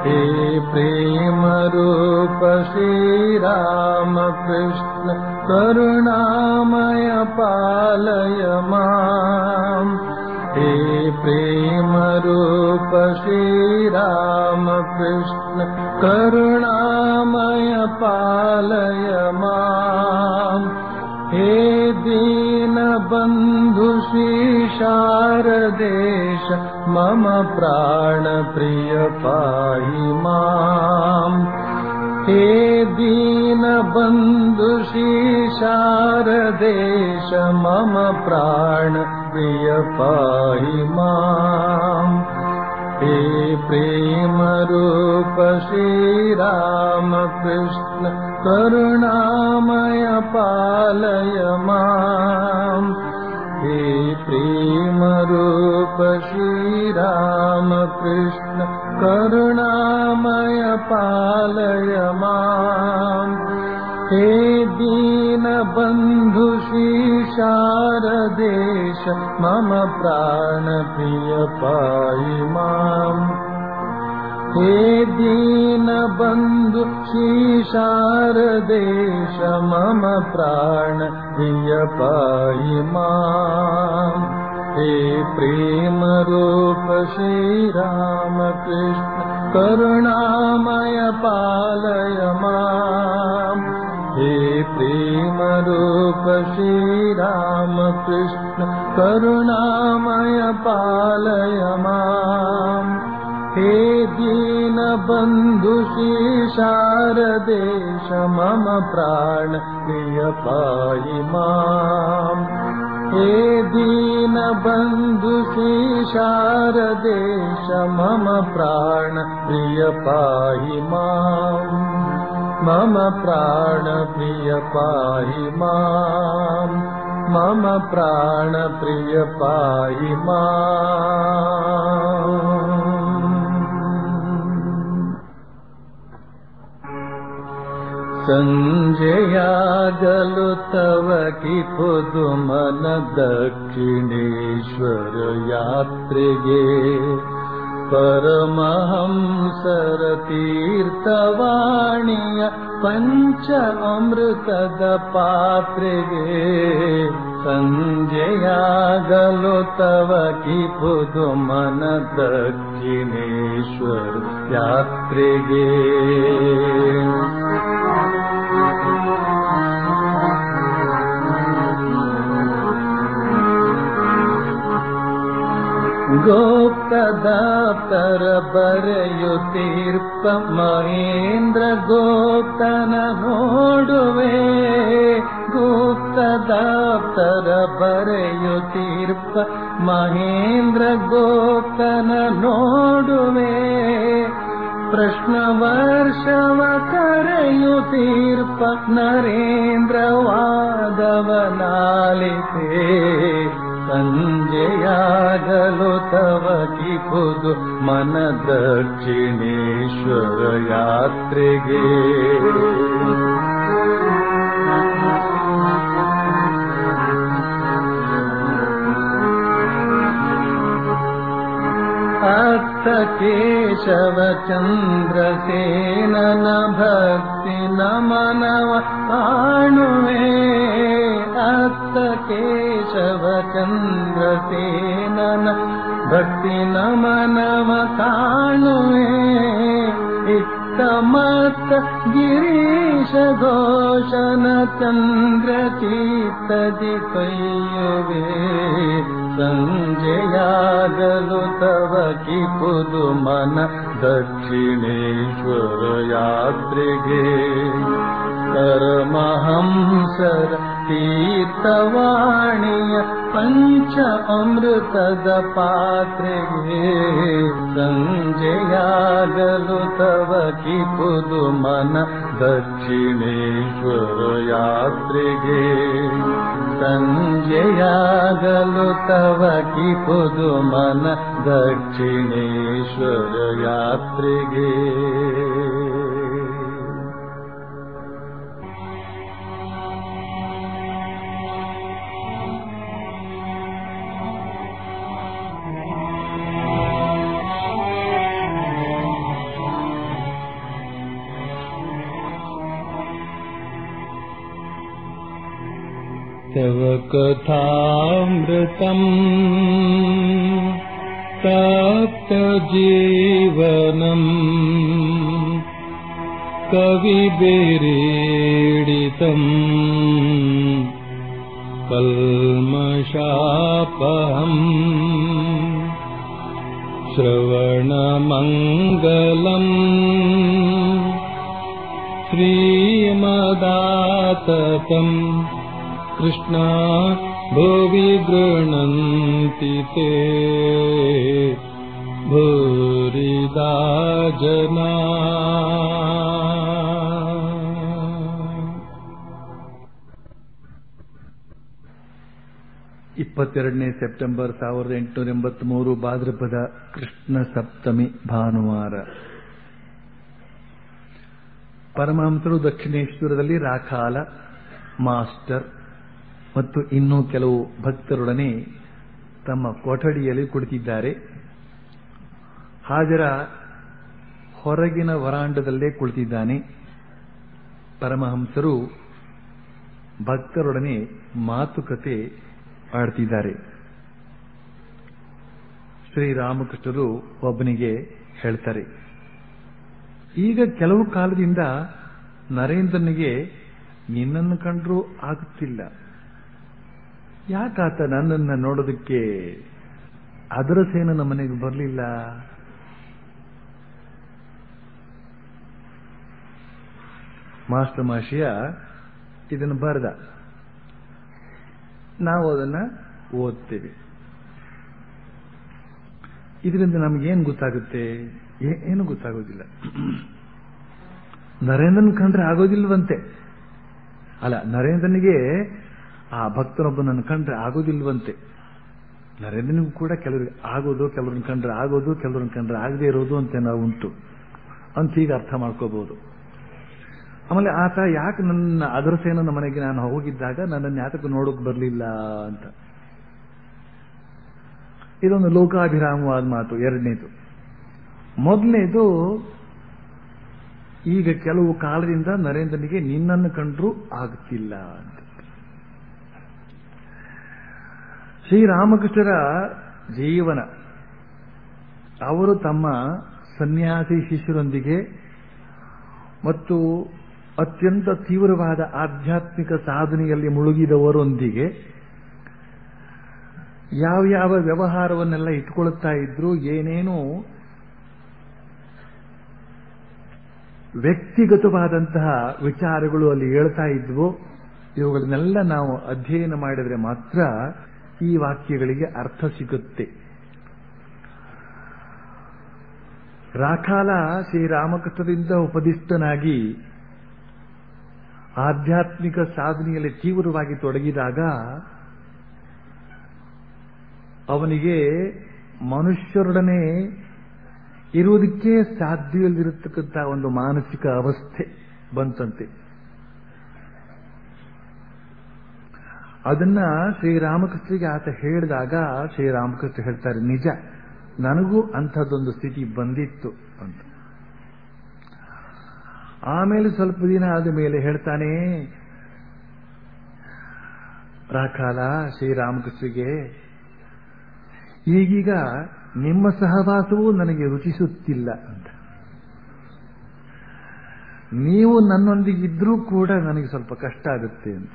हे प्रेमरूप श्रीरामकृष्ण करुणामय पालय माम् हे प्रेमरूप श्रीरामकृष्ण करुणामय पालय माम् हे दीनबन्धु शारदेश मम प्राणप्रिय पाहि माम् हे दीनबन्धु शारदेश मम प्राणप्रिय पाहि माम् हे प्रेमरूप श्रीरामकृष्ण करुणामय पालय माम् हे प्रेमरूप श्रीरामकृष्ण करुणामय पालय माम् हे दीनबन्धु शारदेश मम प्राणप्रिय पाहि माम् हे दीनबन्धु शारदेश मम प्राणप्रिय पाहि माम् हे प्रेमरूप श्रीरामकृष्ण करुणामय पालय माम् हे प्रेमरूप श्रीरामकृष्ण करुणामय पालय माम् हे दीनबन्धु शारदेश मम प्राण प्रिय पाहि माम् हे दीनबन्धु शारदेश मम प्राण प्रिय पाहि माम् मम प्राणप्रिय पाहि माम् मम प्राणप्रिय पाहि माम् सञ्जयागलु तव कि पुदुमन दक्षिणेश्वर यात्रिगे परमहंसर तीर्थवाणीय पञ्च अमृतद पात्रिगे सञ्जयागलो तव कि पुदुमन दक्षिणेश्वर यात्रिगे गोप्तदाप्तर बರೆಯುತ್ತೀರ್ಪ ಮಹೇಂದ್ರ ಗೋಪ್ತನ ನೋಡುವೆ ಗುಪ್ತದಾಪ್ತರ ಬರೆಯುತ್ತೀರ್ಪ ಮಹೇಂದ್ರ ಗೋಪ್ತನ ನೋಡುವೆ ಪ್ರಶ್ನ ವರ್ಷವ ಕರೆಯುತ್ತೀರ್ಪ ನರೇಂದ್ರ ವಾದವನಾಲಿತೆ ಸಂಜೆಯಾಗಲು ತವ ಕಿಪುದು ಮನ ದಕ್ಷಿಣೇಶ್ವರ ಯಾತ್ರೆಗೆ ಅತ್ತ ಕೇಶವ ಚಂದ್ರಸೇನನ ಭಕ್ತಿ ನಮನವ ಕಾಣುವೆ ಅತ್ತ ಕೇಶವ ಚಂದ್ರಸೇನನ ಭಕ್ತಿ ನಮನವ ಕಾಣುವೆ ಇತ್ತ ಮತ್ತ ಗಿರೀಶ ಘೋಷನ ಚಂದ್ರ ಚೀತದಿ ಕೈಯುವೆ ಸಂಜೆಯಾಗಲು ತವ ಕಿಪುದು ಮನ ದಕ್ಷಿಣೇಶ್ವರ ಯಾತ್ರೆಗೆ ಪರಮಹಂಸರ ತೀರ್ಥವಾಣಿಯ ಪಂಚ ಅಮೃತದ ಪಾತ್ರೆಗೆ ಸಂಜೆಯಾಗಲು ತವ ಕಿಪುದು ಮನ ದಕ್ಷಿಣೇಶ್ವರ ಯಾತ್ರೆಗೆ ಸಂಜೆಯಾಗಲು ತವ ಕಿಪುದು ಮನ ದಕ್ಷಿಣೇಶ್ವರ ಯಾತ್ರೆಗೆ तव कथामृतम् तप्तजीवनम् कविभिरीडितम् कल्मषापहम् श्रवणमङ्गलम् श्रीमदाततम् कृष्णा भुवि गृह्णन्ति ते भूरिदा जना ಇಪ್ಪತ್ತೆರಡನೇ ಸೆಪ್ಟೆಂಬರ್ ಸಾವಿರದ ಎಂಟುನೂರ ಎಂಬತ್ಮೂರು ಭಾದ್ರಪದ ಕೃಷ್ಣ ಸಪ್ತಮಿ ಭಾನುವಾರ ಪರಮಹಂಸರು ದಕ್ಷಿಣೇಶ್ವರದಲ್ಲಿ ರಾಖಾಲ ಮಾಸ್ಟರ್ ಮತ್ತು ಇನ್ನೂ ಕೆಲವು ಭಕ್ತರೊಡನೆ ತಮ್ಮ ಕೊಠಡಿಯಲ್ಲಿ ಕುಳಿತಿದ್ದಾರೆ ಹಾಜರ ಹೊರಗಿನ ವರಾಂಡದಲ್ಲೇ ಕುಳಿತಿದ್ದಾನೆ ಪರಮಹಂಸರು ಭಕ್ತರೊಡನೆ ಮಾತುಕತೆ ಆಡ್ತಿದ್ದಾರೆ ಶ್ರೀರಾಮಕೃಷ್ಣರು ಒಬ್ಬನಿಗೆ ಹೇಳ್ತಾರೆ ಈಗ ಕೆಲವು ಕಾಲದಿಂದ ನರೇಂದ್ರನಿಗೆ ನಿನ್ನನ್ನು ಕಂಡ್ರೂ ಆಗುತ್ತಿಲ್ಲ ಯಾಕಾತ ನನ್ನನ್ನ ನೋಡೋದಕ್ಕೆ ಅದರ ಸೇನ ನಮ್ಮ ಮನೆಗೆ ಬರಲಿಲ್ಲ ಮಾಸ್ಟರ್ ಮಾಷಿಯ ಇದನ್ನು ಬರೆದ ನಾವು ಅದನ್ನ ಓದ್ತೇವೆ ಇದರಿಂದ ನಮಗೇನು ಗೊತ್ತಾಗುತ್ತೆ ಏನು ಗೊತ್ತಾಗೋದಿಲ್ಲ ನರೇಂದ್ರನ್ ಕಂಡ್ರೆ ಆಗೋದಿಲ್ವಂತೆ ಅಲ್ಲ ನರೇಂದ್ರನಿಗೆ ಆ ಭಕ್ತನೊಬ್ಬನನ್ನು ಕಂಡ್ರೆ ಆಗೋದಿಲ್ವಂತೆ ನರೇಂದ್ರನಿಗೂ ಕೂಡ ಕೆಲವರಿಗೆ ಆಗೋದು ಕೆಲವ್ರನ್ನ ಕಂಡ್ರೆ ಆಗೋದು ಕೆಲವ್ರನ್ನ ಕಂಡ್ರೆ ಆಗದೆ ಇರೋದು ಅಂತ ನಾವು ಉಂಟು ಅಂತ ಹೀಗೆ ಅರ್ಥ ಮಾಡ್ಕೋಬಹುದು ಆಮೇಲೆ ಆತ ಯಾಕೆ ನನ್ನ ಅದರಸೇನ ಮನೆಗೆ ನಾನು ಹೋಗಿದ್ದಾಗ ನನ್ನನ್ನು ಯಾತಕ್ಕೆ ನೋಡೋಕೆ ಬರಲಿಲ್ಲ ಅಂತ ಇದೊಂದು ಲೋಕಾಭಿರಾಮವಾದ ಮಾತು ಎರಡನೇದು ಮೊದಲನೇದು ಈಗ ಕೆಲವು ಕಾಲದಿಂದ ನರೇಂದ್ರನಿಗೆ ನಿನ್ನನ್ನು ಕಂಡ್ರೂ ಆಗುತ್ತಿಲ್ಲ ಅಂತ ಶ್ರೀರಾಮಕೃಷ್ಣರ ಜೀವನ ಅವರು ತಮ್ಮ ಸನ್ಯಾಸಿ ಶಿಷ್ಯರೊಂದಿಗೆ ಮತ್ತು ಅತ್ಯಂತ ತೀವ್ರವಾದ ಆಧ್ಯಾತ್ಮಿಕ ಸಾಧನೆಯಲ್ಲಿ ಮುಳುಗಿದವರೊಂದಿಗೆ ಯಾವ ಯಾವ ವ್ಯವಹಾರವನ್ನೆಲ್ಲ ಇಟ್ಕೊಳ್ತಾ ಇದ್ರು ಏನೇನು ವ್ಯಕ್ತಿಗತವಾದಂತಹ ವಿಚಾರಗಳು ಅಲ್ಲಿ ಹೇಳ್ತಾ ಇದ್ವು ಇವುಗಳನ್ನೆಲ್ಲ ನಾವು ಅಧ್ಯಯನ ಮಾಡಿದರೆ ಮಾತ್ರ ಈ ವಾಕ್ಯಗಳಿಗೆ ಅರ್ಥ ಸಿಗುತ್ತೆ ರಾಖಾಲ ಶ್ರೀರಾಮಕೃಷ್ಣರಿಂದ ಉಪದಿಷ್ಟನಾಗಿ ಆಧ್ಯಾತ್ಮಿಕ ಸಾಧನೆಯಲ್ಲಿ ತೀವ್ರವಾಗಿ ತೊಡಗಿದಾಗ ಅವನಿಗೆ ಮನುಷ್ಯರೊಡನೆ ಇರುವುದಕ್ಕೆ ಸಾಧ್ಯವಿಲ್ಲದಿರತಕ್ಕಂಥ ಒಂದು ಮಾನಸಿಕ ಅವಸ್ಥೆ ಬಂತಂತೆ ಅದನ್ನ ಶ್ರೀರಾಮಕೃಷ್ಣರಿಗೆ ಆತ ಹೇಳಿದಾಗ ಶ್ರೀರಾಮಕೃಷ್ಣ ಹೇಳ್ತಾರೆ ನಿಜ ನನಗೂ ಅಂಥದ್ದೊಂದು ಸ್ಥಿತಿ ಬಂದಿತ್ತು ಅಂತ ಆಮೇಲೆ ಸ್ವಲ್ಪ ದಿನ ಆದ ಮೇಲೆ ಹೇಳ್ತಾನೆ ರಾಕಾಲ ಶ್ರೀರಾಮಕೃಷ್ಣಗೆ ಈಗೀಗ ನಿಮ್ಮ ಸಹವಾಸವೂ ನನಗೆ ರುಚಿಸುತ್ತಿಲ್ಲ ಅಂತ ನೀವು ನನ್ನೊಂದಿಗಿದ್ರೂ ಕೂಡ ನನಗೆ ಸ್ವಲ್ಪ ಕಷ್ಟ ಆಗುತ್ತೆ ಅಂತ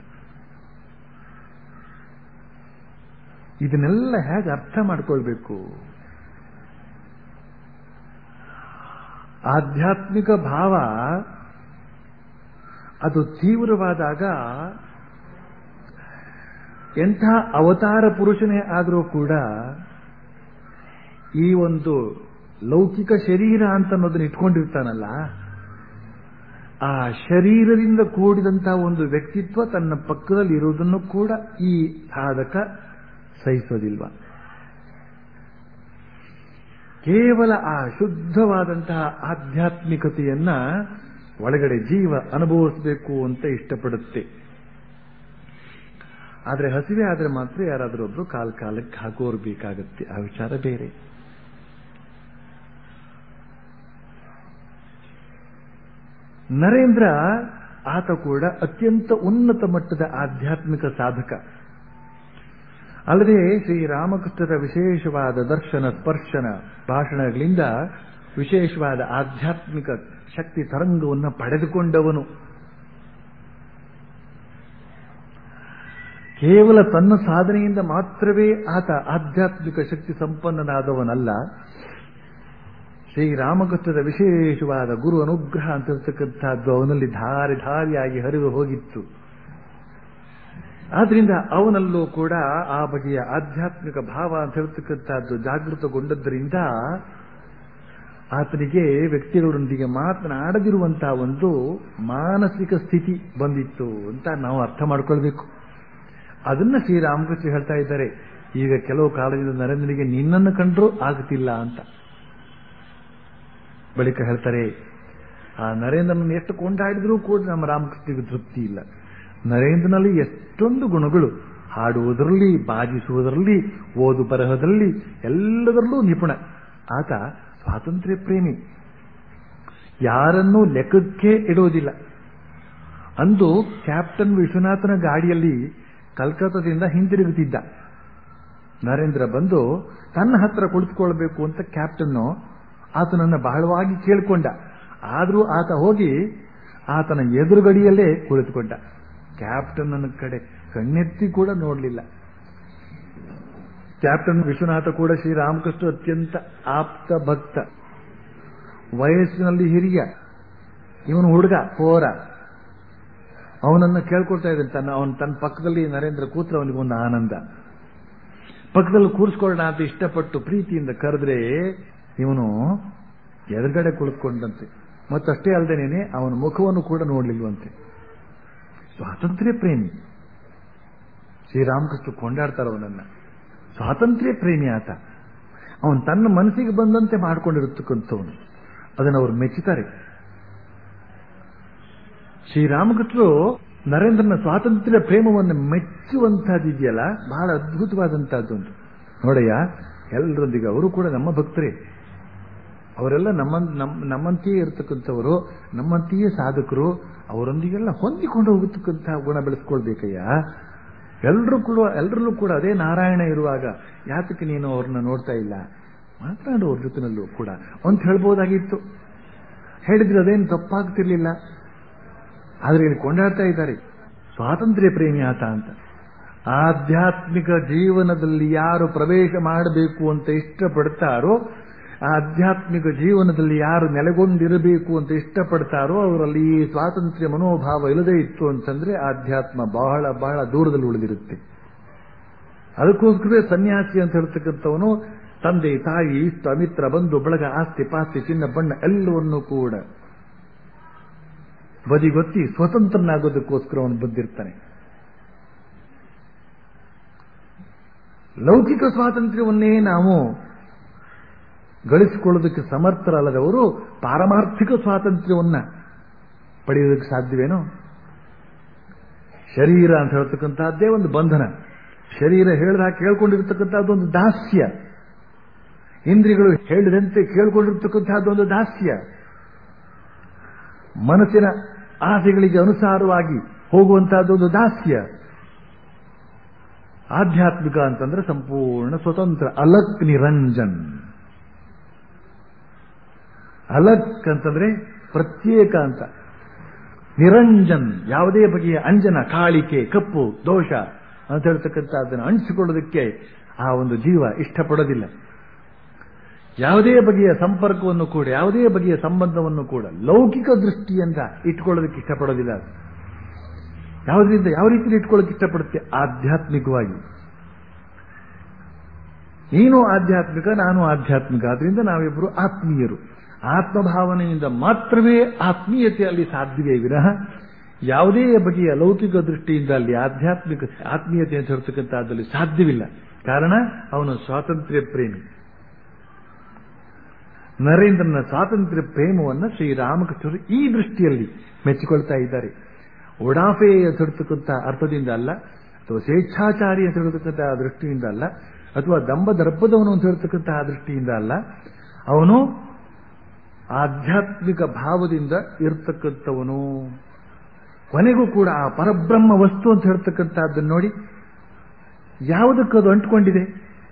ಇದನ್ನೆಲ್ಲ ಹೇಗೆ ಅರ್ಥ ಮಾಡ್ಕೊಳ್ಬೇಕು ಆಧ್ಯಾತ್ಮಿಕ ಭಾವ ಅದು ತೀವ್ರವಾದಾಗ ಎಂಥ ಅವತಾರ ಪುರುಷನೇ ಆದರೂ ಕೂಡ ಈ ಒಂದು ಲೌಕಿಕ ಶರೀರ ಅಂತ ಅನ್ನೋದನ್ನ ಇಟ್ಕೊಂಡಿರ್ತಾನಲ್ಲ ಆ ಶರೀರದಿಂದ ಕೂಡಿದಂತಹ ಒಂದು ವ್ಯಕ್ತಿತ್ವ ತನ್ನ ಪಕ್ಕದಲ್ಲಿ ಇರುವುದನ್ನು ಕೂಡ ಈ ಸಾಧಕ ಸಹಿಸೋದಿಲ್ವ ಕೇವಲ ಆ ಶುದ್ಧವಾದಂತಹ ಆಧ್ಯಾತ್ಮಿಕತೆಯನ್ನ ಒಳಗಡೆ ಜೀವ ಅನುಭವಿಸಬೇಕು ಅಂತ ಇಷ್ಟಪಡುತ್ತೆ ಆದರೆ ಹಸಿವೆ ಆದರೆ ಮಾತ್ರ ಯಾರಾದರೂ ಒಬ್ರು ಕಾಲ ಕಾಲಕ್ಕೆ ಹಾಕೋರು ಬೇಕಾಗುತ್ತೆ ಆ ವಿಚಾರ ಬೇರೆ ನರೇಂದ್ರ ಆತ ಕೂಡ ಅತ್ಯಂತ ಉನ್ನತ ಮಟ್ಟದ ಆಧ್ಯಾತ್ಮಿಕ ಸಾಧಕ ಅಲ್ಲದೆ ಶ್ರೀರಾಮಕೃಷ್ಣರ ವಿಶೇಷವಾದ ದರ್ಶನ ಸ್ಪರ್ಶನ ಭಾಷಣಗಳಿಂದ ವಿಶೇಷವಾದ ಆಧ್ಯಾತ್ಮಿಕ ಶಕ್ತಿ ತರಂಗವನ್ನು ಪಡೆದುಕೊಂಡವನು ಕೇವಲ ತನ್ನ ಸಾಧನೆಯಿಂದ ಮಾತ್ರವೇ ಆತ ಆಧ್ಯಾತ್ಮಿಕ ಶಕ್ತಿ ಸಂಪನ್ನನಾದವನಲ್ಲ ಶ್ರೀರಾಮಕೃಷ್ಣರ ವಿಶೇಷವಾದ ಗುರು ಅನುಗ್ರಹ ಅಂತಿರ್ತಕ್ಕಂಥದ್ದು ಅವನಲ್ಲಿ ಧಾರೆ ಧಾರಿಯಾಗಿ ಹರಿದು ಹೋಗಿತ್ತು ಆದ್ರಿಂದ ಅವನಲ್ಲೂ ಕೂಡ ಆ ಬಗೆಯ ಆಧ್ಯಾತ್ಮಿಕ ಭಾವ ಅಂತ ಹೇಳ್ತಕ್ಕಂಥದ್ದು ಜಾಗೃತಗೊಂಡದ್ದರಿಂದ ಆತನಿಗೆ ವ್ಯಕ್ತಿಗಳೊಂದಿಗೆ ಮಾತನಾಡದಿರುವಂತಹ ಒಂದು ಮಾನಸಿಕ ಸ್ಥಿತಿ ಬಂದಿತ್ತು ಅಂತ ನಾವು ಅರ್ಥ ಮಾಡ್ಕೊಳ್ಬೇಕು ಅದನ್ನ ಶ್ರೀರಾಮಕೃಷ್ಣ ಹೇಳ್ತಾ ಇದ್ದಾರೆ ಈಗ ಕೆಲವು ಕಾಲದಿಂದ ನರೇಂದ್ರನಿಗೆ ನಿನ್ನನ್ನು ಕಂಡ್ರೂ ಆಗುತ್ತಿಲ್ಲ ಅಂತ ಬಳಿಕ ಹೇಳ್ತಾರೆ ಆ ನರೇಂದ್ರನನ್ನು ಎಷ್ಟು ಕೊಂಡಾಡಿದ್ರೂ ಕೂಡ ನಮ್ಮ ರಾಮಕೃಷ್ಣನಿಗೆ ತೃಪ್ತಿ ಇಲ್ಲ ನರೇಂದ್ರನಲ್ಲಿ ಎಷ್ಟೊಂದು ಗುಣಗಳು ಹಾಡುವುದರಲ್ಲಿ ಬಾಜಿಸುವುದರಲ್ಲಿ ಓದು ಬರಹದಲ್ಲಿ ಎಲ್ಲದರಲ್ಲೂ ನಿಪುಣ ಆತ ಸ್ವಾತಂತ್ರ್ಯ ಪ್ರೇಮಿ ಯಾರನ್ನೂ ಲೆಕ್ಕಕ್ಕೆ ಇಡುವುದಿಲ್ಲ ಅಂದು ಕ್ಯಾಪ್ಟನ್ ವಿಶ್ವನಾಥನ ಗಾಡಿಯಲ್ಲಿ ಕಲ್ಕತ್ತಾದಿಂದ ಹಿಂತಿರುಗುತ್ತಿದ್ದ ನರೇಂದ್ರ ಬಂದು ತನ್ನ ಹತ್ರ ಕುಳಿತುಕೊಳ್ಬೇಕು ಅಂತ ಕ್ಯಾಪ್ಟನ್ನು ಆತನನ್ನು ಬಹಳವಾಗಿ ಕೇಳಿಕೊಂಡ ಆದರೂ ಆತ ಹೋಗಿ ಆತನ ಎದುರುಗಡಿಯಲ್ಲೇ ಕುಳಿತುಕೊಂಡ ಕ್ಯಾಪ್ಟನ್ ಕಡೆ ಕಣ್ಣೆತ್ತಿ ಕೂಡ ನೋಡಲಿಲ್ಲ ಕ್ಯಾಪ್ಟನ್ ವಿಶ್ವನಾಥ ಕೂಡ ಶ್ರೀರಾಮಕೃಷ್ಣ ಅತ್ಯಂತ ಆಪ್ತ ಭಕ್ತ ವಯಸ್ಸಿನಲ್ಲಿ ಹಿರಿಯ ಇವನು ಹುಡುಗ ಹೋರ ಅವನನ್ನ ಕೇಳ್ಕೊಳ್ತಾ ಇದ್ದಾನೆ ತನ್ನ ಅವನು ತನ್ನ ಪಕ್ಕದಲ್ಲಿ ನರೇಂದ್ರ ಕೂತ್ರ ಅವನಿಗೊಂದು ಆನಂದ ಪಕ್ಕದಲ್ಲಿ ಕೂರಿಸ್ಕೊಳ್ಳೋಣ ಅಂತ ಇಷ್ಟಪಟ್ಟು ಪ್ರೀತಿಯಿಂದ ಕರೆದ್ರೆ ಇವನು ಎದುರುಗಡೆ ಕುಳಿತುಕೊಂಡಂತೆ ಮತ್ತಷ್ಟೇ ಅಲ್ಲದೇನೆ ಅವನ ಮುಖವನ್ನು ಕೂಡ ನೋಡ್ಲಿಲ್ವಂತೆ ಸ್ವಾತಂತ್ರ್ಯ ಪ್ರೇಮಿ ಶ್ರೀರಾಮಕೃಷ್ಣ ಕೊಂಡಾಡ್ತಾರ ಅವನನ್ನ ಸ್ವಾತಂತ್ರ್ಯ ಪ್ರೇಮಿ ಆತ ಅವನು ತನ್ನ ಮನಸ್ಸಿಗೆ ಬಂದಂತೆ ಮಾಡಿಕೊಂಡಿರತಕ್ಕಂಥವನು ಅದನ್ನು ಅವರು ಮೆಚ್ಚುತ್ತಾರೆ ಶ್ರೀರಾಮಕೃಷ್ಣರು ನರೇಂದ್ರನ ಸ್ವಾತಂತ್ರ್ಯ ಪ್ರೇಮವನ್ನು ಮೆಚ್ಚುವಂತಹದ್ದಿದೆಯಲ್ಲ ಬಹಳ ಅದ್ಭುತವಾದಂತಹದ್ದು ಒಂದು ನೋಡಯ್ಯ ಎಲ್ಲರೊಂದಿಗೆ ಅವರು ಕೂಡ ನಮ್ಮ ಭಕ್ತರೇ ಅವರೆಲ್ಲ ನಮ್ಮ ನಮ್ಮಂತೆಯೇ ಇರತಕ್ಕಂಥವರು ನಮ್ಮಂತೆಯೇ ಸಾಧಕರು ಅವರೊಂದಿಗೆಲ್ಲ ಹೊಂದಿಕೊಂಡು ಹೋಗತಕ್ಕಂತಹ ಗುಣ ಬೆಳೆಸ್ಕೊಳ್ಬೇಕಯ್ಯ ಎಲ್ಲರೂ ಕೂಡ ಎಲ್ಲರಲ್ಲೂ ಕೂಡ ಅದೇ ನಾರಾಯಣ ಇರುವಾಗ ಯಾತಕ್ಕೆ ನೀನು ಅವ್ರನ್ನ ನೋಡ್ತಾ ಇಲ್ಲ ಮಾತನಾಡು ಅವ್ರ ಜೊತೆನಲ್ಲೂ ಕೂಡ ಅಂತ ಹೇಳ್ಬೋದಾಗಿತ್ತು ಹೇಳಿದ್ರೆ ಅದೇನು ತಪ್ಪಾಗ್ತಿರ್ಲಿಲ್ಲ ಆದ್ರೆ ಇಲ್ಲಿ ಕೊಂಡಾಡ್ತಾ ಇದ್ದಾರೆ ಸ್ವಾತಂತ್ರ್ಯ ಪ್ರೇಮಿ ಆತ ಅಂತ ಆಧ್ಯಾತ್ಮಿಕ ಜೀವನದಲ್ಲಿ ಯಾರು ಪ್ರವೇಶ ಮಾಡಬೇಕು ಅಂತ ಇಷ್ಟಪಡ್ತಾರೋ ಆಧ್ಯಾತ್ಮಿಕ ಜೀವನದಲ್ಲಿ ಯಾರು ನೆಲೆಗೊಂಡಿರಬೇಕು ಅಂತ ಇಷ್ಟಪಡ್ತಾರೋ ಅವರಲ್ಲಿ ಈ ಸ್ವಾತಂತ್ರ್ಯ ಮನೋಭಾವ ಇಲ್ಲದೇ ಇತ್ತು ಅಂತಂದ್ರೆ ಆಧ್ಯಾತ್ಮ ಬಹಳ ಬಹಳ ದೂರದಲ್ಲಿ ಉಳಿದಿರುತ್ತೆ ಅದಕ್ಕೋಸ್ಕರ ಸನ್ಯಾಸಿ ಅಂತ ಹೇಳ್ತಕ್ಕಂಥವನು ತಂದೆ ತಾಯಿ ಇಷ್ಟ ಮಿತ್ರ ಬಂಧು ಬಳಗ ಆಸ್ತಿ ಪಾಸ್ತಿ ಚಿನ್ನ ಬಣ್ಣ ಎಲ್ಲವನ್ನೂ ಕೂಡ ಬದಿಗೊತ್ತಿ ಸ್ವತಂತ್ರನಾಗೋದಕ್ಕೋಸ್ಕರ ಅವನು ಬಂದಿರ್ತಾನೆ ಲೌಕಿಕ ಸ್ವಾತಂತ್ರ್ಯವನ್ನೇ ನಾವು ಗಳಿಸಿಕೊಳ್ಳೋದಕ್ಕೆ ಸಮರ್ಥರಲ್ಲದವರು ಪಾರಮಾರ್ಥಿಕ ಸ್ವಾತಂತ್ರ್ಯವನ್ನ ಪಡೆಯೋದಕ್ಕೆ ಸಾಧ್ಯವೇನೋ ಶರೀರ ಅಂತ ಹೇಳ್ತಕ್ಕಂತಹದ್ದೇ ಒಂದು ಬಂಧನ ಶರೀರ ಹೇಳಿದ ಕೇಳ್ಕೊಂಡಿರ್ತಕ್ಕಂಥದ್ದು ಒಂದು ದಾಸ್ಯ ಇಂದ್ರಿಯಗಳು ಹೇಳಿದಂತೆ ಕೇಳ್ಕೊಂಡಿರ್ತಕ್ಕಂತಹದ್ದು ಒಂದು ದಾಸ್ಯ ಮನಸ್ಸಿನ ಆಸೆಗಳಿಗೆ ಅನುಸಾರವಾಗಿ ಹೋಗುವಂತಹದ್ದು ಒಂದು ದಾಸ್ಯ ಆಧ್ಯಾತ್ಮಿಕ ಅಂತಂದ್ರೆ ಸಂಪೂರ್ಣ ಸ್ವತಂತ್ರ ಅಲಕ್ ನಿರಂಜನ್ ಅಲಕ್ ಅಂತಂದ್ರೆ ಪ್ರತ್ಯೇಕ ಅಂತ ನಿರಂಜನ್ ಯಾವುದೇ ಬಗೆಯ ಅಂಜನ ಕಾಳಿಕೆ ಕಪ್ಪು ದೋಷ ಅಂತ ಹೇಳ್ತಕ್ಕಂಥ ಅದನ್ನು ಅಂಟಿಸಿಕೊಳ್ಳೋದಕ್ಕೆ ಆ ಒಂದು ಜೀವ ಇಷ್ಟಪಡೋದಿಲ್ಲ ಯಾವುದೇ ಬಗೆಯ ಸಂಪರ್ಕವನ್ನು ಕೂಡ ಯಾವುದೇ ಬಗೆಯ ಸಂಬಂಧವನ್ನು ಕೂಡ ಲೌಕಿಕ ದೃಷ್ಟಿಯಿಂದ ಇಟ್ಕೊಳ್ಳೋದಕ್ಕೆ ಇಷ್ಟಪಡೋದಿಲ್ಲ ಯಾವುದರಿಂದ ಯಾವ ರೀತಿಯಲ್ಲಿ ಇಟ್ಕೊಳ್ಳೋಕೆ ಇಷ್ಟಪಡುತ್ತೆ ಆಧ್ಯಾತ್ಮಿಕವಾಗಿ ನೀನು ಆಧ್ಯಾತ್ಮಿಕ ನಾನು ಆಧ್ಯಾತ್ಮಿಕ ಆದ್ರಿಂದ ನಾವಿಬ್ಬರು ಆತ್ಮೀಯರು ಆತ್ಮಭಾವನೆಯಿಂದ ಮಾತ್ರವೇ ಆತ್ಮೀಯತೆ ಅಲ್ಲಿ ಸಾಧ್ಯವೇ ವಿನಃ ಯಾವುದೇ ಬಗೆಯ ಲೌಕಿಕ ದೃಷ್ಟಿಯಿಂದ ಅಲ್ಲಿ ಆಧ್ಯಾತ್ಮಿಕ ಆತ್ಮೀಯತೆ ಅಂತ ಹೇಳ್ತಕ್ಕಂಥದ್ದಲ್ಲಿ ಸಾಧ್ಯವಿಲ್ಲ ಕಾರಣ ಅವನು ಸ್ವಾತಂತ್ರ್ಯ ಪ್ರೇಮಿ ನರೇಂದ್ರನ ಸ್ವಾತಂತ್ರ್ಯ ಪ್ರೇಮವನ್ನು ಶ್ರೀರಾಮಕೃಷ್ಣರು ಈ ದೃಷ್ಟಿಯಲ್ಲಿ ಮೆಚ್ಚಿಕೊಳ್ತಾ ಇದ್ದಾರೆ ಒಡಾಫೆ ಅಂತ ಹೇಳ್ತಕ್ಕಂಥ ಅರ್ಥದಿಂದ ಅಲ್ಲ ಅಥವಾ ಸ್ವೇಚ್ಛಾಚಾರಿ ಅಂತ ಹೇಳ್ತಕ್ಕಂಥ ದೃಷ್ಟಿಯಿಂದ ಅಲ್ಲ ಅಥವಾ ದಂಬ ದರ್ಪದವನು ಅಂತ ಹೇಳ್ತಕ್ಕಂತಹ ದೃಷ್ಟಿಯಿಂದ ಅಲ್ಲ ಅವನು ಆಧ್ಯಾತ್ಮಿಕ ಭಾವದಿಂದ ಇರ್ತಕ್ಕಂಥವನು ಕೊನೆಗೂ ಕೂಡ ಆ ಪರಬ್ರಹ್ಮ ವಸ್ತು ಅಂತ ಹೇಳ್ತಕ್ಕಂಥದ್ದನ್ನು ನೋಡಿ ಯಾವುದಕ್ಕದು ಅಂಟ್ಕೊಂಡಿದೆ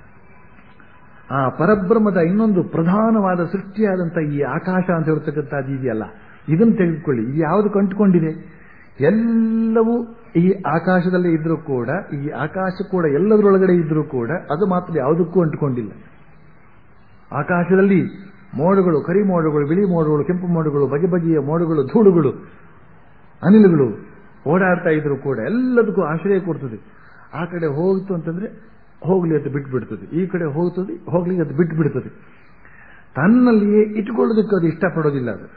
ಆ ಪರಬ್ರಹ್ಮದ ಇನ್ನೊಂದು ಪ್ರಧಾನವಾದ ಸೃಷ್ಟಿಯಾದಂಥ ಈ ಆಕಾಶ ಅಂತ ಹೇಳ್ತಕ್ಕಂಥದ್ದು ಇದೆಯಲ್ಲ ಇದನ್ನು ತೆಗೆದುಕೊಳ್ಳಿ ಇದು ಯಾವುದಕ್ಕೆ ಅಂಟ್ಕೊಂಡಿದೆ ಎಲ್ಲವೂ ಈ ಆಕಾಶದಲ್ಲೇ ಇದ್ರೂ ಕೂಡ ಈ ಆಕಾಶ ಕೂಡ ಎಲ್ಲದರೊಳಗಡೆ ಇದ್ರೂ ಕೂಡ ಅದು ಮಾತ್ರ ಯಾವುದಕ್ಕೂ ಅಂಟಿಕೊಂಡಿಲ್ಲ ಆಕಾಶದಲ್ಲಿ ಮೋಡಗಳು ಕರಿ ಮೋಡಗಳು ಬಿಳಿ ಮೋಡಗಳು ಕೆಂಪು ಮೋಡಗಳು ಬಗೆ ಬಗೆಯ ಮೋಡಗಳು ಧೂಳುಗಳು ಅನಿಲಗಳು ಓಡಾಡ್ತಾ ಇದ್ರು ಕೂಡ ಎಲ್ಲದಕ್ಕೂ ಆಶ್ರಯ ಕೊಡ್ತದೆ ಆ ಕಡೆ ಹೋಗ್ತು ಅಂತಂದ್ರೆ ಹೋಗ್ಲಿ ಅಂತ ಬಿಟ್ಟು ಬಿಡ್ತದೆ ಈ ಕಡೆ ಹೋಗ್ತದೆ ಹೋಗ್ಲಿ ಅಂತ ಬಿಟ್ಟು ಬಿಡ್ತದೆ ತನ್ನಲ್ಲಿಯೇ ಇಟ್ಟುಕೊಳ್ಳೋದಕ್ಕೆ ಅದು ಇಷ್ಟಪಡೋದಿಲ್ಲ ಅದು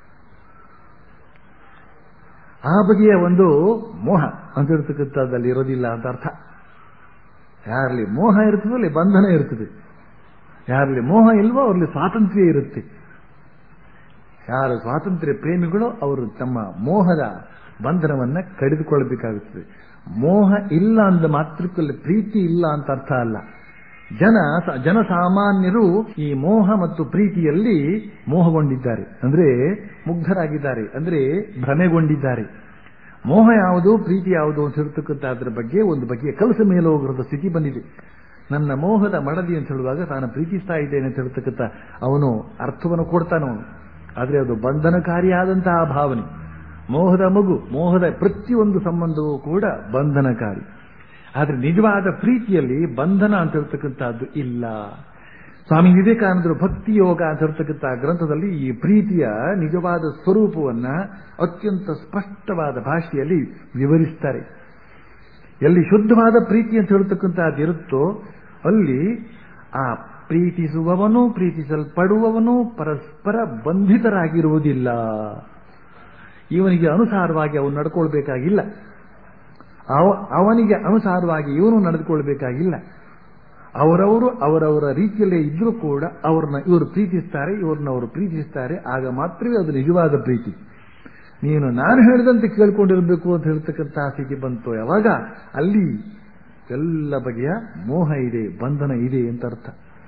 ಆ ಬಗೆಯ ಒಂದು ಮೋಹ ಅಂತ ಇರ್ತಕ್ಕಂಥದ್ದಲ್ಲಿ ಇರೋದಿಲ್ಲ ಅಂತ ಅರ್ಥ ಯಾರಲ್ಲಿ ಮೋಹ ಇರ್ತದೋ ಅಲ್ಲಿ ಬಂಧನ ಇರ್ತದೆ ಯಾರಲ್ಲಿ ಮೋಹ ಇಲ್ವೋ ಅವರಲ್ಲಿ ಸ್ವಾತಂತ್ರ್ಯ ಇರುತ್ತೆ ಯಾರು ಸ್ವಾತಂತ್ರ್ಯ ಪ್ರೇಮಿಗಳು ಅವರು ತಮ್ಮ ಮೋಹದ ಬಂಧನವನ್ನ ಕಡಿದುಕೊಳ್ಳಬೇಕಾಗುತ್ತದೆ ಮೋಹ ಇಲ್ಲ ಅಂದ ಮಾತ್ರಕ್ಕಲ್ಲಿ ಪ್ರೀತಿ ಇಲ್ಲ ಅಂತ ಅರ್ಥ ಅಲ್ಲ ಜನ ಜನಸಾಮಾನ್ಯರು ಈ ಮೋಹ ಮತ್ತು ಪ್ರೀತಿಯಲ್ಲಿ ಮೋಹಗೊಂಡಿದ್ದಾರೆ ಅಂದ್ರೆ ಮುಗ್ಧರಾಗಿದ್ದಾರೆ ಅಂದ್ರೆ ಭ್ರಮೆಗೊಂಡಿದ್ದಾರೆ ಮೋಹ ಯಾವುದು ಪ್ರೀತಿ ಯಾವುದು ಅಂತ ಹೇಳ್ತಕ್ಕಂಥ ಅದರ ಬಗ್ಗೆ ಒಂದು ಬಗೆಯ ಕಲಸ ಮೇಲೋಗರದ ಸ್ಥಿತಿ ಬಂದಿದೆ ನನ್ನ ಮೋಹದ ಮಡದಿ ಅಂತ ಹೇಳುವಾಗ ತಾನು ಪ್ರೀತಿಸ್ತಾ ಇದ್ದೇನೆ ಅಂತ ಹೇಳ್ತಕ್ಕಂಥ ಅವನು ಅರ್ಥವನ್ನು ಕೊಡ್ತಾನವನು ಆದರೆ ಅದು ಬಂಧನಕಾರಿಯಾದಂತಹ ಭಾವನೆ ಮೋಹದ ಮಗು ಮೋಹದ ಪ್ರತಿಯೊಂದು ಸಂಬಂಧವೂ ಕೂಡ ಬಂಧನಕಾರಿ ಆದರೆ ನಿಜವಾದ ಪ್ರೀತಿಯಲ್ಲಿ ಬಂಧನ ಅಂತ ಹೇಳ್ತಕ್ಕಂಥದ್ದು ಇಲ್ಲ ಸ್ವಾಮಿ ವಿವೇಕಾನಂದರು ಭಕ್ತಿ ಯೋಗ ಅಂತ ಹೇಳ್ತಕ್ಕಂಥ ಗ್ರಂಥದಲ್ಲಿ ಈ ಪ್ರೀತಿಯ ನಿಜವಾದ ಸ್ವರೂಪವನ್ನ ಅತ್ಯಂತ ಸ್ಪಷ್ಟವಾದ ಭಾಷೆಯಲ್ಲಿ ವಿವರಿಸ್ತಾರೆ ಎಲ್ಲಿ ಶುದ್ಧವಾದ ಪ್ರೀತಿ ಅಂತ ಹೇಳ್ತಕ್ಕಂಥದ್ದಿರುತ್ತೋ ಅಲ್ಲಿ ಆ ಪ್ರೀತಿಸುವವನು ಪ್ರೀತಿಸಲ್ಪಡುವವನು ಪರಸ್ಪರ ಬಂಧಿತರಾಗಿರುವುದಿಲ್ಲ ಇವನಿಗೆ ಅನುಸಾರವಾಗಿ ಅವನು ನಡ್ಕೊಳ್ಬೇಕಾಗಿಲ್ಲ ಅವನಿಗೆ ಅನುಸಾರವಾಗಿ ಇವನು ನಡೆದುಕೊಳ್ಬೇಕಾಗಿಲ್ಲ ಅವರವರು ಅವರವರ ರೀತಿಯಲ್ಲೇ ಇದ್ರೂ ಕೂಡ ಅವ್ರನ್ನ ಇವರು ಪ್ರೀತಿಸ್ತಾರೆ ಇವ್ರನ್ನ ಅವರು ಪ್ರೀತಿಸ್ತಾರೆ ಆಗ ಮಾತ್ರವೇ ಅದು ನಿಜವಾದ ಪ್ರೀತಿ ನೀನು ನಾನು ಹೇಳಿದಂತೆ ಕೇಳ್ಕೊಂಡಿರಬೇಕು ಅಂತ ಹೇಳ್ತಕ್ಕಂತಹ ಸ್ಥಿತಿ ಬಂತು ಯಾವಾಗ ಅಲ್ಲಿ ಎಲ್ಲ ಬಗೆಯ ಮೋಹ ಇದೆ ಬಂಧನ ಇದೆ ಅಂತ ಅರ್ಥ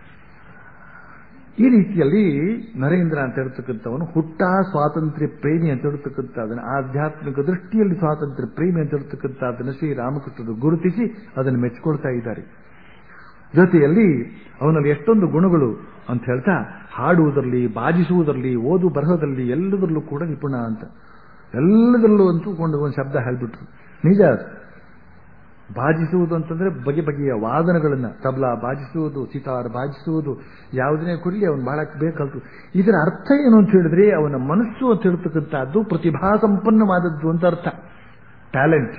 ಈ ರೀತಿಯಲ್ಲಿ ನರೇಂದ್ರ ಅಂತ ಹೇಳ್ತಕ್ಕಂಥವನು ಹುಟ್ಟ ಸ್ವಾತಂತ್ರ್ಯ ಪ್ರೇಮಿ ಅಂತ ಹೇಳ್ತಕ್ಕಂಥ ಅದನ್ನು ಆಧ್ಯಾತ್ಮಿಕ ದೃಷ್ಟಿಯಲ್ಲಿ ಸ್ವಾತಂತ್ರ್ಯ ಪ್ರೇಮಿ ಅಂತ ಹೇಳ್ತಕ್ಕಂಥ ಅದನ್ನು ಶ್ರೀರಾಮಕೃಷ್ಣರು ಗುರುತಿಸಿ ಅದನ್ನು ಮೆಚ್ಚಿಕೊಳ್ತಾ ಇದ್ದಾರೆ ಜೊತೆಯಲ್ಲಿ ಅವನಲ್ಲಿ ಎಷ್ಟೊಂದು ಗುಣಗಳು ಅಂತ ಹೇಳ್ತಾ ಹಾಡುವುದರಲ್ಲಿ ಬಾಜಿಸುವುದರಲ್ಲಿ ಓದು ಬರಹದಲ್ಲಿ ಎಲ್ಲದರಲ್ಲೂ ಕೂಡ ನಿಪುಣ ಅಂತ ಎಲ್ಲದರಲ್ಲೂ ಅಂತೂ ಕೊಂಡು ಒಂದು ಶಬ್ದ ಹೇಳ್ಬಿಟ್ರು ನಿಜ ಅದು ಬಾಜಿಸುವುದು ಅಂತಂದ್ರೆ ಬಗೆ ಬಗೆಯ ವಾದನಗಳನ್ನ ತಬ್ಲಾ ಬಾಜಿಸುವುದು ಸಿತಾರ್ ಬಾಜಿಸುವುದು ಯಾವುದನ್ನೇ ಕೊಡಲಿ ಅವನು ಬಹಳ ಬೇಕಲ್ತು ಇದರ ಅರ್ಥ ಏನು ಅಂತ ಹೇಳಿದ್ರೆ ಅವನ ಮನಸ್ಸು ಅಂತ ಹೇಳ್ತಕ್ಕಂಥದ್ದು ಪ್ರತಿಭಾ ಸಂಪನ್ನವಾದದ್ದು ಅಂತ ಅರ್ಥ ಟ್ಯಾಲೆಂಟ್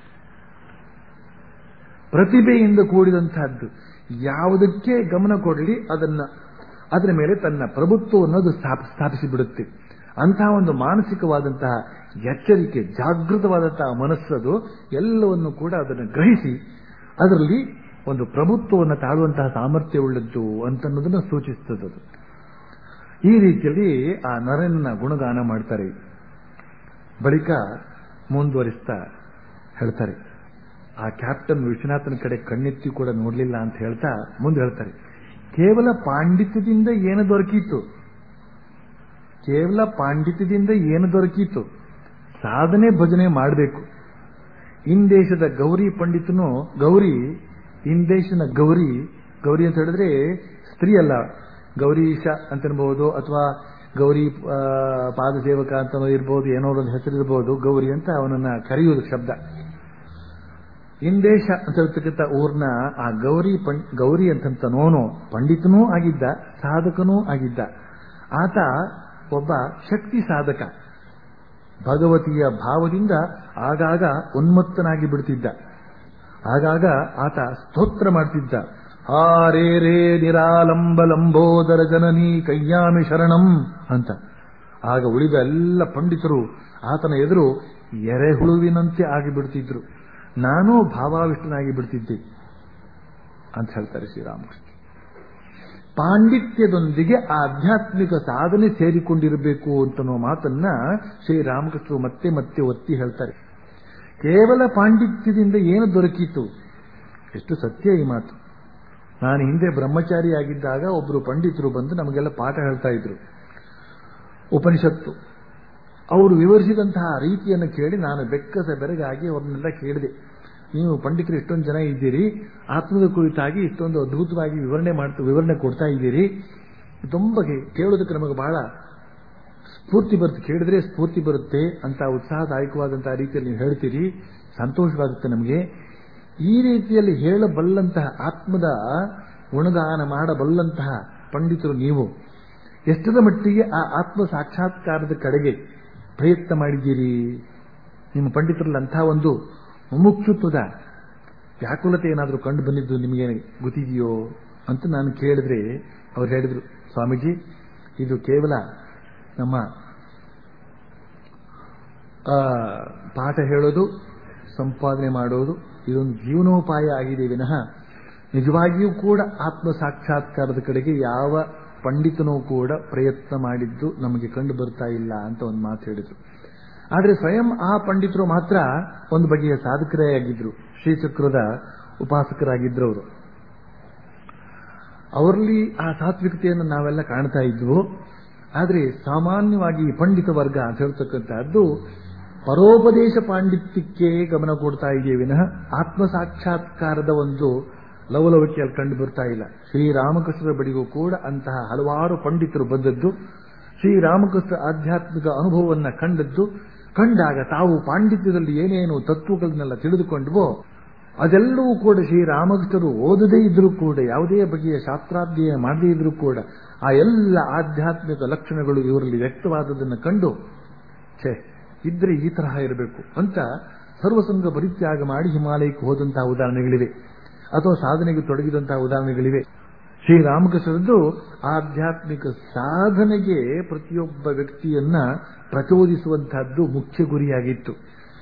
ಪ್ರತಿಭೆಯಿಂದ ಕೂಡಿದಂತಹದ್ದು ಯಾವುದಕ್ಕೆ ಗಮನ ಕೊಡಲಿ ಅದನ್ನ ಅದರ ಮೇಲೆ ತನ್ನ ಪ್ರಭುತ್ವವನ್ನು ಅದು ಸ್ಥಾಪಿಸಿ ಬಿಡುತ್ತೆ ಅಂತಹ ಒಂದು ಮಾನಸಿಕವಾದಂತಹ ಎಚ್ಚರಿಕೆ ಜಾಗೃತವಾದಂತಹ ಮನಸ್ಸದು ಎಲ್ಲವನ್ನು ಕೂಡ ಅದನ್ನು ಗ್ರಹಿಸಿ ಅದರಲ್ಲಿ ಒಂದು ಪ್ರಭುತ್ವವನ್ನು ತಾಳುವಂತಹ ಸಾಮರ್ಥ್ಯವುಳ್ಳದ್ದು ಅಂತನ್ನೋದನ್ನು ಸೂಚಿಸ್ತದೆ ಈ ರೀತಿಯಲ್ಲಿ ಆ ನರನ ಗುಣಗಾನ ಮಾಡ್ತಾರೆ ಬಳಿಕ ಮುಂದುವರಿಸ್ತಾ ಹೇಳ್ತಾರೆ ಆ ಕ್ಯಾಪ್ಟನ್ ವಿಶ್ವನಾಥನ ಕಡೆ ಕಣ್ಣೆತ್ತಿ ಕೂಡ ನೋಡಲಿಲ್ಲ ಅಂತ ಹೇಳ್ತಾ ಮುಂದೆ ಹೇಳ್ತಾರೆ ಕೇವಲ ಪಾಂಡಿತ್ಯದಿಂದ ಏನು ದೊರಕಿತು ಕೇವಲ ಪಾಂಡಿತ್ಯದಿಂದ ಏನು ದೊರಕಿತು ಸಾಧನೆ ಭಜನೆ ಮಾಡಬೇಕು ಇಂದೇಶದ ಗೌರಿ ಪಂಡಿತನು ಗೌರಿ ಇಂದೇಶನ ಗೌರಿ ಗೌರಿ ಅಂತ ಹೇಳಿದ್ರೆ ಸ್ತ್ರೀ ಅಲ್ಲ ಗೌರೀಶ ಅಂತನ್ಬಹುದು ಅಥವಾ ಗೌರಿ ಪಾದಸೇವಕ ಅಂತ ಇರ್ಬೋದು ಏನೋ ಒಂದು ಹೆಸರಿರ್ಬೋದು ಗೌರಿ ಅಂತ ಅವನನ್ನ ಕರೆಯುವುದು ಶಬ್ದ ಇಂದೇಶ ಅಂತ ಹೇಳ್ತಕ್ಕಂಥ ಊರ್ನ ಆ ಗೌರಿ ಪಂಡ್ ಗೌರಿ ಅಂತಂತನೋನು ಪಂಡಿತನೂ ಆಗಿದ್ದ ಸಾಧಕನೂ ಆಗಿದ್ದ ಆತ ಒಬ್ಬ ಶಕ್ತಿ ಸಾಧಕ ಭಗವತಿಯ ಭಾವದಿಂದ ಆಗಾಗ ಉನ್ಮತ್ತನಾಗಿ ಬಿಡ್ತಿದ್ದ ಆಗಾಗ ಆತ ಸ್ತೋತ್ರ ಮಾಡ್ತಿದ್ದ ಆ ರೇ ರೇ ನಿರಾಲಂಬ ಲಂಬೋದರ ಜನನಿ ಕಯ್ಯಾಮಿ ಶರಣಂ ಅಂತ ಆಗ ಉಳಿದ ಎಲ್ಲ ಪಂಡಿತರು ಆತನ ಎದುರು ಎರೆಹುಳುವಿನಂತೆ ಆಗಿಬಿಡ್ತಿದ್ರು ನಾನೂ ಭಾವಾವಿಷ್ಟನಾಗಿ ಬಿಡ್ತಿದ್ದೆ ಅಂತ ಹೇಳ್ತಾರೆ ಶ್ರೀರಾಮಕೃಷ್ಣ ಪಾಂಡಿತ್ಯದೊಂದಿಗೆ ಆಧ್ಯಾತ್ಮಿಕ ಸಾಧನೆ ಸೇರಿಕೊಂಡಿರಬೇಕು ಅಂತನೋ ಮಾತನ್ನ ಶ್ರೀರಾಮಕೃಷ್ಣರು ಮತ್ತೆ ಮತ್ತೆ ಒತ್ತಿ ಹೇಳ್ತಾರೆ ಕೇವಲ ಪಾಂಡಿತ್ಯದಿಂದ ಏನು ದೊರಕಿತು ಎಷ್ಟು ಸತ್ಯ ಈ ಮಾತು ನಾನು ಹಿಂದೆ ಬ್ರಹ್ಮಚಾರಿಯಾಗಿದ್ದಾಗ ಒಬ್ಬರು ಪಂಡಿತರು ಬಂದು ನಮಗೆಲ್ಲ ಪಾಠ ಹೇಳ್ತಾ ಇದ್ರು ಉಪನಿಷತ್ತು ಅವರು ವಿವರಿಸಿದಂತಹ ರೀತಿಯನ್ನು ಕೇಳಿ ನಾನು ಬೆಕ್ಕಸ ಬೆರಗಾಗಿ ಅವ್ರನ್ನೆಲ್ಲ ಕೇಳಿದೆ ನೀವು ಪಂಡಿತರು ಎಷ್ಟೊಂದು ಜನ ಇದ್ದೀರಿ ಆತ್ಮದ ಕುರಿತಾಗಿ ಇಷ್ಟೊಂದು ಅದ್ಭುತವಾಗಿ ವಿವರಣೆ ಮಾಡ್ತಾ ವಿವರಣೆ ಕೊಡ್ತಾ ಇದ್ದೀರಿ ತುಂಬ ಕೇಳೋದಕ್ಕೆ ನಮಗೆ ಬಹಳ ಸ್ಫೂರ್ತಿ ಬರುತ್ತೆ ಕೇಳಿದ್ರೆ ಸ್ಫೂರ್ತಿ ಬರುತ್ತೆ ಅಂತ ಉತ್ಸಾಹದಾಯಕವಾದಂತಹ ರೀತಿಯಲ್ಲಿ ನೀವು ಹೇಳ್ತೀರಿ ಸಂತೋಷವಾಗುತ್ತೆ ನಮಗೆ ಈ ರೀತಿಯಲ್ಲಿ ಹೇಳಬಲ್ಲಂತಹ ಆತ್ಮದ ಗುಣಗಾನ ಮಾಡಬಲ್ಲಂತಹ ಪಂಡಿತರು ನೀವು ಎಷ್ಟರ ಮಟ್ಟಿಗೆ ಆ ಆತ್ಮ ಸಾಕ್ಷಾತ್ಕಾರದ ಕಡೆಗೆ ಪ್ರಯತ್ನ ಮಾಡಿದ್ದೀರಿ ನಿಮ್ಮ ಪಂಡಿತರಲ್ಲಿ ಅಂತಹ ಒಂದು ಮುಮುಕ್ಷುತ್ವದ ವ್ಯಾಕುಲತೆ ಏನಾದರೂ ಕಂಡು ಬಂದಿದ್ದು ನಿಮಗೆ ಗೊತ್ತಿದೆಯೋ ಅಂತ ನಾನು ಕೇಳಿದ್ರೆ ಅವ್ರು ಹೇಳಿದ್ರು ಸ್ವಾಮೀಜಿ ಇದು ಕೇವಲ ನಮ್ಮ ಪಾಠ ಹೇಳೋದು ಸಂಪಾದನೆ ಮಾಡೋದು ಇದೊಂದು ಜೀವನೋಪಾಯ ಆಗಿದೆ ವಿನಃ ನಿಜವಾಗಿಯೂ ಕೂಡ ಆತ್ಮ ಸಾಕ್ಷಾತ್ಕಾರದ ಕಡೆಗೆ ಯಾವ ಪಂಡಿತನೂ ಕೂಡ ಪ್ರಯತ್ನ ಮಾಡಿದ್ದು ನಮಗೆ ಕಂಡು ಬರ್ತಾ ಇಲ್ಲ ಅಂತ ಒಂದು ಮಾತು ಹೇಳಿದ್ರು ಆದರೆ ಸ್ವಯಂ ಆ ಪಂಡಿತರು ಮಾತ್ರ ಒಂದು ಬಗೆಯ ಸಾಧಕರೇ ಆಗಿದ್ರು ಶ್ರೀಚಕ್ರದ ಉಪಾಸಕರಾಗಿದ್ರು ಅವರು ಅವರಲ್ಲಿ ಆ ಸಾತ್ವಿಕತೆಯನ್ನು ನಾವೆಲ್ಲ ಕಾಣ್ತಾ ಇದ್ವು ಆದರೆ ಸಾಮಾನ್ಯವಾಗಿ ಪಂಡಿತ ವರ್ಗ ಅಂತ ಹೇಳ್ತಕ್ಕಂಥದ್ದು ಪರೋಪದೇಶ ಪಾಂಡಿತ್ಯಕ್ಕೆ ಗಮನ ಕೊಡ್ತಾ ಇದೆಯೇ ವಿನಃ ಆತ್ಮ ಸಾಕ್ಷಾತ್ಕಾರದ ಒಂದು ಲವಲವಿಕೆಯಲ್ಲಿ ಕಂಡು ಬರ್ತಾ ಇಲ್ಲ ಶ್ರೀರಾಮಕೃಷ್ಣರ ಬಳಿಗೂ ಕೂಡ ಅಂತಹ ಹಲವಾರು ಪಂಡಿತರು ಬಂದದ್ದು ಶ್ರೀರಾಮಕೃಷ್ಣ ಆಧ್ಯಾತ್ಮಿಕ ಅನುಭವವನ್ನು ಕಂಡದ್ದು ಕಂಡಾಗ ತಾವು ಪಾಂಡಿತ್ಯದಲ್ಲಿ ಏನೇನು ತತ್ವಗಳನ್ನೆಲ್ಲ ತಿಳಿದುಕೊಂಡ್ವೋ ಅದೆಲ್ಲವೂ ಕೂಡ ಶ್ರೀರಾಮಕೃಷ್ಣರು ಓದದೇ ಇದ್ರೂ ಕೂಡ ಯಾವುದೇ ಬಗೆಯ ಶಾಸ್ತ್ರಾಧ್ಯಯನ ಮಾಡದೇ ಇದ್ರೂ ಕೂಡ ಆ ಎಲ್ಲ ಆಧ್ಯಾತ್ಮಿಕ ಲಕ್ಷಣಗಳು ಇವರಲ್ಲಿ ವ್ಯಕ್ತವಾದದನ್ನು ಕಂಡು ಛೇ ಇದ್ರೆ ಈ ತರಹ ಇರಬೇಕು ಅಂತ ಸರ್ವಸಂಗ ಪರಿತ್ಯಾಗ ಮಾಡಿ ಹಿಮಾಲಯಕ್ಕೆ ಹೋದಂತಹ ಉದಾಹರಣೆಗಳಿವೆ ಅಥವಾ ಸಾಧನೆಗೆ ತೊಡಗಿದಂತಹ ಉದಾಹರಣೆಗಳಿವೆ ಶ್ರೀರಾಮಕೃಷ್ಣರದ್ದು ಆಧ್ಯಾತ್ಮಿಕ ಸಾಧನೆಗೆ ಪ್ರತಿಯೊಬ್ಬ ವ್ಯಕ್ತಿಯನ್ನ ಪ್ರಚೋದಿಸುವಂತಹದ್ದು ಮುಖ್ಯ ಗುರಿಯಾಗಿತ್ತು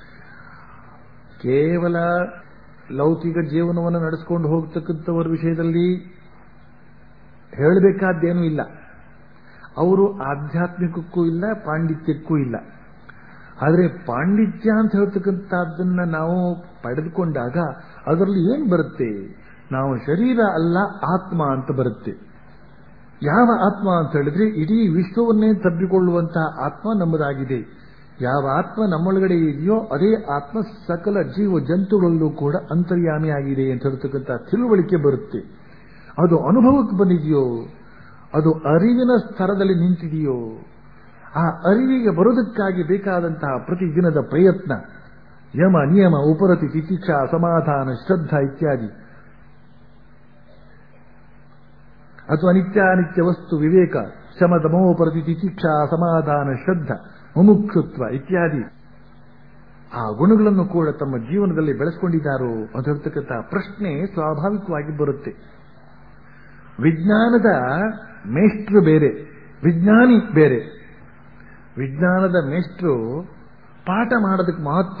ಕೇವಲ ಲೌಕಿಕ ಜೀವನವನ್ನು ನಡೆಸಿಕೊಂಡು ಹೋಗ್ತಕ್ಕಂಥವರ ವಿಷಯದಲ್ಲಿ ಹೇಳಬೇಕಾದ್ದೇನೂ ಇಲ್ಲ ಅವರು ಆಧ್ಯಾತ್ಮಿಕಕ್ಕೂ ಇಲ್ಲ ಪಾಂಡಿತ್ಯಕ್ಕೂ ಇಲ್ಲ ಆದರೆ ಪಾಂಡಿತ್ಯ ಅಂತ ಹೇಳ್ತಕ್ಕಂಥದ್ದನ್ನ ನಾವು ಪಡೆದುಕೊಂಡಾಗ ಅದರಲ್ಲಿ ಏನು ಬರುತ್ತೆ ನಾವು ಶರೀರ ಅಲ್ಲ ಆತ್ಮ ಅಂತ ಬರುತ್ತೆ ಯಾವ ಆತ್ಮ ಅಂತ ಹೇಳಿದ್ರೆ ಇಡೀ ವಿಶ್ವವನ್ನೇ ತಬ್ಬಿಕೊಳ್ಳುವಂತಹ ಆತ್ಮ ನಮ್ಮದಾಗಿದೆ ಯಾವ ಆತ್ಮ ನಮ್ಮೊಳಗಡೆ ಇದೆಯೋ ಅದೇ ಆತ್ಮ ಸಕಲ ಜೀವ ಜಂತುಗಳಲ್ಲೂ ಕೂಡ ಅಂತರ್ಯಾಮಿಯಾಗಿದೆ ಅಂತ ಹೇಳ್ತಕ್ಕಂಥ ತಿಳುವಳಿಕೆ ಬರುತ್ತೆ ಅದು ಅನುಭವಕ್ಕೆ ಬಂದಿದೆಯೋ ಅದು ಅರಿವಿನ ಸ್ತರದಲ್ಲಿ ನಿಂತಿದೆಯೋ ಆ ಅರಿವಿಗೆ ಬರೋದಕ್ಕಾಗಿ ಬೇಕಾದಂತಹ ಪ್ರತಿದಿನದ ಪ್ರಯತ್ನ ಯಮ ನಿಯಮ ಉಪರತಿ ತಿತಿಕ್ಷಾ ಸಮಾಧಾನ ಶ್ರದ್ಧಾ ಇತ್ಯಾದಿ ಅಥವಾ ನಿತ್ಯಾನಿತ್ಯ ವಸ್ತು ವಿವೇಕ ಶಮ ದಮೋಪರತಿ ತಿತಿಕ್ಷಾ ಸಮಾಧಾನ ಶ್ರದ್ಧ ಮುಮುಕ್ಷುತ್ವ ಇತ್ಯಾದಿ ಆ ಗುಣಗಳನ್ನು ಕೂಡ ತಮ್ಮ ಜೀವನದಲ್ಲಿ ಬೆಳೆಸ್ಕೊಂಡಿದ್ದಾರೋ ಅಂತ ಹೇಳ್ತಕ್ಕಂಥ ಪ್ರಶ್ನೆ ಸ್ವಾಭಾವಿಕವಾಗಿ ಬರುತ್ತೆ ವಿಜ್ಞಾನದ ಮೇಷ್ಟ್ರು ಬೇರೆ ವಿಜ್ಞಾನಿ ಬೇರೆ ವಿಜ್ಞಾನದ ಮೇಷ್ಟ್ರು ಪಾಠ ಮಾಡೋದಕ್ಕೆ ಮಾತ್ರ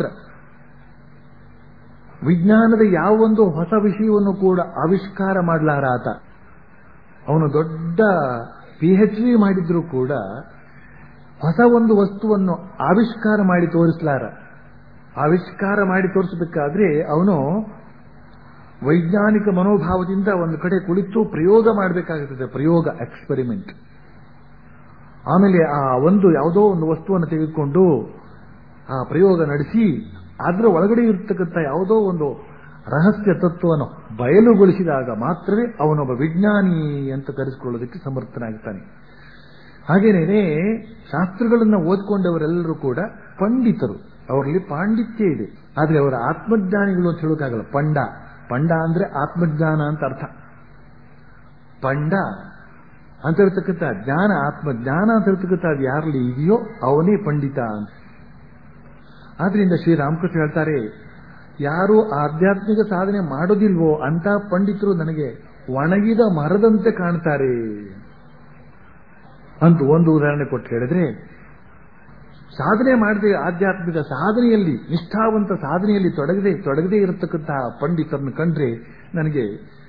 ವಿಜ್ಞಾನದ ಯಾವೊಂದು ಹೊಸ ವಿಷಯವನ್ನು ಕೂಡ ಆವಿಷ್ಕಾರ ಮಾಡಲಾರ ಆತ ಅವನು ದೊಡ್ಡ ಪಿ ಎಚ್ ಡಿ ಮಾಡಿದ್ರೂ ಕೂಡ ಹೊಸ ಒಂದು ವಸ್ತುವನ್ನು ಆವಿಷ್ಕಾರ ಮಾಡಿ ತೋರಿಸಲಾರ ಆವಿಷ್ಕಾರ ಮಾಡಿ ತೋರಿಸಬೇಕಾದ್ರೆ ಅವನು ವೈಜ್ಞಾನಿಕ ಮನೋಭಾವದಿಂದ ಒಂದು ಕಡೆ ಕುಳಿತು ಪ್ರಯೋಗ ಮಾಡಬೇಕಾಗುತ್ತದೆ ಪ್ರಯೋಗ ಎಕ್ಸ್ಪೆರಿಮೆಂಟ್ ಆಮೇಲೆ ಆ ಒಂದು ಯಾವುದೋ ಒಂದು ವಸ್ತುವನ್ನು ತೆಗೆದುಕೊಂಡು ಆ ಪ್ರಯೋಗ ನಡೆಸಿ ಅದರ ಒಳಗಡೆ ಇರತಕ್ಕಂಥ ಯಾವುದೋ ಒಂದು ರಹಸ್ಯ ತತ್ವವನ್ನು ಬಯಲುಗೊಳಿಸಿದಾಗ ಮಾತ್ರವೇ ಅವನೊಬ್ಬ ವಿಜ್ಞಾನಿ ಅಂತ ಕರೆಸಿಕೊಳ್ಳೋದಕ್ಕೆ ಸಮರ್ಥನಾಗ್ತಾನೆ ಹಾಗೇನೇ ಶಾಸ್ತ್ರಗಳನ್ನು ಓದ್ಕೊಂಡವರೆಲ್ಲರೂ ಕೂಡ ಪಂಡಿತರು ಅವರಲ್ಲಿ ಪಾಂಡಿತ್ಯ ಇದೆ ಆದರೆ ಅವರ ಆತ್ಮಜ್ಞಾನಿಗಳು ಅಂತ ಹೇಳೋಕ್ಕಾಗಲ್ಲ ಪಂಡ ಪಂಡ ಅಂದ್ರೆ ಆತ್ಮಜ್ಞಾನ ಅಂತ ಅರ್ಥ ಪಂಡ ಅಂತ ಇರ್ತಕ್ಕಂಥ ಜ್ಞಾನ ಆತ್ಮಜ್ಞಾನ ಅಂತ ಇರ್ತಕ್ಕಂಥ ಯಾರಲ್ಲಿ ಇದೆಯೋ ಅವನೇ ಪಂಡಿತ ಅಂತ ಆದ್ರಿಂದ ಶ್ರೀರಾಮಕೃಷ್ಣ ಹೇಳ್ತಾರೆ ಯಾರು ಆಧ್ಯಾತ್ಮಿಕ ಸಾಧನೆ ಮಾಡೋದಿಲ್ವೋ ಅಂತ ಪಂಡಿತರು ನನಗೆ ಒಣಗಿದ ಮರದಂತೆ ಕಾಣ್ತಾರೆ ಅಂತ ಒಂದು ಉದಾಹರಣೆ ಕೊಟ್ಟು ಹೇಳಿದ್ರೆ ಸಾಧನೆ ಮಾಡದೆ ಆಧ್ಯಾತ್ಮಿಕ ಸಾಧನೆಯಲ್ಲಿ ನಿಷ್ಠಾವಂತ ಸಾಧನೆಯಲ್ಲಿ ತೊಡಗದೆ ತೊಡಗದೇ ಇರತಕ್ಕಂತಹ ಪಂಡಿತರನ್ನು ಕಂಡ್ರೆ ನನಗೆ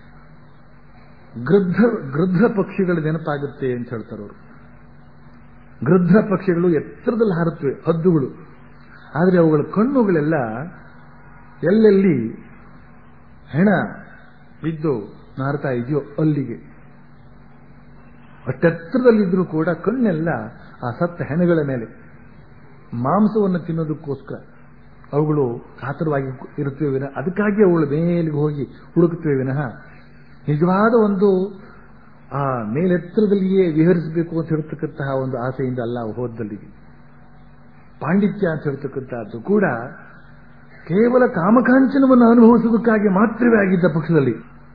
ಗೃದ್ಧ ಗೃದ್ಧ ಪಕ್ಷಿಗಳ ನೆನಪಾಗುತ್ತೆ ಅಂತ ಹೇಳ್ತಾರೆ ಅವರು ಗೃದ್ಧ ಪಕ್ಷಿಗಳು ಎತ್ತರದಲ್ಲಿ ಹಾರುತ್ತವೆ ಹದ್ದುಗಳು ಆದರೆ ಅವುಗಳ ಕಣ್ಣುಗಳೆಲ್ಲ ಎಲ್ಲೆಲ್ಲಿ ಹೆಣ ಬಿದ್ದು ನಾರ್ತಾ ಇದೆಯೋ ಅಲ್ಲಿಗೆ ಅಷ್ಟೆತ್ತರದಲ್ಲಿದ್ರೂ ಕೂಡ ಕಣ್ಣೆಲ್ಲ ಆ ಸತ್ತ ಹೆಣಗಳ ಮೇಲೆ ಮಾಂಸವನ್ನು ತಿನ್ನೋದಕ್ಕೋಸ್ಕರ ಅವುಗಳು ಕಾತರವಾಗಿ ಇರುತ್ತವೆ ವಿನಃ ಅದಕ್ಕಾಗಿ ಅವುಗಳು ಮೇಲಿಗೆ ಹೋಗಿ ಹುಡುಕುತ್ತವೆ ವಿನಃ ನಿಜವಾದ ಒಂದು ಆ ಮೇಲೆತ್ತರದಲ್ಲಿಯೇ ವಿಹರಿಸಬೇಕು ಅಂತ ಹೇಳ್ತಕ್ಕಂತಹ ಒಂದು ಆಸೆಯಿಂದ ಅಲ್ಲ ಅವು ಹೋದಲ್ಲಿಗೆ ಪಾಂಡಿತ್ಯ ಅಂತ ಹೇಳ್ತಕ್ಕಂಥದ್ದು ಕೂಡ ಕೇವಲ ಕಾಮಕಾಂಚನವನ್ನು ಅನುಭವಿಸುವುದಕ್ಕಾಗಿ ಮಾತ್ರವೇ ಆಗಿದ್ದ ಪಕ್ಷದಲ್ಲಿ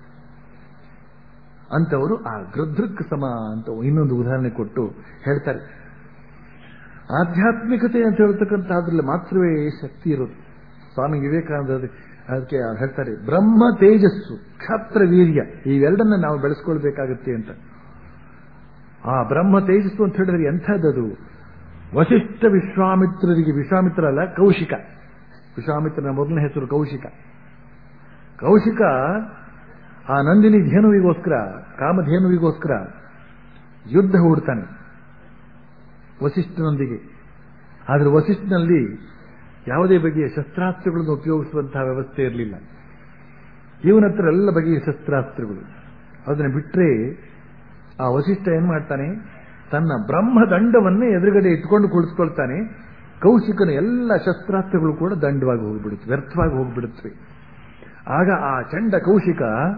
ಅಂತವರು ಆ ಗೃಧೃಕ್ ಸಮ ಅಂತ ಇನ್ನೊಂದು ಉದಾಹರಣೆ ಕೊಟ್ಟು ಹೇಳ್ತಾರೆ ಆಧ್ಯಾತ್ಮಿಕತೆ ಅಂತ ಹೇಳ್ತಕ್ಕಂಥದ್ರಲ್ಲಿ ಮಾತ್ರವೇ ಶಕ್ತಿ ಇರೋದು ಸ್ವಾಮಿ ವಿವೇಕಾನಂದ ಅದಕ್ಕೆ ಹೇಳ್ತಾರೆ ಬ್ರಹ್ಮ ತೇಜಸ್ಸು ಕ್ಷಾತ್ರ ವೀರ್ಯ ಇವೆರಡನ್ನ ನಾವು ಬೆಳೆಸ್ಕೊಳ್ಬೇಕಾಗತ್ತೆ ಅಂತ ಆ ಬ್ರಹ್ಮ ತೇಜಸ್ಸು ಅಂತ ಹೇಳಿದ್ರೆ ಎಂಥದ್ದದು ವಸಿಷ್ಠ ವಿಶ್ವಾಮಿತ್ರರಿಗೆ ವಿಶ್ವಾಮಿತ್ರ ಅಲ್ಲ ಕೌಶಿಕ ವಿಶ್ವಾಮಿತ್ರನ ಮೊದಲನೇ ಹೆಸರು ಕೌಶಿಕ ಕೌಶಿಕ ಆ ನಂದಿನಿ ಧೇನುವಿಗೋಸ್ಕರ ಕಾಮಧೇನುವಿಗೋಸ್ಕರ ಯುದ್ಧ ಹೂಡ್ತಾನೆ ವಸಿಷ್ಠನೊಂದಿಗೆ ಆದರೆ ವಸಿಷ್ಠನಲ್ಲಿ ಯಾವುದೇ ಬಗೆಯ ಶಸ್ತ್ರಾಸ್ತ್ರಗಳನ್ನು ಉಪಯೋಗಿಸುವಂತಹ ವ್ಯವಸ್ಥೆ ಇರಲಿಲ್ಲ ಇವನ ಹತ್ರ ಎಲ್ಲ ಬಗೆಯ ಶಸ್ತ್ರಾಸ್ತ್ರಗಳು ಅದನ್ನು ಬಿಟ್ಟರೆ ಆ ವಸಿಷ್ಠ ಏನ್ ಮಾಡ್ತಾನೆ ತನ್ನ ಬ್ರಹ್ಮದಂಡವನ್ನೇ ಎದುರುಗಡೆ ಇಟ್ಕೊಂಡು ಕುಳಿತುಕೊಳ್ತಾನೆ ಕೌಶಿಕನ ಎಲ್ಲ ಶಸ್ತ್ರಾಸ್ತ್ರಗಳು ಕೂಡ ದಂಡವಾಗಿ ಹೋಗ್ಬಿಡುತ್ತೆ ವ್ಯರ್ಥವಾಗಿ ಹೋಗ್ಬಿಡುತ್ತವೆ ಆಗ ಆ ಚಂಡ ಕೌಶಿಕ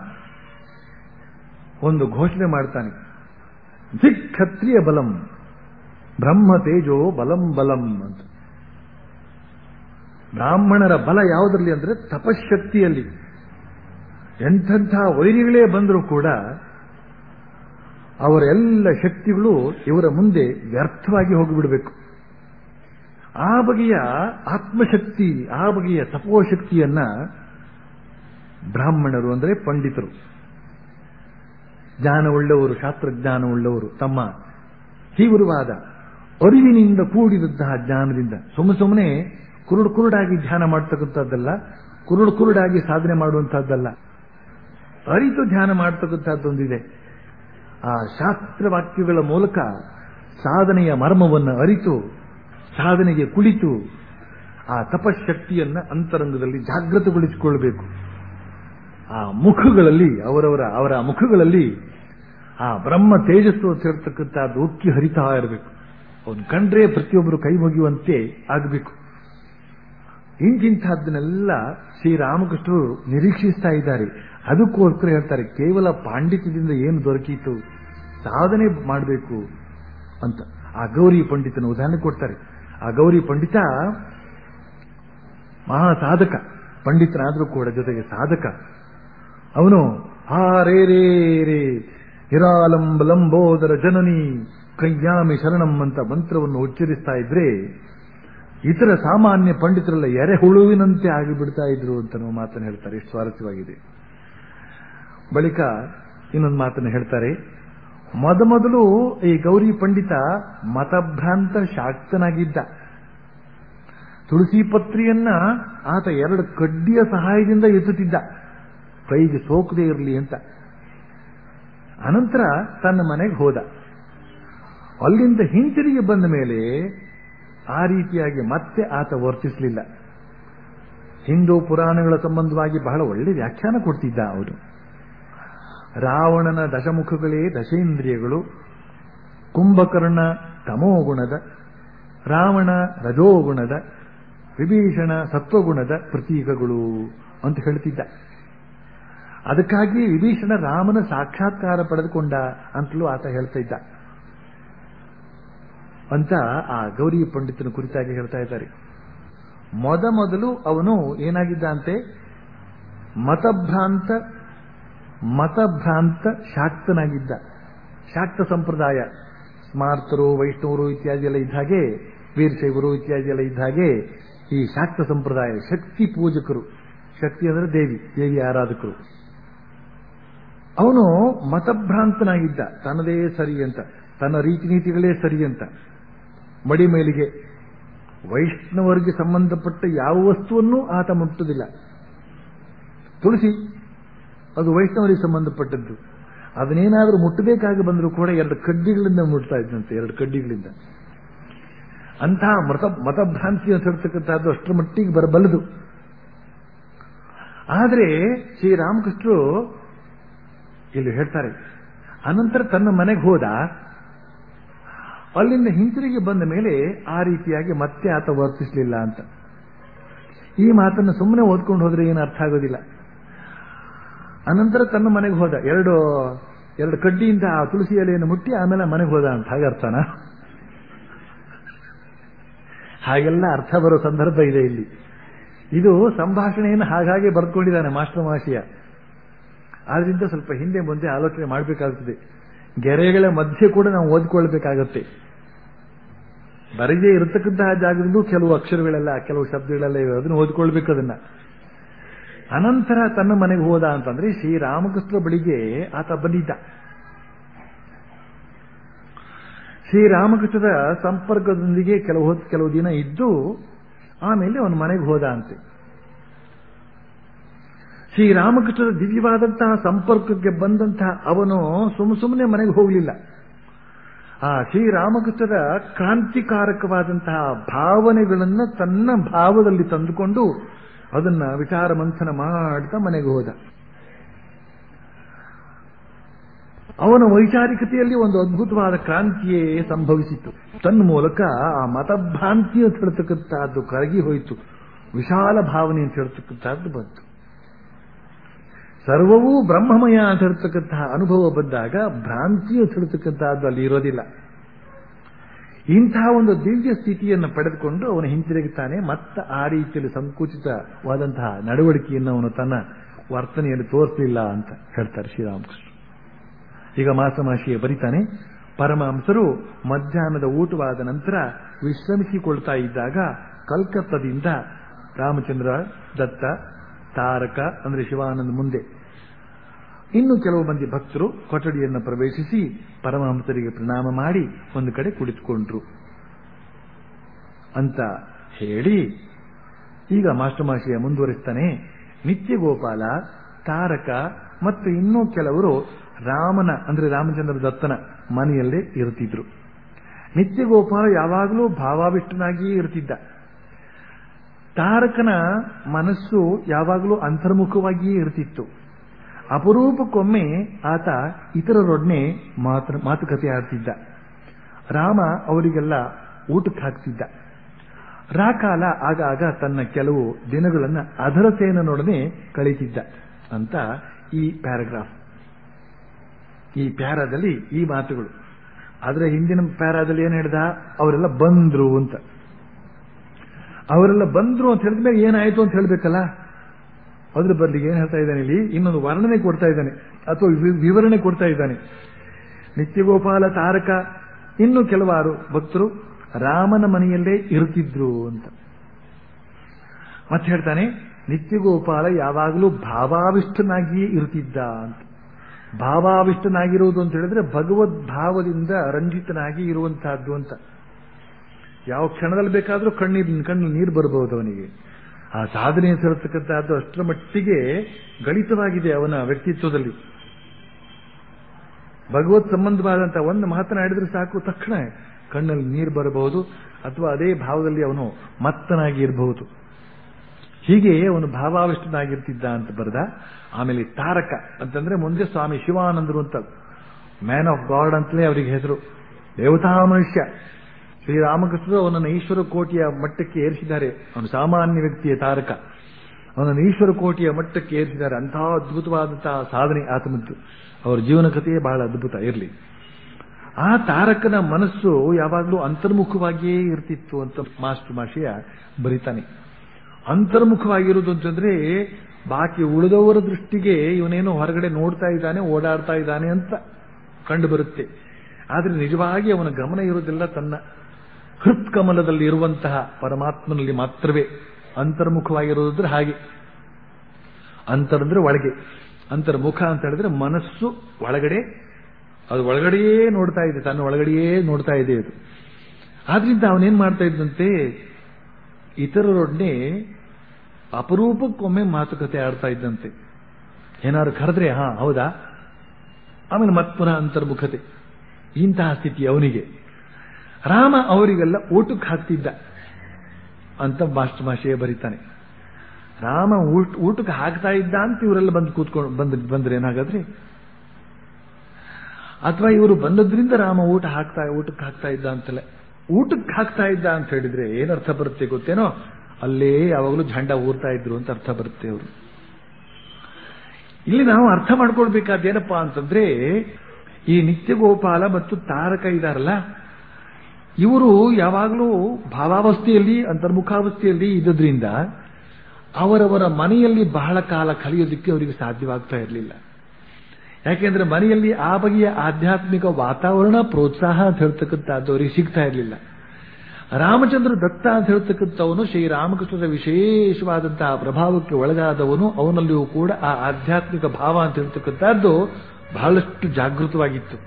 ಒಂದು ಘೋಷಣೆ ಮಾಡ್ತಾನೆ ದಿಕ್ ಕ್ಷತ್ರಿಯ ಬಲಂ ಬ್ರಹ್ಮ ತೇಜೋ ಬಲಂ ಬಲಂ ಅಂತ ಬ್ರಾಹ್ಮಣರ ಬಲ ಯಾವುದರಲ್ಲಿ ಅಂದ್ರೆ ತಪಶಕ್ತಿಯಲ್ಲಿ ಎಂಥಂಥ ವೈರಿಗಳೇ ಬಂದರೂ ಕೂಡ ಅವರ ಎಲ್ಲ ಶಕ್ತಿಗಳು ಇವರ ಮುಂದೆ ವ್ಯರ್ಥವಾಗಿ ಹೋಗಿಬಿಡಬೇಕು ಆ ಬಗೆಯ ಆತ್ಮಶಕ್ತಿ ಆ ಬಗೆಯ ತಪೋಶಕ್ತಿಯನ್ನ ಬ್ರಾಹ್ಮಣರು ಅಂದರೆ ಪಂಡಿತರು ಜ್ಞಾನವುಳ್ಳವರು ಶಾಸ್ತ್ರಜ್ಞಾನವುಳ್ಳವರು ತಮ್ಮ ತೀವ್ರವಾದ ಅರಿವಿನಿಂದ ಕೂಡಿದಂತಹ ಜ್ಞಾನದಿಂದ ಸುಮ್ಮ ಸುಮ್ಮನೆ ಕುರುಡು ಕುರುಡಾಗಿ ಧ್ಯಾನ ಮಾಡ್ತಕ್ಕಂಥದ್ದಲ್ಲ ಕುರುಡು ಕುರುಡಾಗಿ ಸಾಧನೆ ಮಾಡುವಂತಹದ್ದಲ್ಲ ಅರಿತು ಧ್ಯಾನ ಮಾಡ್ತಕ್ಕಂಥದ್ದೊಂದಿದೆ ಆ ಶಾಸ್ತ್ರವಾಕ್ಯಗಳ ಮೂಲಕ ಸಾಧನೆಯ ಮರ್ಮವನ್ನು ಅರಿತು ಸಾಧನೆಗೆ ಕುಳಿತು ಆ ತಪಶಕ್ತಿಯನ್ನ ಅಂತರಂಗದಲ್ಲಿ ಜಾಗೃತಗೊಳಿಸಿಕೊಳ್ಳಬೇಕು ಆ ಮುಖಗಳಲ್ಲಿ ಅವರವರ ಅವರ ಮುಖಗಳಲ್ಲಿ ಆ ಬ್ರಹ್ಮ ತೇಜಸ್ಸು ಅಂತ ಹೇಳ್ತಕ್ಕಂಥದ್ದು ಉಕ್ಕಿ ಹರಿತಾ ಇರಬೇಕು ಅವನು ಕಂಡ್ರೆ ಪ್ರತಿಯೊಬ್ಬರು ಕೈ ಮುಗಿಯುವಂತೆ ಆಗಬೇಕು ಇಂತಿಂತಹದ್ದನ್ನೆಲ್ಲ ಶ್ರೀರಾಮಕೃಷ್ಣರು ನಿರೀಕ್ಷಿಸ್ತಾ ಇದ್ದಾರೆ ಅದಕ್ಕೋಸ್ಕರ ಹೇಳ್ತಾರೆ ಕೇವಲ ಪಾಂಡಿತ್ಯದಿಂದ ಏನು ದೊರಕೀತು ಸಾಧನೆ ಮಾಡಬೇಕು ಅಂತ ಆ ಗೌರಿ ಪಂಡಿತನ ಉದಾಹರಣೆ ಕೊಡ್ತಾರೆ ಆ ಗೌರಿ ಪಂಡಿತ ಮಹಾ ಸಾಧಕ ಪಂಡಿತನಾದರೂ ಕೂಡ ಜೊತೆಗೆ ಸಾಧಕ ಅವನು ಹಾ ರೇ ರೇ ರೇ ಹಿರಾಲಂಬ ಲಂಬೋದರ ಜನನಿ ಕೈಯಾಮಿ ಶರಣಂ ಅಂತ ಮಂತ್ರವನ್ನು ಉಚ್ಚರಿಸ್ತಾ ಇದ್ರೆ ಇತರ ಸಾಮಾನ್ಯ ಪಂಡಿತರೆಲ್ಲ ಎರೆಹುಳುವಿನಂತೆ ಆಗಿಬಿಡ್ತಾ ಇದ್ರು ಅಂತ ನಾವು ಮಾತನ್ನು ಹೇಳ್ತಾರೆ ಎಷ್ಟು ಸ್ವಾರಸ್ಯವಾಗಿದೆ ಬಳಿಕ ಇನ್ನೊಂದು ಮಾತನ್ನು ಹೇಳ್ತಾರೆ ಮೊದಮೊದಲು ಈ ಗೌರಿ ಪಂಡಿತ ಮತಭ್ರಾಂತ ಶಾಕ್ತನಾಗಿದ್ದ ತುಳಸಿ ಪತ್ರಿಯನ್ನ ಆತ ಎರಡು ಕಡ್ಡಿಯ ಸಹಾಯದಿಂದ ಎತ್ತುತ್ತಿದ್ದ ಕೈಗೆ ಸೋಕದೇ ಇರಲಿ ಅಂತ ಅನಂತರ ತನ್ನ ಮನೆಗೆ ಹೋದ ಅಲ್ಲಿಂದ ಹಿಂತಿರುಗಿ ಬಂದ ಮೇಲೆ ಆ ರೀತಿಯಾಗಿ ಮತ್ತೆ ಆತ ವರ್ತಿಸಲಿಲ್ಲ ಹಿಂದೂ ಪುರಾಣಗಳ ಸಂಬಂಧವಾಗಿ ಬಹಳ ಒಳ್ಳೆ ವ್ಯಾಖ್ಯಾನ ಕೊಡ್ತಿದ್ದ ಅವರು ರಾವಣನ ದಶಮುಖಗಳೇ ದಶೇಂದ್ರಿಯಗಳು ಕುಂಭಕರ್ಣ ತಮೋಗುಣದ ರಾವಣ ರಜೋಗುಣದ ವಿಭೀಷಣ ಸತ್ವಗುಣದ ಪ್ರತೀಕಗಳು ಅಂತ ಹೇಳ್ತಿದ್ದ ಅದಕ್ಕಾಗಿ ವಿಭೀಷಣ ರಾಮನ ಸಾಕ್ಷಾತ್ಕಾರ ಪಡೆದುಕೊಂಡ ಅಂತಲೂ ಆತ ಹೇಳ್ತಾ ಇದ್ದ ಅಂತ ಆ ಗೌರಿ ಪಂಡಿತನ ಕುರಿತಾಗಿ ಹೇಳ್ತಾ ಇದ್ದಾರೆ ಮೊದಮೊದಲು ಅವನು ಏನಾಗಿದ್ದ ಅಂತೆ ಮತಭ್ರಾಂತ ಮತಭ್ರಾಂತ ಶಾಕ್ತನಾಗಿದ್ದ ಶಾಕ್ತ ಸಂಪ್ರದಾಯ ಸ್ಮಾರ್ತರು ವೈಷ್ಣವರು ಇತ್ಯಾದಿ ಎಲ್ಲ ಇದ್ದ ಹಾಗೆ ವೀರಶೈವರು ಇತ್ಯಾದಿ ಎಲ್ಲ ಇದ್ದ ಹಾಗೆ ಈ ಶಾಕ್ತ ಸಂಪ್ರದಾಯ ಶಕ್ತಿ ಪೂಜಕರು ಶಕ್ತಿ ಅಂದರೆ ದೇವಿ ದೇವಿ ಆರಾಧಕರು ಅವನು ಮತಭ್ರಾಂತನಾಗಿದ್ದ ತನ್ನದೇ ಸರಿ ಅಂತ ತನ್ನ ರೀತಿ ನೀತಿಗಳೇ ಸರಿ ಅಂತ ಮಡಿ ಮೇಲಿಗೆ ವೈಷ್ಣವರಿಗೆ ಸಂಬಂಧಪಟ್ಟ ಯಾವ ವಸ್ತುವನ್ನೂ ಆತ ಮುಟ್ಟುವುದಿಲ್ಲ ತುಳಸಿ ಅದು ವೈಷ್ಣವರಿಗೆ ಸಂಬಂಧಪಟ್ಟದ್ದು ಅದನ್ನೇನಾದರೂ ಮುಟ್ಟಬೇಕಾಗಿ ಬಂದರೂ ಕೂಡ ಎರಡು ಕಡ್ಡಿಗಳಿಂದ ಮುಟ್ತಾ ಇದ್ದಂತೆ ಎರಡು ಕಡ್ಡಿಗಳಿಂದ ಅಂತಹ ಮತ ಮತಭ್ರಾಂತಿ ಅಂತ ಹೇಳ್ತಕ್ಕಂಥದ್ದು ಅಷ್ಟರ ಮಟ್ಟಿಗೆ ಬರಬಲ್ಲದು ಆದರೆ ಶ್ರೀರಾಮಕೃಷ್ಣರು ಇಲ್ಲಿ ಹೇಳ್ತಾರೆ ಅನಂತರ ತನ್ನ ಮನೆಗೆ ಹೋದ ಅಲ್ಲಿಂದ ಹಿಂತಿರುಗಿ ಬಂದ ಮೇಲೆ ಆ ರೀತಿಯಾಗಿ ಮತ್ತೆ ಆತ ವರ್ತಿಸಲಿಲ್ಲ ಅಂತ ಈ ಮಾತನ್ನು ಸುಮ್ಮನೆ ಓದ್ಕೊಂಡು ಹೋದ್ರೆ ಏನು ಅರ್ಥ ಆಗೋದಿಲ್ಲ ಅನಂತರ ತನ್ನ ಮನೆಗೆ ಹೋದ ಎರಡು ಎರಡು ಕಡ್ಡಿಯಿಂದ ಆ ತುಳಸಿ ಎಲೆಯನ್ನು ಮುಟ್ಟಿ ಆಮೇಲೆ ಮನೆಗೆ ಹೋದ ಅಂತ ಹಾಗೆ ಅರ್ಥನಾ ಹಾಗೆಲ್ಲ ಅರ್ಥ ಬರೋ ಸಂದರ್ಭ ಇದೆ ಇಲ್ಲಿ ಇದು ಸಂಭಾಷಣೆಯನ್ನು ಹಾಗಾಗಿ ಬರ್ಕೊಂಡಿದ್ದಾನೆ ಮಾಸ್ಟರ್ ಮಾಷಿಯ ಆದ್ರಿಂದ ಸ್ವಲ್ಪ ಹಿಂದೆ ಮುಂದೆ ಆಲೋಚನೆ ಮಾಡಬೇಕಾಗುತ್ತದೆ ಗೆರೆಗಳ ಮಧ್ಯೆ ಕೂಡ ನಾವು ಓದಿಕೊಳ್ಬೇಕಾಗತ್ತೆ ಬರದೇ ಇರತಕ್ಕಂತಹ ಜಾಗದಲ್ಲೂ ಕೆಲವು ಅಕ್ಷರಗಳೆಲ್ಲ ಕೆಲವು ಶಬ್ದಗಳೆಲ್ಲ ಇವೆ ಅದನ್ನು ಓದ್ಕೊಳ್ಬೇಕು ಅದನ್ನ ಅನಂತರ ತನ್ನ ಮನೆಗೆ ಹೋದ ಅಂತಂದ್ರೆ ಶ್ರೀರಾಮಕೃಷ್ಣ ಬಳಿಗೆ ಆತ ಬಂದಿದ್ದ ಶ್ರೀರಾಮಕೃಷ್ಣದ ಸಂಪರ್ಕದೊಂದಿಗೆ ಕೆಲವು ಹೊತ್ತು ಕೆಲವು ದಿನ ಇದ್ದು ಆಮೇಲೆ ಅವನ ಮನೆಗೆ ಹೋದ ಅಂತೆ ಶ್ರೀರಾಮಕೃಷ್ಣದ ದಿವ್ಯವಾದಂತಹ ಸಂಪರ್ಕಕ್ಕೆ ಬಂದಂತಹ ಅವನು ಸುಮ್ಮ ಸುಮ್ಮನೆ ಮನೆಗೆ ಹೋಗಲಿಲ್ಲ ಆ ಶ್ರೀರಾಮಕೃಷ್ಣರ ಕ್ರಾಂತಿಕಾರಕವಾದಂತಹ ಭಾವನೆಗಳನ್ನು ತನ್ನ ಭಾವದಲ್ಲಿ ತಂದುಕೊಂಡು ಅದನ್ನ ವಿಚಾರ ಮಂಥನ ಮಾಡ್ತಾ ಮನೆಗೆ ಹೋದ ಅವನ ವೈಚಾರಿಕತೆಯಲ್ಲಿ ಒಂದು ಅದ್ಭುತವಾದ ಕ್ರಾಂತಿಯೇ ಸಂಭವಿಸಿತು ತನ್ನ ಮೂಲಕ ಆ ಮತಭ್ರಾಂತಿ ಅಂತ ಹೇಳ್ತಕ್ಕಂತಹದ್ದು ಕರಗಿ ಹೋಯಿತು ವಿಶಾಲ ಭಾವನೆ ಅಂತ ಹೇಳ್ತಕ್ಕಂತಹದ್ದು ಬಂತು ಸರ್ವವೂ ಬ್ರಹ್ಮಮಯ ಅಂತ ಹೇಳ್ತಕ್ಕಂತಹ ಅನುಭವ ಬಂದಾಗ ಭ್ರಾಂತಿ ಅಂತ ಹೇಳ್ತಕ್ಕಂತಹದ್ದು ಅಲ್ಲಿ ಇರೋದಿಲ್ಲ ಇಂತಹ ಒಂದು ದಿವ್ಯ ಸ್ಥಿತಿಯನ್ನು ಪಡೆದುಕೊಂಡು ಅವನು ಹಿಂತಿರುಗುತ್ತಾನೆ ಮತ್ತ ಆ ರೀತಿಯಲ್ಲಿ ಸಂಕುಚಿತವಾದಂತಹ ನಡವಳಿಕೆಯನ್ನು ಅವನು ತನ್ನ ವರ್ತನೆಯಲ್ಲಿ ತೋರಿಸಲಿಲ್ಲ ಅಂತ ಹೇಳ್ತಾರೆ ಶ್ರೀರಾಮಕೃಷ್ಣ ಈಗ ಮಾಸಮಾಶಿಯ ಬರಿತಾನೆ ಪರಮಹಂಸರು ಮಧ್ಯಾಹ್ನದ ಊಟವಾದ ನಂತರ ವಿಶ್ರಮಿಸಿಕೊಳ್ತಾ ಇದ್ದಾಗ ಕಲ್ಕತ್ತದಿಂದ ರಾಮಚಂದ್ರ ದತ್ತ ತಾರಕ ಅಂದ್ರೆ ಶಿವಾನಂದ ಮುಂದೆ ಇನ್ನು ಕೆಲವು ಮಂದಿ ಭಕ್ತರು ಕೊಠಡಿಯನ್ನು ಪ್ರವೇಶಿಸಿ ಪರಮಹಂಸರಿಗೆ ಪ್ರಣಾಮ ಮಾಡಿ ಒಂದು ಕಡೆ ಕುಳಿತುಕೊಂಡ್ರು ಅಂತ ಹೇಳಿ ಈಗ ಮಾಸ್ಟಮಾಶಿಯ ಮುಂದುವರಿಸ್ತಾನೆ ನಿತ್ಯ ಗೋಪಾಲ ತಾರಕ ಮತ್ತು ಇನ್ನೂ ಕೆಲವರು ರಾಮನ ಅಂದ್ರೆ ರಾಮಚಂದ್ರ ದತ್ತನ ಮನೆಯಲ್ಲೇ ಇರುತ್ತಿದ್ರು ನಿತ್ಯ ಗೋಪಾಲ ಯಾವಾಗಲೂ ಭಾವಾವಿಷ್ಟನಾಗಿಯೇ ಇರ್ತಿದ್ದ ತಾರಕನ ಮನಸ್ಸು ಯಾವಾಗಲೂ ಅಂತರ್ಮುಖವಾಗಿಯೇ ಇರ್ತಿತ್ತು ಅಪರೂಪಕ್ಕೊಮ್ಮೆ ಆತ ಇತರರೊಡನೆ ಮಾತ್ರ ಮಾತುಕತೆ ಆಡ್ತಿದ್ದ ರಾಮ ಅವರಿಗೆಲ್ಲ ಊಟಕ್ಕೆ ಹಾಕ್ತಿದ್ದ ರಾಕಾಲ ಆಗಾಗ ತನ್ನ ಕೆಲವು ದಿನಗಳನ್ನು ಅಧರಸೇನನೊಡನೆ ಕಳೀತಿದ್ದ ಅಂತ ಈ ಪ್ಯಾರಾಗ್ರಾಫ್ ಈ ಪ್ಯಾರಾದಲ್ಲಿ ಈ ಮಾತುಗಳು ಆದರೆ ಹಿಂದಿನ ಪ್ಯಾರಾದಲ್ಲಿ ಏನ್ ಹೇಳ್ದ ಅವರೆಲ್ಲ ಬಂದ್ರು ಅಂತ ಅವರೆಲ್ಲ ಬಂದ್ರು ಅಂತ ಹೇಳಿದ್ಮೇಲೆ ಏನಾಯ್ತು ಅಂತ ಹೇಳ್ಬೇಕಲ್ಲ ಅದ್ರ ಬದಲಿಗೆ ಏನ್ ಹೇಳ್ತಾ ಇದ್ದಾನೆ ಇಲ್ಲಿ ಇನ್ನೊಂದು ವರ್ಣನೆ ಕೊಡ್ತಾ ಇದ್ದಾನೆ ಅಥವಾ ವಿವರಣೆ ಕೊಡ್ತಾ ಇದ್ದಾನೆ ನಿತ್ಯಗೋಪಾಲ ತಾರಕ ಇನ್ನು ಕೆಲವಾರು ಭಕ್ತರು ರಾಮನ ಮನೆಯಲ್ಲೇ ಇರುತ್ತಿದ್ರು ಅಂತ ಮತ್ತೆ ಹೇಳ್ತಾನೆ ನಿತ್ಯಗೋಪಾಲ ಯಾವಾಗಲೂ ಭಾವಾವಿಷ್ಟನಾಗಿಯೇ ಇರುತ್ತಿದ್ದ ಅಂತ ಭಾವಾವಿಷ್ಟನಾಗಿರುವುದು ಅಂತ ಹೇಳಿದ್ರೆ ಭಗವದ್ ಭಾವದಿಂದ ರಂಜಿತನಾಗಿ ಇರುವಂತಹದ್ದು ಅಂತ ಯಾವ ಕ್ಷಣದಲ್ಲಿ ಬೇಕಾದರೂ ಕಣ್ಣೀರ್ ಕಣ್ಣು ನೀರು ಬರಬಹುದು ಅವನಿಗೆ ಆ ಸಾಧನೆ ಸೇರತಕ್ಕಂತಹದ್ದು ಅಷ್ಟರ ಮಟ್ಟಿಗೆ ಗಣಿತವಾಗಿದೆ ಅವನ ವ್ಯಕ್ತಿತ್ವದಲ್ಲಿ ಭಗವತ್ ಸಂಬಂಧವಾದಂತಹ ಒಂದು ಮಾತನಾಡಿದ್ರೆ ಸಾಕು ತಕ್ಷಣ ಕಣ್ಣಲ್ಲಿ ನೀರು ಬರಬಹುದು ಅಥವಾ ಅದೇ ಭಾವದಲ್ಲಿ ಅವನು ಮತ್ತನಾಗಿ ಇರಬಹುದು ಹೀಗೆ ಅವನು ಭಾವಾವಿಷ್ಟನಾಗಿರ್ತಿದ್ದ ಅಂತ ಬರೆದ ಆಮೇಲೆ ತಾರಕ ಅಂತಂದ್ರೆ ಮುಂದೆ ಸ್ವಾಮಿ ಶಿವಾನಂದರು ಅಂತ ಮ್ಯಾನ್ ಆಫ್ ಗಾಡ್ ಅಂತಲೇ ಅವರಿಗೆ ಹೆಸರು ದೇವತಾ ಮನುಷ್ಯ ಶ್ರೀರಾಮಕೃಷ್ಣರು ಅವನನ್ನು ಈಶ್ವರ ಕೋಟಿಯ ಮಟ್ಟಕ್ಕೆ ಏರಿಸಿದ್ದಾರೆ ಅವನು ಸಾಮಾನ್ಯ ವ್ಯಕ್ತಿಯ ತಾರಕ ಅವನನ್ನು ಈಶ್ವರ ಕೋಟಿಯ ಮಟ್ಟಕ್ಕೆ ಏರಿಸಿದ್ದಾರೆ ಅಂತಹ ಅದ್ಭುತವಾದಂತಹ ಸಾಧನೆ ಆತನದ್ದು ಅವರ ಜೀವನ ಕಥೆಯೇ ಬಹಳ ಅದ್ಭುತ ಇರಲಿ ಆ ತಾರಕನ ಮನಸ್ಸು ಯಾವಾಗಲೂ ಅಂತರ್ಮುಖವಾಗಿಯೇ ಇರ್ತಿತ್ತು ಅಂತ ಮಾಸ್ಟರ್ ಮಾಷಿಯ ಬರಿತಾನೆ ಅಂತರ್ಮುಖವಾಗಿರುವುದು ಅಂತಂದ್ರೆ ಬಾಕಿ ಉಳಿದವರ ದೃಷ್ಟಿಗೆ ಇವನೇನೋ ಹೊರಗಡೆ ನೋಡ್ತಾ ಇದ್ದಾನೆ ಓಡಾಡ್ತಾ ಇದ್ದಾನೆ ಅಂತ ಕಂಡು ಬರುತ್ತೆ ಆದರೆ ನಿಜವಾಗಿ ಅವನ ಗಮನ ಇರುವುದಿಲ್ಲ ತನ್ನ ಹೃತ್ಕಮಲದಲ್ಲಿ ಇರುವಂತಹ ಪರಮಾತ್ಮನಲ್ಲಿ ಮಾತ್ರವೇ ಅಂತರ್ಮುಖವಾಗಿರೋದ್ರೆ ಹಾಗೆ ಅಂತರಂದ್ರೆ ಒಳಗೆ ಅಂತರ್ಮುಖ ಅಂತ ಹೇಳಿದ್ರೆ ಮನಸ್ಸು ಒಳಗಡೆ ಅದು ಒಳಗಡೆಯೇ ನೋಡ್ತಾ ಇದೆ ತನ್ನ ಒಳಗಡೆಯೇ ನೋಡ್ತಾ ಇದೆ ಅದು ಆದ್ರಿಂದ ಅವನೇನ್ ಮಾಡ್ತಾ ಇದ್ದಂತೆ ಇತರರೊಡನೆ ಅಪರೂಪಕ್ಕೊಮ್ಮೆ ಮಾತುಕತೆ ಆಡ್ತಾ ಇದ್ದಂತೆ ಏನಾದ್ರು ಕರೆದ್ರೆ ಹಾ ಹೌದಾ ಆಮೇಲೆ ಮತ್ ಪುನಃ ಅಂತರ್ಮುಖತೆ ಇಂತಹ ಸ್ಥಿತಿ ಅವನಿಗೆ ರಾಮ ಅವರಿಗೆಲ್ಲ ಊಟಕ್ಕೆ ಹಾಕ್ತಿದ್ದ ಅಂತ ಮಾಸ್ಟರ್ ಮಾಷೆಯ ಬರೀತಾನೆ ರಾಮ ಊಟ ಊಟಕ್ಕೆ ಹಾಕ್ತಾ ಇದ್ದ ಅಂತ ಇವರೆಲ್ಲ ಬಂದು ಕೂತ್ಕೊಂಡು ಬಂದ್ ಬಂದ್ರೆ ಏನಾಗಾದ್ರೆ ಅಥವಾ ಇವರು ಬಂದದ್ರಿಂದ ರಾಮ ಊಟ ಹಾಕ್ತಾ ಊಟಕ್ಕೆ ಹಾಕ್ತಾ ಇದ್ದ ಅಂತಲ್ಲ ಊಟಕ್ಕೆ ಹಾಕ್ತಾ ಇದ್ದ ಅಂತ ಹೇಳಿದ್ರೆ ಏನ್ ಅರ್ಥ ಬರುತ್ತೆ ಗೊತ್ತೇನೋ ಅಲ್ಲೇ ಯಾವಾಗಲೂ ಝಂಡ ಊರ್ತಾ ಇದ್ರು ಅಂತ ಅರ್ಥ ಬರುತ್ತೆ ಅವರು ಇಲ್ಲಿ ನಾವು ಅರ್ಥ ಮಾಡ್ಕೊಳ್ಬೇಕಾದೇನಪ್ಪಾ ಅಂತಂದ್ರೆ ಈ ನಿತ್ಯಗೋಪಾಲ ಮತ್ತು ತಾರಕ ಇದಾರಲ್ಲ ಇವರು ಯಾವಾಗಲೂ ಭಾವಾವಸ್ಥೆಯಲ್ಲಿ ಅಂತರ್ಮುಖಾವಸ್ಥೆಯಲ್ಲಿ ಇದ್ದದ್ರಿಂದ ಅವರವರ ಮನೆಯಲ್ಲಿ ಬಹಳ ಕಾಲ ಕಳೆಯೋದಕ್ಕೆ ಅವರಿಗೆ ಸಾಧ್ಯವಾಗ್ತಾ ಇರಲಿಲ್ಲ ಯಾಕೆಂದ್ರೆ ಮನೆಯಲ್ಲಿ ಆ ಬಗೆಯ ಆಧ್ಯಾತ್ಮಿಕ ವಾತಾವರಣ ಪ್ರೋತ್ಸಾಹ ಅಂತ ಹೇಳ್ತಕ್ಕಂಥದ್ದು ಅವರಿಗೆ ಸಿಗ್ತಾ ಇರಲಿಲ್ಲ ರಾಮಚಂದ್ರ ದತ್ತ ಅಂತ ಹೇಳ್ತಕ್ಕಂಥವನು ಶ್ರೀರಾಮಕೃಷ್ಣರ ವಿಶೇಷವಾದಂತಹ ಪ್ರಭಾವಕ್ಕೆ ಒಳಗಾದವನು ಅವನಲ್ಲಿಯೂ ಕೂಡ ಆ ಆಧ್ಯಾತ್ಮಿಕ ಭಾವ ಅಂತ ಹೇಳ್ತಕ್ಕಂಥದ್ದು ಬಹಳಷ್ಟು ಜಾಗೃತವಾಗಿತ್ತು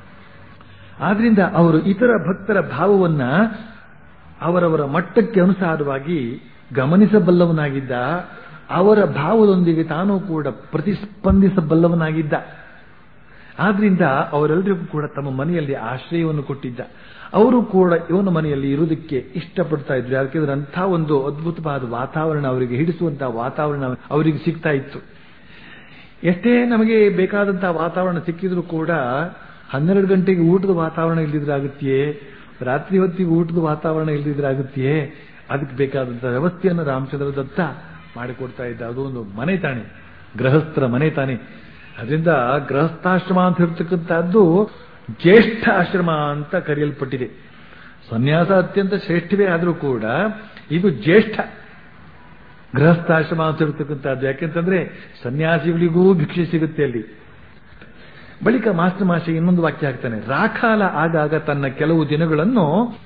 ಆದ್ರಿಂದ ಅವರು ಇತರ ಭಕ್ತರ ಭಾವವನ್ನ ಅವರವರ ಮಟ್ಟಕ್ಕೆ ಅನುಸಾರವಾಗಿ ಗಮನಿಸಬಲ್ಲವನಾಗಿದ್ದ ಅವರ ಭಾವದೊಂದಿಗೆ ತಾನೂ ಕೂಡ ಪ್ರತಿಸ್ಪಂದಿಸಬಲ್ಲವನಾಗಿದ್ದ ಆದ್ರಿಂದ ಅವರೆಲ್ಲರಿಗೂ ಕೂಡ ತಮ್ಮ ಮನೆಯಲ್ಲಿ ಆಶ್ರಯವನ್ನು ಕೊಟ್ಟಿದ್ದ ಅವರು ಕೂಡ ಇವನ ಮನೆಯಲ್ಲಿ ಇರುವುದಕ್ಕೆ ಇಷ್ಟಪಡ್ತಾ ಇದ್ರು ಯಾಕೆಂದ್ರೆ ಅಂಥ ಒಂದು ಅದ್ಭುತವಾದ ವಾತಾವರಣ ಅವರಿಗೆ ಹಿಡಿಸುವಂತಹ ವಾತಾವರಣ ಅವರಿಗೆ ಸಿಗ್ತಾ ಇತ್ತು ಎಷ್ಟೇ ನಮಗೆ ಬೇಕಾದಂತಹ ವಾತಾವರಣ ಸಿಕ್ಕಿದ್ರು ಕೂಡ ಹನ್ನೆರಡು ಗಂಟೆಗೆ ಊಟದ ವಾತಾವರಣ ಇಲ್ದಿದ್ರಾಗುತ್ತೆಯೇ ರಾತ್ರಿ ಹೊತ್ತಿಗೆ ಊಟದ ವಾತಾವರಣ ಇಲ್ದಿದ್ರಾಗುತ್ತೆಯೇ ಅದಕ್ಕೆ ಬೇಕಾದಂತಹ ವ್ಯವಸ್ಥೆಯನ್ನು ರಾಮಚಂದ್ರ ದತ್ತ ಮಾಡಿಕೊಡ್ತಾ ಇದ್ದ ಅದು ಒಂದು ಮನೆ ತಾನೆ ಗೃಹಸ್ಥರ ಮನೆ ತಾನೆ ಅದರಿಂದ ಗೃಹಸ್ಥಾಶ್ರಮ ಅಂತ ಹೇಳ್ತಕ್ಕಂಥದ್ದು ಜ್ಯೇಷ್ಠ ಆಶ್ರಮ ಅಂತ ಕರೆಯಲ್ಪಟ್ಟಿದೆ ಸನ್ಯಾಸ ಅತ್ಯಂತ ಶ್ರೇಷ್ಠವೇ ಆದರೂ ಕೂಡ ಇದು ಜ್ಯೇಷ್ಠ ಗೃಹಸ್ಥಾಶ್ರಮ ಅಂತ ಹೇಳ್ತಕ್ಕಂಥದ್ದು ಯಾಕೆಂತಂದ್ರೆ ಸನ್ಯಾಸಿಗಳಿಗೂ ಭಿಕ್ಷೆ ಸಿಗುತ್ತೆ ಅಲ್ಲಿ ಬಳಿಕ ಮಾಸ್ಟರ್ ಮಾಷೆ ಇನ್ನೊಂದು ವಾಕ್ಯ ಹಾಕ್ತಾನೆ ರಾಖಾಲ ಆಗಾಗ ತನ್ನ ಕೆಲವು ದಿನಗಳನ್ನು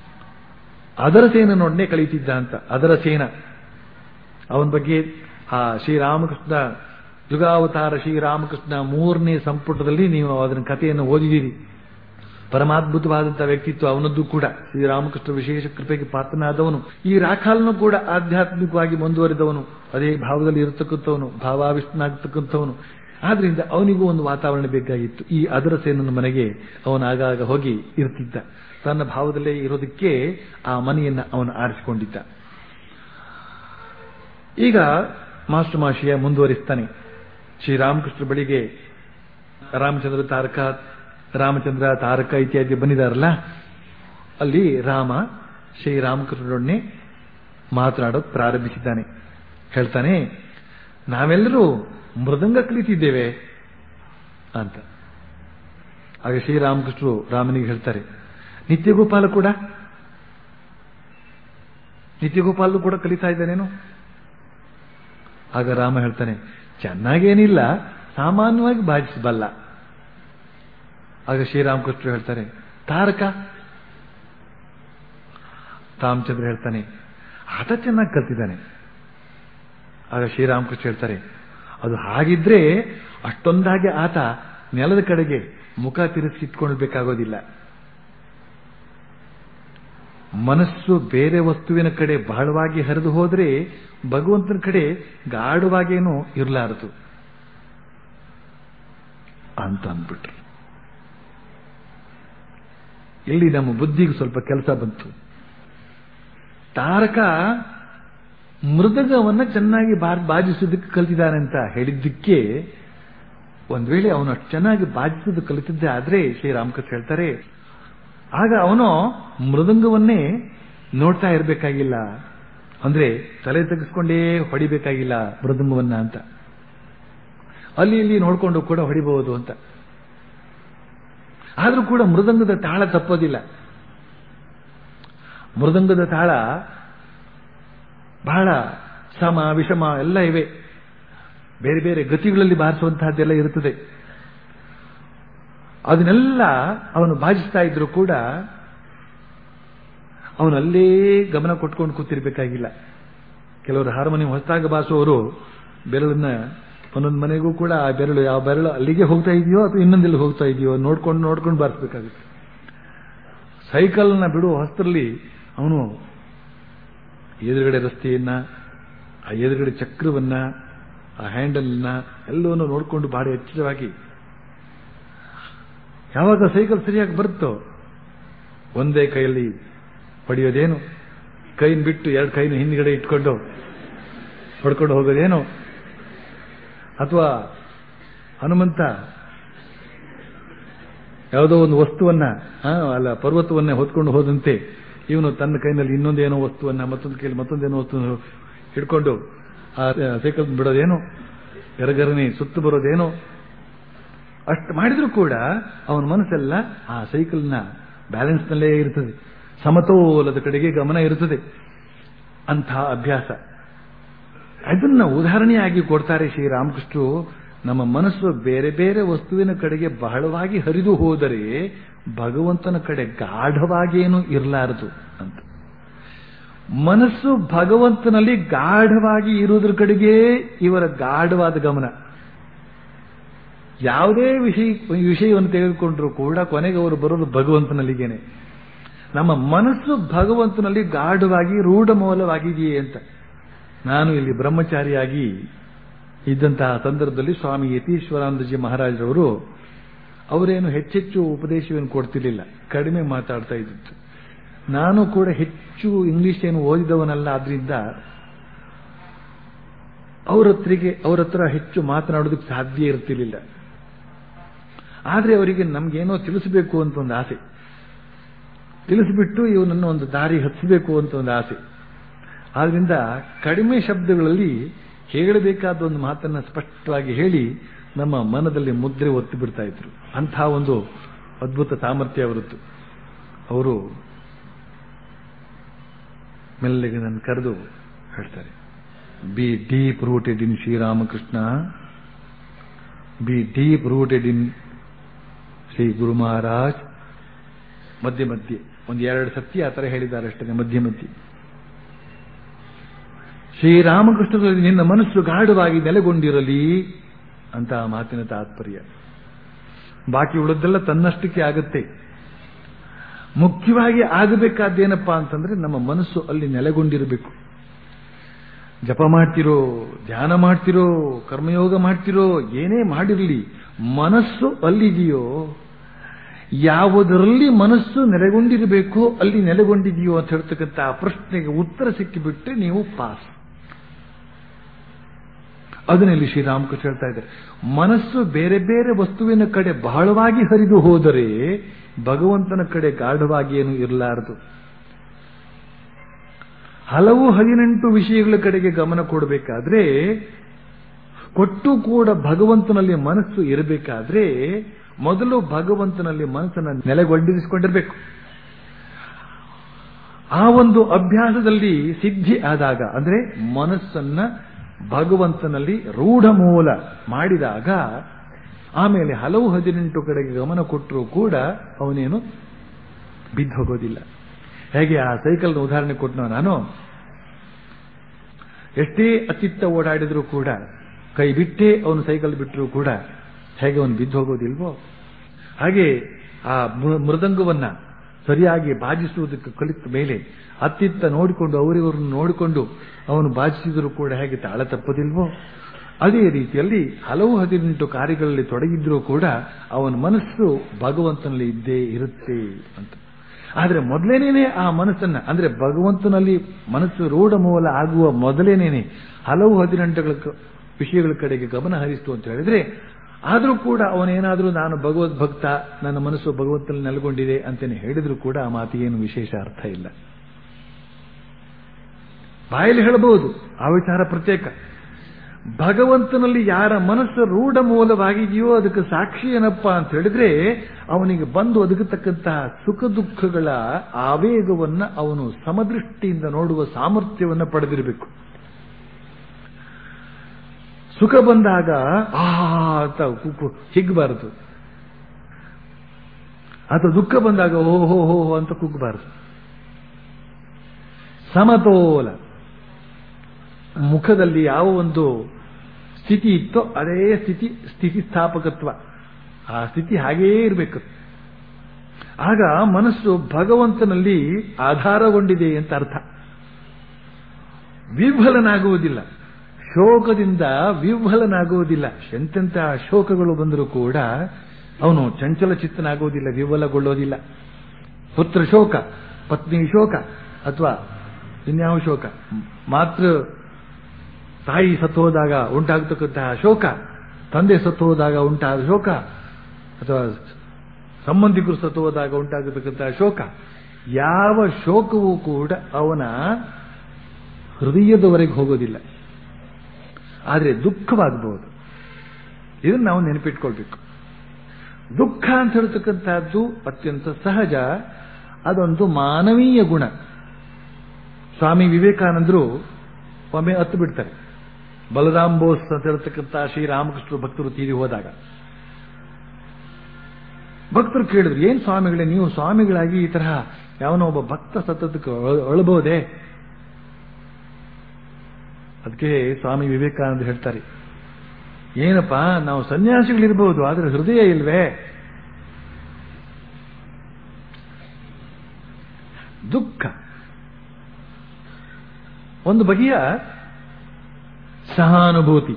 ಅದರ ಸೇನನೊಡನೆ ಕಳೀತಿದ್ದ ಅಂತ ಅದರ ಸೇನ ಅವನ ಬಗ್ಗೆ ಆ ಶ್ರೀರಾಮಕೃಷ್ಣ ಯುಗಾವತಾರ ಶ್ರೀರಾಮಕೃಷ್ಣ ಮೂರನೇ ಸಂಪುಟದಲ್ಲಿ ನೀವು ಅದನ್ನ ಕಥೆಯನ್ನು ಓದಿದ್ದೀರಿ ಪರಮಾದ್ಭುತವಾದಂತಹ ವ್ಯಕ್ತಿತ್ವ ಅವನದ್ದು ಕೂಡ ಶ್ರೀರಾಮಕೃಷ್ಣ ವಿಶೇಷ ಕೃಪೆಗೆ ಪಾತ್ರನಾದವನು ಈ ರಾಖಾಲನು ಕೂಡ ಆಧ್ಯಾತ್ಮಿಕವಾಗಿ ಮುಂದುವರಿದವನು ಅದೇ ಭಾವದಲ್ಲಿ ಇರತಕ್ಕಂಥವನು ಭಾವಾವಿಷ್ಟನಾಗತಕ್ಕಂಥವನು ಆದ್ರಿಂದ ಅವನಿಗೂ ಒಂದು ವಾತಾವರಣ ಬೇಕಾಗಿತ್ತು ಈ ಅದರ ಸೇನನ ಮನೆಗೆ ಅವನು ಆಗಾಗ ಹೋಗಿ ಇರ್ತಿದ್ದ ತನ್ನ ಭಾವದಲ್ಲೇ ಇರೋದಕ್ಕೆ ಆ ಮನೆಯನ್ನ ಅವನು ಆರಿಸಿಕೊಂಡಿದ್ದ ಈಗ ಮಾಸ್ಟರ್ ಮಾಶಿಯ ಮುಂದುವರಿಸ್ತಾನೆ ಶ್ರೀರಾಮಕೃಷ್ಣ ಬಳಿಗೆ ರಾಮಚಂದ್ರ ತಾರಕ ರಾಮಚಂದ್ರ ತಾರಕ ಇತ್ಯಾದಿ ಬಂದಿದಾರಲ್ಲ ಅಲ್ಲಿ ರಾಮ ಶ್ರೀರಾಮಕೃಷ್ಣರೊಡನೆ ಮಾತನಾಡೋದು ಪ್ರಾರಂಭಿಸಿದ್ದಾನೆ ಹೇಳ್ತಾನೆ ನಾವೆಲ್ಲರೂ ಮೃದಂಗ ಕಲಿತಿದ್ದೇವೆ ಅಂತ ಆಗ ಶ್ರೀರಾಮಕೃಷ್ಣರು ರಾಮನಿಗೆ ಹೇಳ್ತಾರೆ ನಿತ್ಯಗೋಪಾಲ ಕೂಡ ನಿತ್ಯಗೋಪಾಲು ಕೂಡ ಕಲಿತಾ ಇದ್ದಾನೇನು ಆಗ ರಾಮ ಹೇಳ್ತಾನೆ ಚೆನ್ನಾಗೇನಿಲ್ಲ ಸಾಮಾನ್ಯವಾಗಿ ಬಾಜಿಸಬಲ್ಲ ಆಗ ಶ್ರೀರಾಮಕೃಷ್ಣ ಹೇಳ್ತಾರೆ ತಾರಕ ರಾಮಚಂದ್ರ ಹೇಳ್ತಾನೆ ಆತ ಚೆನ್ನಾಗಿ ಕಲ್ತಿದ್ದಾನೆ ಆಗ ಶ್ರೀರಾಮಕೃಷ್ಣ ಹೇಳ್ತಾರೆ ಅದು ಹಾಗಿದ್ರೆ ಅಷ್ಟೊಂದಾಗೆ ಆತ ನೆಲದ ಕಡೆಗೆ ಮುಖ ತಿರುಗಿಸಿಟ್ಕೊಳ್ಬೇಕಾಗೋದಿಲ್ಲ ಮನಸ್ಸು ಬೇರೆ ವಸ್ತುವಿನ ಕಡೆ ಬಹಳವಾಗಿ ಹರಿದು ಹೋದ್ರೆ ಭಗವಂತನ ಕಡೆ ಗಾಢವಾಗೇನೂ ಇರಲಾರದು ಅಂತ ಅಂದ್ಬಿಟ್ರು ಇಲ್ಲಿ ನಮ್ಮ ಬುದ್ಧಿಗೆ ಸ್ವಲ್ಪ ಕೆಲಸ ಬಂತು ತಾರಕ ಮೃದಂಗವನ್ನ ಚೆನ್ನಾಗಿ ಬಾಜಿಸೋದಕ್ಕೆ ಕಲಿತಿದ್ದಾನೆ ಅಂತ ಹೇಳಿದ್ದಕ್ಕೆ ಒಂದ್ ವೇಳೆ ಅವನು ಅಷ್ಟು ಚೆನ್ನಾಗಿ ಬಾಜಿಸೋದು ಕಲಿತಿದ್ದೆ ಆದ್ರೆ ಶ್ರೀರಾಮಕೃಷ್ಣ ಹೇಳ್ತಾರೆ ಆಗ ಅವನು ಮೃದಂಗವನ್ನೇ ನೋಡ್ತಾ ಇರಬೇಕಾಗಿಲ್ಲ ಅಂದ್ರೆ ತಲೆ ತೆಗೆಸ್ಕೊಂಡೇ ಹೊಡಿಬೇಕಾಗಿಲ್ಲ ಮೃದಂಗವನ್ನ ಅಂತ ಅಲ್ಲಿ ಇಲ್ಲಿ ನೋಡ್ಕೊಂಡು ಕೂಡ ಹೊಡಿಬಹುದು ಅಂತ ಆದ್ರೂ ಕೂಡ ಮೃದಂಗದ ತಾಳ ತಪ್ಪೋದಿಲ್ಲ ಮೃದಂಗದ ತಾಳ ಬಹಳ ಸಮ ವಿಷಮ ಎಲ್ಲ ಇವೆ ಬೇರೆ ಬೇರೆ ಗತಿಗಳಲ್ಲಿ ಬಾರಿಸುವಂತಹದ್ದೆಲ್ಲ ಇರುತ್ತದೆ ಅದನ್ನೆಲ್ಲ ಅವನು ಬಾಜಿಸ್ತಾ ಇದ್ರು ಕೂಡ ಅವನಲ್ಲೇ ಗಮನ ಕೊಟ್ಕೊಂಡು ಕೂತಿರ್ಬೇಕಾಗಿಲ್ಲ ಕೆಲವರು ಹಾರ್ಮೋನಿಯಂ ಹೊಸದಾಗಿ ಬಾರಿಸುವವರು ಬೆರಳನ್ನ ಒಂದೊಂದು ಮನೆಗೂ ಕೂಡ ಆ ಬೆರಳು ಯಾವ ಬೆರಳು ಅಲ್ಲಿಗೆ ಹೋಗ್ತಾ ಇದೆಯೋ ಅಥವಾ ಇನ್ನೊಂದೆಲ್ಲಿ ಹೋಗ್ತಾ ಇದೆಯೋ ನೋಡ್ಕೊಂಡು ನೋಡ್ಕೊಂಡು ಬಾರಿಸಬೇಕಾಗುತ್ತೆ ಸೈಕಲ್ನ ಬಿಡುವ ಹೊಸ್ತರಲ್ಲಿ ಅವನು ಎದುರುಗಡೆ ರಸ್ತೆಯನ್ನ ಆ ಎದುರುಗಡೆ ಚಕ್ರವನ್ನ ಆ ಹ್ಯಾಂಡಲ್ನ ಎಲ್ಲವನ್ನು ನೋಡಿಕೊಂಡು ಬಹಳ ಎಚ್ಚರವಾಗಿ ಯಾವಾಗ ಸೈಕಲ್ ಸರಿಯಾಗಿ ಬರುತ್ತೋ ಒಂದೇ ಕೈಯಲ್ಲಿ ಹೊಡೆಯೋದೇನು ಕೈನ ಬಿಟ್ಟು ಎರಡು ಕೈನ ಹಿಂದ್ಗಡೆ ಇಟ್ಕೊಂಡು ಹೊಡ್ಕೊಂಡು ಹೋಗೋದೇನು ಅಥವಾ ಹನುಮಂತ ಯಾವುದೋ ಒಂದು ವಸ್ತುವನ್ನ ಆ, ಅಲ್ಲ ಪರ್ವತವನ್ನೇ ಹೊತ್ಕೊಂಡು ಹೋದಂತೆ ಇವನು ತನ್ನ ಕೈನಲ್ಲಿ ಇನ್ನೊಂದೇನೋ ವಸ್ತುವನ್ನ ಮತ್ತೊಂದು ಕೈಯಲ್ಲಿ ಮತ್ತೊಂದೇನೋ ವಸ್ತು ಹಿಡ್ಕೊಂಡು ಆ ಸೈಕಲ್ ಬಿಡೋದೇನೋ ಗರಗರನೆ ಸುತ್ತು ಬರೋದೇನೋ ಅಷ್ಟು ಮಾಡಿದ್ರೂ ಕೂಡ ಅವನ ಮನಸ್ಸೆಲ್ಲ ಆ ಸೈಕಲ್ನ ಬ್ಯಾಲೆನ್ಸ್ನಲ್ಲೇ ಇರ್ತದೆ ಸಮತೋಲದ ಕಡೆಗೆ ಗಮನ ಇರುತ್ತದೆ ಅಂಥ ಅಭ್ಯಾಸ ಅದನ್ನ ಉದಾಹರಣೆಯಾಗಿ ಕೊಡ್ತಾರೆ ಶ್ರೀರಾಮಕೃಷ್ಣರು ನಮ್ಮ ಮನಸ್ಸು ಬೇರೆ ಬೇರೆ ವಸ್ತುವಿನ ಕಡೆಗೆ ಬಹಳವಾಗಿ ಹರಿದು ಹೋದರೆ ಭಗವಂತನ ಕಡೆ ಗಾಢವಾಗೇನು ಇರಲಾರದು ಅಂತ ಮನಸ್ಸು ಭಗವಂತನಲ್ಲಿ ಗಾಢವಾಗಿ ಇರುವುದರ ಕಡೆಗೆ ಇವರ ಗಾಢವಾದ ಗಮನ ಯಾವುದೇ ವಿಷಯ ವಿಷಯವನ್ನು ತೆಗೆದುಕೊಂಡ್ರೂ ಕೂಡ ಕೊನೆಗೆ ಅವರು ಬರೋದು ಭಗವಂತನಲ್ಲಿಗೇನೆ ನಮ್ಮ ಮನಸ್ಸು ಭಗವಂತನಲ್ಲಿ ಗಾಢವಾಗಿ ರೂಢಮೂಲವಾಗಿದೆಯೇ ಅಂತ ನಾನು ಇಲ್ಲಿ ಬ್ರಹ್ಮಚಾರಿಯಾಗಿ ಇದ್ದಂತಹ ಸಂದರ್ಭದಲ್ಲಿ ಸ್ವಾಮಿ ಯತೀಶ್ವರಾನಂದಜಿ ಮಹಾರಾಜರವರು ಅವರೇನು ಹೆಚ್ಚೆಚ್ಚು ಉಪದೇಶವನ್ನು ಕೊಡ್ತಿರ್ಲಿಲ್ಲ ಕಡಿಮೆ ಮಾತಾಡ್ತಾ ಇದ್ದಿತ್ತು ನಾನು ಕೂಡ ಹೆಚ್ಚು ಇಂಗ್ಲಿಷ್ ಏನು ಓದಿದವನಲ್ಲ ಆದ್ರಿಂದ ಅವ್ರ ಹತ್ರಿಗೆ ಅವ್ರ ಹತ್ರ ಹೆಚ್ಚು ಮಾತನಾಡೋದಕ್ಕೆ ಸಾಧ್ಯ ಇರ್ತಿರ್ಲಿಲ್ಲ ಆದ್ರೆ ಅವರಿಗೆ ನಮ್ಗೇನೋ ತಿಳಿಸಬೇಕು ಅಂತ ಒಂದು ಆಸೆ ತಿಳಿಸಿಬಿಟ್ಟು ಇವನನ್ನು ಒಂದು ದಾರಿ ಹಚ್ಚಬೇಕು ಅಂತ ಒಂದು ಆಸೆ ಆದ್ರಿಂದ ಕಡಿಮೆ ಶಬ್ದಗಳಲ್ಲಿ ಹೇಳಬೇಕಾದ ಒಂದು ಮಾತನ್ನ ಸ್ಪಷ್ಟವಾಗಿ ಹೇಳಿ ನಮ್ಮ ಮನದಲ್ಲಿ ಮುದ್ರೆ ಒತ್ತಿ ಬಿಡ್ತಾ ಇದ್ರು ಅಂಥ ಒಂದು ಅದ್ಭುತ ಸಾಮರ್ಥ್ಯ ಅವರದ್ದು ಅವರು ಮೆಲ್ಲಗೆ ನನ್ನ ಕರೆದು ಹೇಳ್ತಾರೆ be deep rooted in Shri Ramakrishna be deep rooted in Shri Guru Maharaj ಮಧ್ಯೆ ಮಧ್ಯೆ ಒಂದು ಎರಡು ಸತಿ ಆ ಥರ ಹೇಳಿದ್ದಾರೆ ಅಷ್ಟೇ ಮಧ್ಯೆ ಮಧ್ಯೆ ಶ್ರೀರಾಮಕೃಷ್ಣರಲ್ಲಿ ನಿನ್ನ ಮನಸ್ಸು ಗಾಢವಾಗಿ ನೆಲೆಗೊಂಡಿರಲಿ ಅಂತ ಆ ಮಾತಿನ ತಾತ್ಪರ್ಯ ಬಾಕಿ ಉಳಿದೆಲ್ಲ ತನ್ನಷ್ಟಕ್ಕೆ ಆಗುತ್ತೆ ಮುಖ್ಯವಾಗಿ ಆಗಬೇಕಾದ್ದೇನಪ್ಪಾ ಅಂತಂದ್ರೆ ನಮ್ಮ ಮನಸ್ಸು ಅಲ್ಲಿ ನೆಲೆಗೊಂಡಿರಬೇಕು ಜಪ ಮಾಡ್ತಿರೋ ಧ್ಯಾನ ಮಾಡ್ತಿರೋ ಕರ್ಮಯೋಗ ಮಾಡ್ತಿರೋ ಏನೇ ಮಾಡಿರಲಿ ಮನಸ್ಸು ಅಲ್ಲಿದೆಯೋ ಯಾವುದರಲ್ಲಿ ಮನಸ್ಸು ನೆಲೆಗೊಂಡಿರಬೇಕೋ ಅಲ್ಲಿ ನೆಲೆಗೊಂಡಿದೆಯೋ ಅಂತ ಹೇಳ್ತಕ್ಕಂಥ ಆ ಪ್ರಶ್ನೆಗೆ ಉತ್ತರ ಸಿಕ್ಕಿಬಿಟ್ರೆ ನೀವು ಪಾಸ್ ಅದನ್ನಲ್ಲಿ ಶ್ರೀರಾಮಕೃಷ್ಣ ಹೇಳ್ತಾ ಇದ್ದಾರೆ ಮನಸ್ಸು ಬೇರೆ ಬೇರೆ ವಸ್ತುವಿನ ಕಡೆ ಬಹಳವಾಗಿ ಹರಿದು ಹೋದರೆ ಭಗವಂತನ ಕಡೆ ಗಾಢವಾಗಿ ಏನು ಇರಲಾರದು ಹಲವು ಹದಿನೆಂಟು ವಿಷಯಗಳ ಕಡೆಗೆ ಗಮನ ಕೊಡಬೇಕಾದ್ರೆ ಕೊಟ್ಟು ಕೂಡ ಭಗವಂತನಲ್ಲಿ ಮನಸ್ಸು ಇರಬೇಕಾದ್ರೆ ಮೊದಲು ಭಗವಂತನಲ್ಲಿ ಮನಸ್ಸನ್ನು ನೆಲೆಗೊಂಡಿರಿಸಿಕೊಂಡಿರಬೇಕು ಆ ಒಂದು ಅಭ್ಯಾಸದಲ್ಲಿ ಸಿದ್ಧಿ ಆದಾಗ ಅಂದ್ರೆ ಮನಸ್ಸನ್ನ ಭಗವಂತನಲ್ಲಿ ರೂಢ ಮೂಲ ಮಾಡಿದಾಗ ಆಮೇಲೆ ಹಲವು ಹದಿನೆಂಟು ಕಡೆಗೆ ಗಮನ ಕೊಟ್ಟರೂ ಕೂಡ ಅವನೇನು ಬಿದ್ದು ಹೋಗೋದಿಲ್ಲ ಹೇಗೆ ಆ ಸೈಕಲ್ನ ಉದಾಹರಣೆ ಕೊಟ್ಟನೋ ನಾನು ಎಷ್ಟೇ ಅತ್ತಿತ್ತ ಓಡಾಡಿದ್ರೂ ಕೂಡ ಕೈ ಬಿಟ್ಟೇ ಅವನು ಸೈಕಲ್ ಬಿಟ್ಟರೂ ಕೂಡ ಹೇಗೆ ಅವನು ಬಿದ್ದು ಹೋಗೋದಿಲ್ವೋ ಹಾಗೆ ಆ ಮೃ- ಮೃದಂಗವನ್ನ ಸರಿಯಾಗಿ ಬಾಜಿಸುವುದಕ್ಕೆ ಕಲಿತ ಮೇಲೆ ಅತ್ತಿತ್ತ ನೋಡಿಕೊಂಡು ಅವರಿವರನ್ನು ನೋಡಿಕೊಂಡು ಅವನು ಬಾಜಿಸಿದರೂ ಕೂಡ ಹೇಗೆ ತಾಳ ತಪ್ಪದಿಲ್ವೋ ಅದೇ ರೀತಿಯಲ್ಲಿ ಹಲವು ಹದಿನೆಂಟು ಕಾರ್ಯಗಳಲ್ಲಿ ತೊಡಗಿದ್ರೂ ಕೂಡ ಅವನ ಮನಸ್ಸು ಭಗವಂತನಲ್ಲಿ ಇದ್ದೇ ಇರುತ್ತೆ ಅಂತ ಆದ್ರೆ ಮೊದಲೇನೇನೆ ಆ ಮನಸ್ಸನ್ನ ಅಂದ್ರೆ ಭಗವಂತನಲ್ಲಿ ಮನಸ್ಸು ರೂಢ ಮೂಲ ಆಗುವ ಮೊದಲೇನೇನೆ ಹಲವು ಹದಿನೆಂಟುಗಳ ಕ- ವಿಷಯಗಳ ಕಡೆಗೆ ಗಮನ ಹರಿಸ್ತು ಅಂತ ಹೇಳಿದ್ರೆ ಆದರೂ ಕೂಡ ಅವನೇನಾದರೂ ನಾನು ಭಗವದ್ ಭಕ್ತ ನನ್ನ ಮನಸ್ಸು ಭಗವಂತನಲ್ಲಿ ನೆಲೆಗೊಂಡಿದೆ ಅಂತೇನೆ ಹೇಳಿದ್ರು ಕೂಡ ಆ ಮಾತಿಗೇನು ವಿಶೇಷ ಅರ್ಥ ಇಲ್ಲ ಬಾಯಲ್ಲಿ ಹೇಳಬಹುದು ಆ ವಿಚಾರ ಪ್ರತ್ಯೇಕ ಭಗವಂತನಲ್ಲಿ ಯಾರ ಮನಸ್ಸು ರೂಢ ಮೂಲವಾಗಿದೆಯೋ ಅದಕ್ಕೆ ಸಾಕ್ಷಿ ಏನಪ್ಪಾ ಅಂತ ಹೇಳಿದ್ರೆ ಅವನಿಗೆ ಬಂದು ಒದಗತಕ್ಕಂತಹ ಸುಖ ದುಃಖಗಳ ಆವೇಗವನ್ನ ಅವನು ಸಮದೃಷ್ಟಿಯಿಂದ ನೋಡುವ ಸಾಮರ್ಥ್ಯವನ್ನ ಪಡೆದಿರಬೇಕು ಸುಖ ಬಂದಾಗ ಆ ಅಂತ ಕುಕ್ಕು ಹಿಗ್ಬಾರದು ಅಥವಾ ದುಃಖ ಬಂದಾಗ ಓ ಹೋ ಹೋ ಹೋ ಅಂತ ಕುಗ್ಬಾರದು ಸಮತೋಲ ಮುಖದಲ್ಲಿ ಯಾವ ಒಂದು ಸ್ಥಿತಿ ಇತ್ತೋ ಅದೇ ಸ್ಥಿತಿ ಸ್ಥಿತಿಸ್ಥಾಪಕತ್ವ ಆ ಸ್ಥಿತಿ ಹಾಗೇ ಇರಬೇಕು ಆಗ ಮನಸ್ಸು ಭಗವಂತನಲ್ಲಿ ಆಧಾರಗೊಂಡಿದೆ ಅಂತ ಅರ್ಥ ವಿಫಲನಾಗುವುದಿಲ್ಲ ಶೋಕದಿಂದ ವಿಫಲನಾಗುವುದಿಲ್ಲ ಎಂತೆಂಥ ಶೋಕಗಳು ಬಂದರೂ ಕೂಡ ಅವನು ಚಂಚಲ ಚಿತ್ತನಾಗುವುದಿಲ್ಲ ವಿಫಲಗೊಳ್ಳೋದಿಲ್ಲ ಪುತ್ರ ಶೋಕ ಪತ್ನಿ ಶೋಕ ಅಥವಾ ಇನ್ಯಾವ ಶೋಕ ಮಾತೃ ತಾಯಿ ಸತ್ತೋದಾಗ ಉಂಟಾಗತಕ್ಕಂತಹ ಶೋಕ ತಂದೆ ಸತ್ತೋದಾಗ ಉಂಟಾದ ಶೋಕ ಅಥವಾ ಸಂಬಂಧಿಕರು ಸತ್ತು ಹೋದಾಗ ಉಂಟಾಗತಕ್ಕಂಥ ಶೋಕ ಯಾವ ಶೋಕವೂ ಕೂಡ ಅವನ ಹೃದಯದವರೆಗೆ ಹೋಗೋದಿಲ್ಲ ಆದರೆ ದುಃಖವಾಗಬಹುದು ಇದನ್ನು ನಾವು ನೆನಪಿಟ್ಕೊಳ್ಬೇಕು ದುಃಖ ಅಂತ ಹೇಳ್ತಕ್ಕಂಥದ್ದು ಅತ್ಯಂತ ಸಹಜ ಅದೊಂದು ಮಾನವೀಯ ಗುಣ ಸ್ವಾಮಿ ವಿವೇಕಾನಂದರು ಒಮ್ಮೆ ಹತ್ತು ಬಿಡ್ತಾರೆ ಬಲರಾಮ್ ಬೋಸ್ ಅಂತ ಹೇಳ್ತಕ್ಕಂಥ ಶ್ರೀರಾಮಕೃಷ್ಣ ಭಕ್ತರು ತೀರಿ ಹೋದಾಗ ಭಕ್ತರು ಕೇಳಿದ್ರು ಏನ್ ಸ್ವಾಮಿಗಳೇ ನೀವು ಸ್ವಾಮಿಗಳಾಗಿ ಈ ತರಹ ಯಾವನೋ ಒಬ್ಬ ಭಕ್ತ ಸತತಕ್ಕೆ ಅಳಬಹುದೇ ಅದಕ್ಕೆ ಸ್ವಾಮಿ ವಿವೇಕಾನಂದ ಹೇಳ್ತಾರೆ ಏನಪ್ಪ ನಾವು ಸನ್ಯಾಸಿಗಳಿರ್ಬಹುದು ಆದರೆ ಹೃದಯ ಇಲ್ವೇ ದುಃಖ ಒಂದು ಬಗೆಯ ಸಹಾನುಭೂತಿ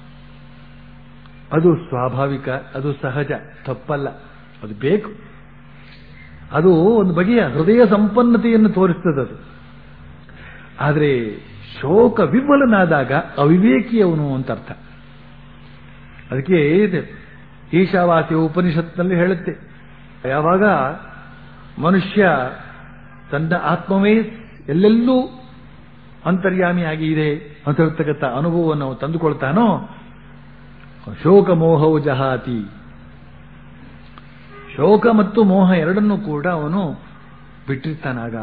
ಅದು ಸ್ವಾಭಾವಿಕ ಅದು ಸಹಜ ತಪ್ಪಲ್ಲ ಅದು ಬೇಕು ಅದು ಒಂದು ಬಗೆಯ ಹೃದಯ ಸಂಪನ್ನತೆಯನ್ನು ತೋರಿಸ್ತದೆ ಅದು ಆದರೆ ಶೋಕ ವಿಫಲನಾದಾಗ ಅವಿವೇಕಿಯವನು ಅಂತ ಅರ್ಥ ಅದಕ್ಕೆ ಇದೆ ಈಶಾವಾಸ್ಯ ಉಪನಿಷತ್ನಲ್ಲಿ ಹೇಳುತ್ತೆ ಯಾವಾಗ ಮನುಷ್ಯ ತನ್ನ ಆತ್ಮವೇ ಎಲ್ಲೆಲ್ಲೂ ಅಂತರ್ಯಾಮಿಯಾಗಿ ಇದೆ ಅಂತ ಹೇಳ್ತಕ್ಕಂಥ ಅನುಭವವನ್ನು ತಂದುಕೊಳ್ತಾನೋ ಶೋಕ ಮೋಹವು ಜಹಾತಿ ಶೋಕ ಮತ್ತು ಮೋಹ ಎರಡನ್ನೂ ಕೂಡ ಅವನು ಬಿಟ್ಟಿರ್ತಾನಾಗ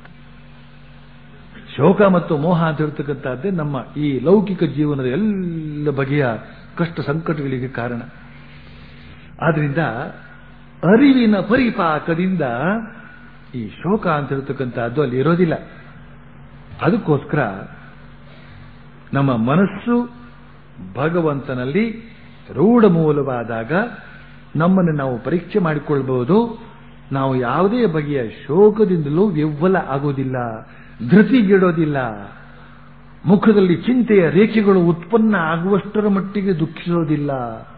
ಶೋಕ ಮತ್ತು ಮೋಹ ಅಂತ ಹೇಳ್ತಕ್ಕಂಥದ್ದೇ ನಮ್ಮ ಈ ಲೌಕಿಕ ಜೀವನದ ಎಲ್ಲ ಬಗೆಯ ಕಷ್ಟ ಸಂಕಟಗಳಿಗೆ ಕಾರಣ ಆದ್ರಿಂದ ಅರಿವಿನ ಪರಿಪಾಕದಿಂದ ಈ ಶೋಕ ಅಂತ ಹೇಳ್ತಕ್ಕಂಥದ್ದು ಅಲ್ಲಿ ಇರೋದಿಲ್ಲ ಅದಕ್ಕೋಸ್ಕರ ನಮ್ಮ ಮನಸ್ಸು ಭಗವಂತನಲ್ಲಿ ರೂಢ ಮೂಲವಾದಾಗ ನಮ್ಮನ್ನು ನಾವು ಪರೀಕ್ಷೆ ಮಾಡಿಕೊಳ್ಬಹುದು ನಾವು ಯಾವುದೇ ಬಗೆಯ ಶೋಕದಿಂದಲೂ ವಿವ್ವಲ ಆಗೋದಿಲ್ಲ ಧೃತಿಗೆಡೋದಿಲ್ಲ ಮುಖದಲ್ಲಿ ಚಿಂತೆಯ ರೇಖೆಗಳು ಉತ್ಪನ್ನ ಆಗುವಷ್ಟರ ಮಟ್ಟಿಗೆ ದುಃಖಿಸೋದಿಲ್ಲ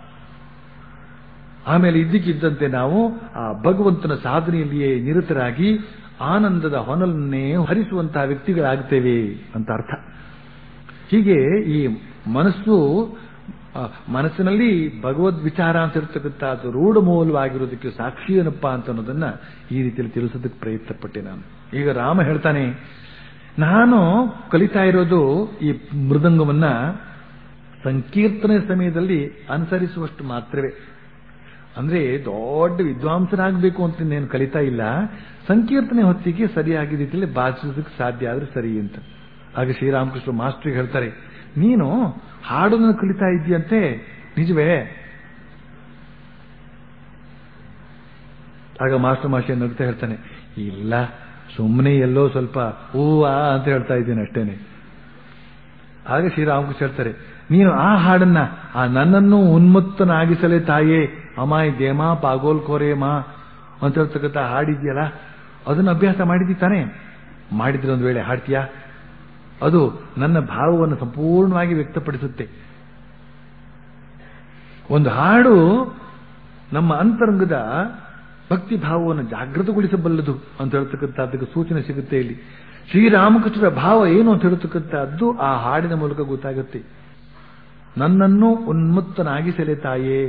ಆಮೇಲೆ ಇದ್ದಕ್ಕಿದ್ದಂತೆ ನಾವು ಆ ಭಗವಂತನ ಸಾಧನೆಯಲ್ಲಿಯೇ ನಿರತರಾಗಿ ಆನಂದದ ಹೊನಲನ್ನೇ ಹರಿಸುವಂತಹ ವ್ಯಕ್ತಿಗಳಾಗ್ತೇವೆ ಅಂತ ಅರ್ಥ ಹೀಗೆ ಈ ಮನಸ್ಸು ಆ, ಮನಸ್ಸಿನಲ್ಲಿ ಭಗವದ್ ವಿಚಾರ ಅಂತ ಇರ್ತಕ್ಕಂಥದ್ದು ರೂಢ ಮೂಲವಾಗಿರೋದಕ್ಕೆ ಸಾಕ್ಷಿ ಏನಪ್ಪ ಅಂತ ಅನ್ನೋದನ್ನ ಈ ರೀತಿಯಲ್ಲಿ ತಿಳಿಸೋದಕ್ಕೆ ಪ್ರಯತ್ನ ಪಟ್ಟೆ ನಾನು ಈಗ ರಾಮ ಹೇಳ್ತಾನೆ ನಾನು ಕಲಿತಾ ಇರೋದು ಈ ಮೃದಂಗವನ್ನ ಸಂಕೀರ್ತನೆ ಸಮಯದಲ್ಲಿ ಅನುಸರಿಸುವಷ್ಟು ಮಾತ್ರವೇ ಅಂದ್ರೆ ದೊಡ್ಡ ವಿದ್ವಾಂಸನಾಗಬೇಕು ಅಂತ నేను ಕಲಿತಾ ಇಲ್ಲ ಸಂಕೀರ್ತನೆ ಹೊತ್ತಿಗೆ ಸರಿಯಾಗಿ ರೀತಿಯಲ್ಲಿ ಬಾಚಿಸೋದಕ್ಕೆ ಸಾಧ್ಯ ಆದ್ರೆ ಸರಿ ಅಂತ ಆಗ ಶ್ರೀರಾಮಕೃಷ್ಣ ಮಾಸ್ಟ್ರಿಗೆ ಹೇಳ್ತಾರೆ ನೀನು ಹಾಡನ್ನು ಕಲಿತಾ ಇದ್ದೀಯಂತೆ ನಿಜವೇ ಆಗ ಮಾಸ್ಟರ್ ಮಾಷೆ ನಗ್ತಾ ಹೇಳ್ತಾನೆ ಇಲ್ಲ ಸುಮ್ಮನೆ ಎಲ್ಲೋ ಸ್ವಲ್ಪ ಹೂವಾ ಅಂತ ಹೇಳ್ತಾ ಇದ್ದೀನಿ ಅಷ್ಟೇನೆ ಆಗ ಶ್ರೀರಾಮಕೃಷ್ಣ ಹೇಳ್ತಾರೆ ನೀನು ಆ ಹಾಡನ್ನ ಆ ನನ್ನನ್ನು ಉನ್ಮತ್ತನಾಗಿಸಲೇ ತಾಯೇ ಅಮಾಯ್ ದೇಮಾ ಪಾಗೋಲ್ ಕೋರೆ ಮಾ ಅಂತ ಹೇಳ್ತಕ್ಕಂಥ ಹಾಡಿದ್ಯಲ್ಲ ಅದನ್ನು ಅಭ್ಯಾಸ ಮಾಡಿದ್ದಿ ತಾನೇ ಮಾಡಿದ್ರೆ ಒಂದು ವೇಳೆ ಹಾಡ್ತೀಯಾ ಅದು ನನ್ನ ಭಾವವನ್ನು ಸಂಪೂರ್ಣವಾಗಿ ವ್ಯಕ್ತಪಡಿಸುತ್ತೆ ಒಂದು ಹಾಡು ನಮ್ಮ ಅಂತರಂಗದ ಭಕ್ತಿ ಭಾವವನ್ನು ಜಾಗೃತಗೊಳಿಸಬಲ್ಲದು ಅಂತ ಹೇಳ್ತಕ್ಕಂಥದ್ದಕ್ಕೆ ಸೂಚನೆ ಸಿಗುತ್ತೆ ಇಲ್ಲಿ ಶ್ರೀರಾಮಕೃಷ್ಣರ ಭಾವ ಏನು ಅಂತ ಹೇಳ್ತಕ್ಕಂಥದ್ದು ಆ ಹಾಡಿನ ಮೂಲಕ ಗೊತ್ತಾಗುತ್ತೆ ನನ್ನನ್ನು ಉನ್ಮತ್ತನಾಗಿಸಲೇ ತಾಯೇ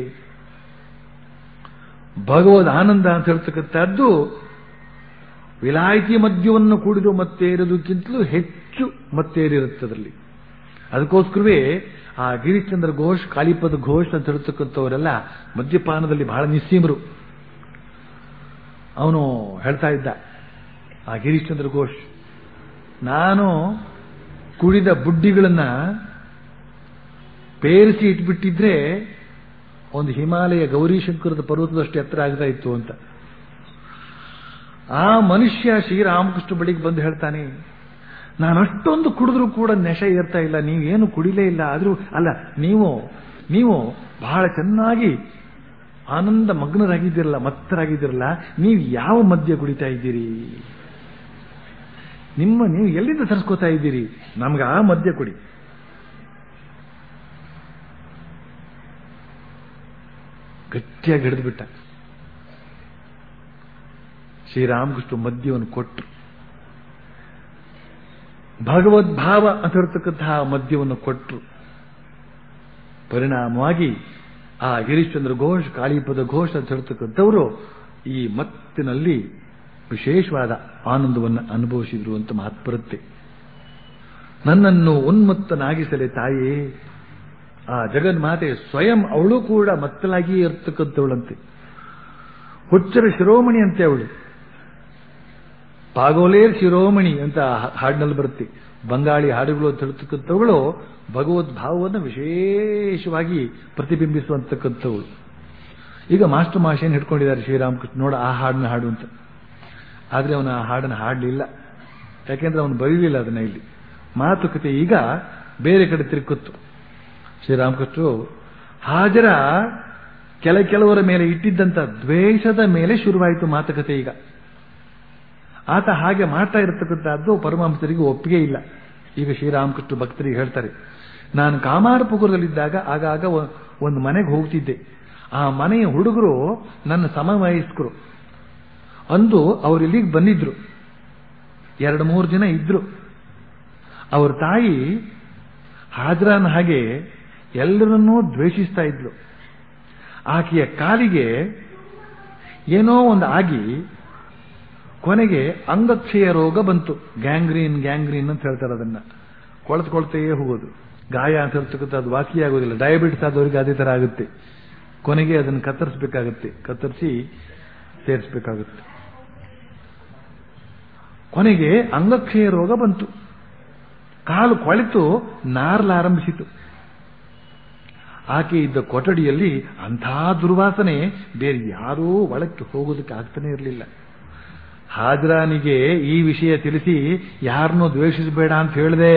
ಭಗವದ್ ಆನಂದ ಅಂತ ಹೇಳ್ತಕ್ಕಂಥದ್ದು ವಿಲಾಯಿತಿ ಮದ್ಯವನ್ನು ಕುಡಿದು ಮತ್ತೇರೋದಕ್ಕಿಂತಲೂ ಹೆಚ್ಚು ಮತ್ತೇರಿರುತ್ತದರಲ್ಲಿ ಅದಕ್ಕೋಸ್ಕರವೇ ಆ ಗಿರಿಶ್ಚಂದ್ರ ಘೋಷ್ ಕಾಳಿಪದ ಘೋಷ್ ಅಂತ ಹೇಳ್ತಕ್ಕಂಥವರೆಲ್ಲ ಮದ್ಯಪಾನದಲ್ಲಿ ಬಹಳ ನಿಸ್ಸೀಮರು ಅವನು ಹೇಳ್ತಾ ಇದ್ದ ಆ ಗಿರೀಶ್ಚಂದ್ರ ಘೋಷ್ ನಾನು ಕುಡಿದ ಬುಡ್ಡಿಗಳನ್ನ ಪೇರಿಸಿ ಇಟ್ಬಿಟ್ಟಿದ್ರೆ ಒಂದು ಹಿಮಾಲಯ ಗೌರೀಶಂಕರದ ಪರ್ವತದಷ್ಟು ಎತ್ತರ ಆಗ್ತಾ ಇತ್ತು ಅಂತ ಆ ಮನುಷ್ಯ ಶ್ರೀರಾಮಕೃಷ್ಣ ಬಳಿಗೆ ಬಂದು ಹೇಳ್ತಾನೆ ನಾನು ಅಷ್ಟೊಂದು ಕುಡಿದ್ರೂ ಕೂಡ ನೆಶ ಏರ್ತಾ ಇಲ್ಲ ನೀವೇನು ಕುಡಿಲೇ ಇಲ್ಲ ಆದ್ರೂ ಅಲ್ಲ ನೀವು ನೀವು ಬಹಳ ಚೆನ್ನಾಗಿ ಆನಂದ ಮಗ್ನರಾಗಿದ್ದೀರಲ್ಲ ಮತ್ತರಾಗಿದ್ದೀರಲ್ಲ ನೀವು ಯಾವ ಮದ್ಯ ಕುಡಿತಾ ಇದ್ದೀರಿ ನಿಮ್ಮ ನೀವು ಎಲ್ಲಿಂದ ತರಿಸ್ಕೋತಾ ಇದ್ದೀರಿ ನಮ್ಗೆ ಆ ಮದ್ಯ ಕೊಡಿ ಗಟ್ಟಿಯಾಗಿ ಹಿಡಿದು ಬಿಟ್ಟ ಶ್ರೀರಾಮಕೃಷ್ಣ ಮದ್ಯವನ್ನು ಕೊಟ್ಟರು ಭಗವದ್ಭಾವ ಅಂತ ಹೇಳ್ತಕ್ಕಂತಹ ಮದ್ಯವನ್ನು ಕೊಟ್ಟರು ಪರಿಣಾಮವಾಗಿ ಆ ಗಿರೀಶ್ಚಂದ್ರ ಘೋಷ್ ಕಾಳಿಪದ ಘೋಷ್ ಅಂತ ಹೇಳ್ತಕ್ಕಂಥವರು ಈ ಮತ್ತಿನಲ್ಲಿ ವಿಶೇಷವಾದ ಆನಂದವನ್ನು ಅನುಭವಿಸಿದ್ರು ಅಂತ ಮಾತು ಬರುತ್ತೆ ನನ್ನನ್ನು ಉನ್ಮತ್ತನಾಗಿಸಲೆ ತಾಯೇ ಆ ಜಗನ್ಮಾತೆ ಸ್ವಯಂ ಅವಳು ಕೂಡ ಮತ್ತಲಾಗಿಯೇ ಇರ್ತಕ್ಕಂಥವಳಂತೆ ಹುಚ್ಚರ ಶಿರೋಮಣಿ ಅಂತೆ ಅವಳು ಪಾಗೋಲೇರ್ ಶಿರೋಮಣಿ ಅಂತ ಹಾಡಿನಲ್ಲಿ ಬರುತ್ತೆ ಬಂಗಾಳಿ ಹಾಡುಗಳು ಅಂತ ಹೇಳ್ತಕ್ಕಂಥವುಗಳು ಭಗವದ್ ಭಾವವನ್ನು ವಿಶೇಷವಾಗಿ ಪ್ರತಿಬಿಂಬಿಸುವಂತಕ್ಕಂಥವಳು ಈಗ ಮಾಸ್ಟರ್ ಮಾಷೇನ್ ಹಿಡ್ಕೊಂಡಿದ್ದಾರೆ ಶ್ರೀರಾಮಕೃಷ್ಣ ನೋಡ ಆ ಹಾಡನ್ನ ಹಾಡು ಅಂತ ಆದ್ರೆ ಅವನ ಆ ಹಾಡನ್ನು ಹಾಡಲಿಲ್ಲ ಯಾಕೆಂದ್ರೆ ಅವನು ಬರೀಲಿಲ್ಲ ಅದನ್ನ ಇಲ್ಲಿ ಮಾತುಕತೆ ಈಗ ಬೇರೆ ಕಡೆ ತಿರುಕುತ್ತು ಶ್ರೀರಾಮಕೃಷ್ಣರು ಹಾಜರ ಕೆಲ ಕೆಲವರ ಮೇಲೆ ಇಟ್ಟಿದ್ದಂತ ದ್ವೇಷದ ಮೇಲೆ ಶುರುವಾಯಿತು ಮಾತುಕತೆ ಈಗ ಆತ ಹಾಗೆ ಮಾಡ್ತಾ ಇರತಕ್ಕಂಥದ್ದು ಪರಮಹಂಸರಿಗೆ ಒಪ್ಪಿಗೆ ಇಲ್ಲ ಈಗ ಶ್ರೀರಾಮಕೃಷ್ಣ ಭಕ್ತರಿಗೆ ಹೇಳ್ತಾರೆ ನಾನು ಕಾಮಾರಪುರದಲ್ಲಿದ್ದಾಗ ಆಗಾಗ ಒಂದು ಮನೆಗೆ ಹೋಗ್ತಿದ್ದೆ ಆ ಮನೆಯ ಹುಡುಗರು ನನ್ನ ಸಮವಯಸ್ಕರು ಅಂದು ಅವರು ಇಲ್ಲಿಗೆ ಬಂದಿದ್ರು ಎರಡು ಮೂರು ಜನ ಇದ್ರು ಅವ್ರ ತಾಯಿ ಹಾಜರಾನ ಹಾಗೆ ಎಲ್ಲರನ್ನೂ ದ್ವೇಷಿಸ್ತಾ ಇದ್ಲು ಆಕೆಯ ಕಾಲಿಗೆ ಏನೋ ಒಂದು ಆಗಿ ಕೊನೆಗೆ ಅಂಗಕ್ಷಯ ರೋಗ ಬಂತು ಗ್ಯಾಂಗ್ರೀನ್ ಗ್ಯಾಂಗ್ರೀನ್ ಅಂತ ಹೇಳ್ತಾರೆ ಅದನ್ನ ಕೊಳತ್ಕೊಳ್ತೇ ಹೋಗೋದು ಗಾಯ ಅಂತ ಹೇಳ್ತಕ್ಕಂಥ ಅದು ವಾಸಿಯಾಗೋದಿಲ್ಲ ಡಯಾಬಿಟಿಸ್ ಆದವರಿಗೆ ಅದೇ ತರ ಆಗುತ್ತೆ ಕೊನೆಗೆ ಅದನ್ನು ಕತ್ತರಿಸಬೇಕಾಗುತ್ತೆ ಕತ್ತರಿಸಿ ಸೇರಿಸಬೇಕಾಗುತ್ತೆ ಕೊನೆಗೆ ಅಂಗಕ್ಷಯ ರೋಗ ಬಂತು ಕಾಲು ಕೊಳೆತು ನಾರಲಾರಂಭಿಸಿತು ಆಕೆ ಇದ್ದ ಕೊಠಡಿಯಲ್ಲಿ ಅಂಥ ದುರ್ವಾಸನೆ ಬೇರೆ ಯಾರೂ ಒಳಕ್ಕೆ ಹೋಗೋದಕ್ಕೆ ಆಗ್ತಾನೆ ಇರಲಿಲ್ಲ ಹಾಜರಾನಿಗೆ ಈ ವಿಷಯ ತಿಳಿಸಿ ಯಾರನ್ನೂ ದ್ವೇಷಿಸಬೇಡ ಅಂತ ಹೇಳಿದೆ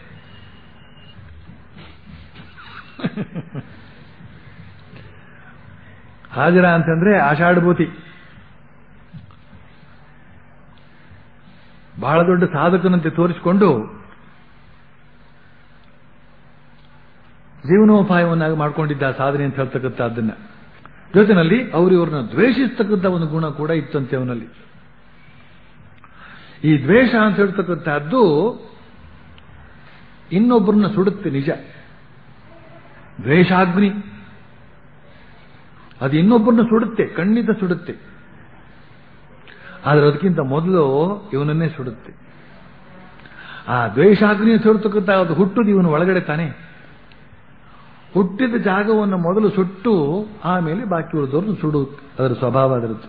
ಹಾಜರ ಅಂತಂದ್ರೆ ಆಷಾಢಭೂತಿ ಬಹಳ ದೊಡ್ಡ ಸಾಧಕನಂತೆ ತೋರಿಸಿಕೊಂಡು ಜೀವನೋಪಾಯವನ್ನಾಗಿ ಮಾಡ್ಕೊಂಡಿದ್ದ ಸಾಧನೆ ಅಂತ ಹೇಳ್ತಕ್ಕಂಥ ಅದನ್ನ ಜೊತೆನಲ್ಲಿ ಅವರು ಇವ್ರನ್ನ ದ್ವೇಷಿಸ್ತಕ್ಕಂಥ ಒಂದು ಗುಣ ಕೂಡ ಇತ್ತಂತೆ ಅವನಲ್ಲಿ ಈ ದ್ವೇಷ ಅಂತ ಹೇಳ್ತಕ್ಕಂಥದ್ದು ಇನ್ನೊಬ್ಬರನ್ನ ಸುಡುತ್ತೆ ನಿಜ ದ್ವೇಷಾಗ್ನಿ ಅದು ಇನ್ನೊಬ್ಬರನ್ನ ಸುಡುತ್ತೆ ಖಂಡಿತ ಸುಡುತ್ತೆ ಆದರೆ ಅದಕ್ಕಿಂತ ಮೊದಲು ಇವನನ್ನೇ ಸುಡುತ್ತೆ ಆ ದ್ವೇಷಾಗ್ನಿ ಸುಡ್ತಕ್ಕಂಥ ಅದು ಹುಟ್ಟುದು ಇವನು ಒಳಗಡೆ ತಾನೆ ಹುಟ್ಟಿದ ಜಾಗವನ್ನು ಮೊದಲು ಸುಟ್ಟು ಆಮೇಲೆ ಬಾಕಿ ಉಳಿದವ್ರನ್ನ ಸುಡು ಅದರ ಸ್ವಭಾವ ಅದರದ್ದು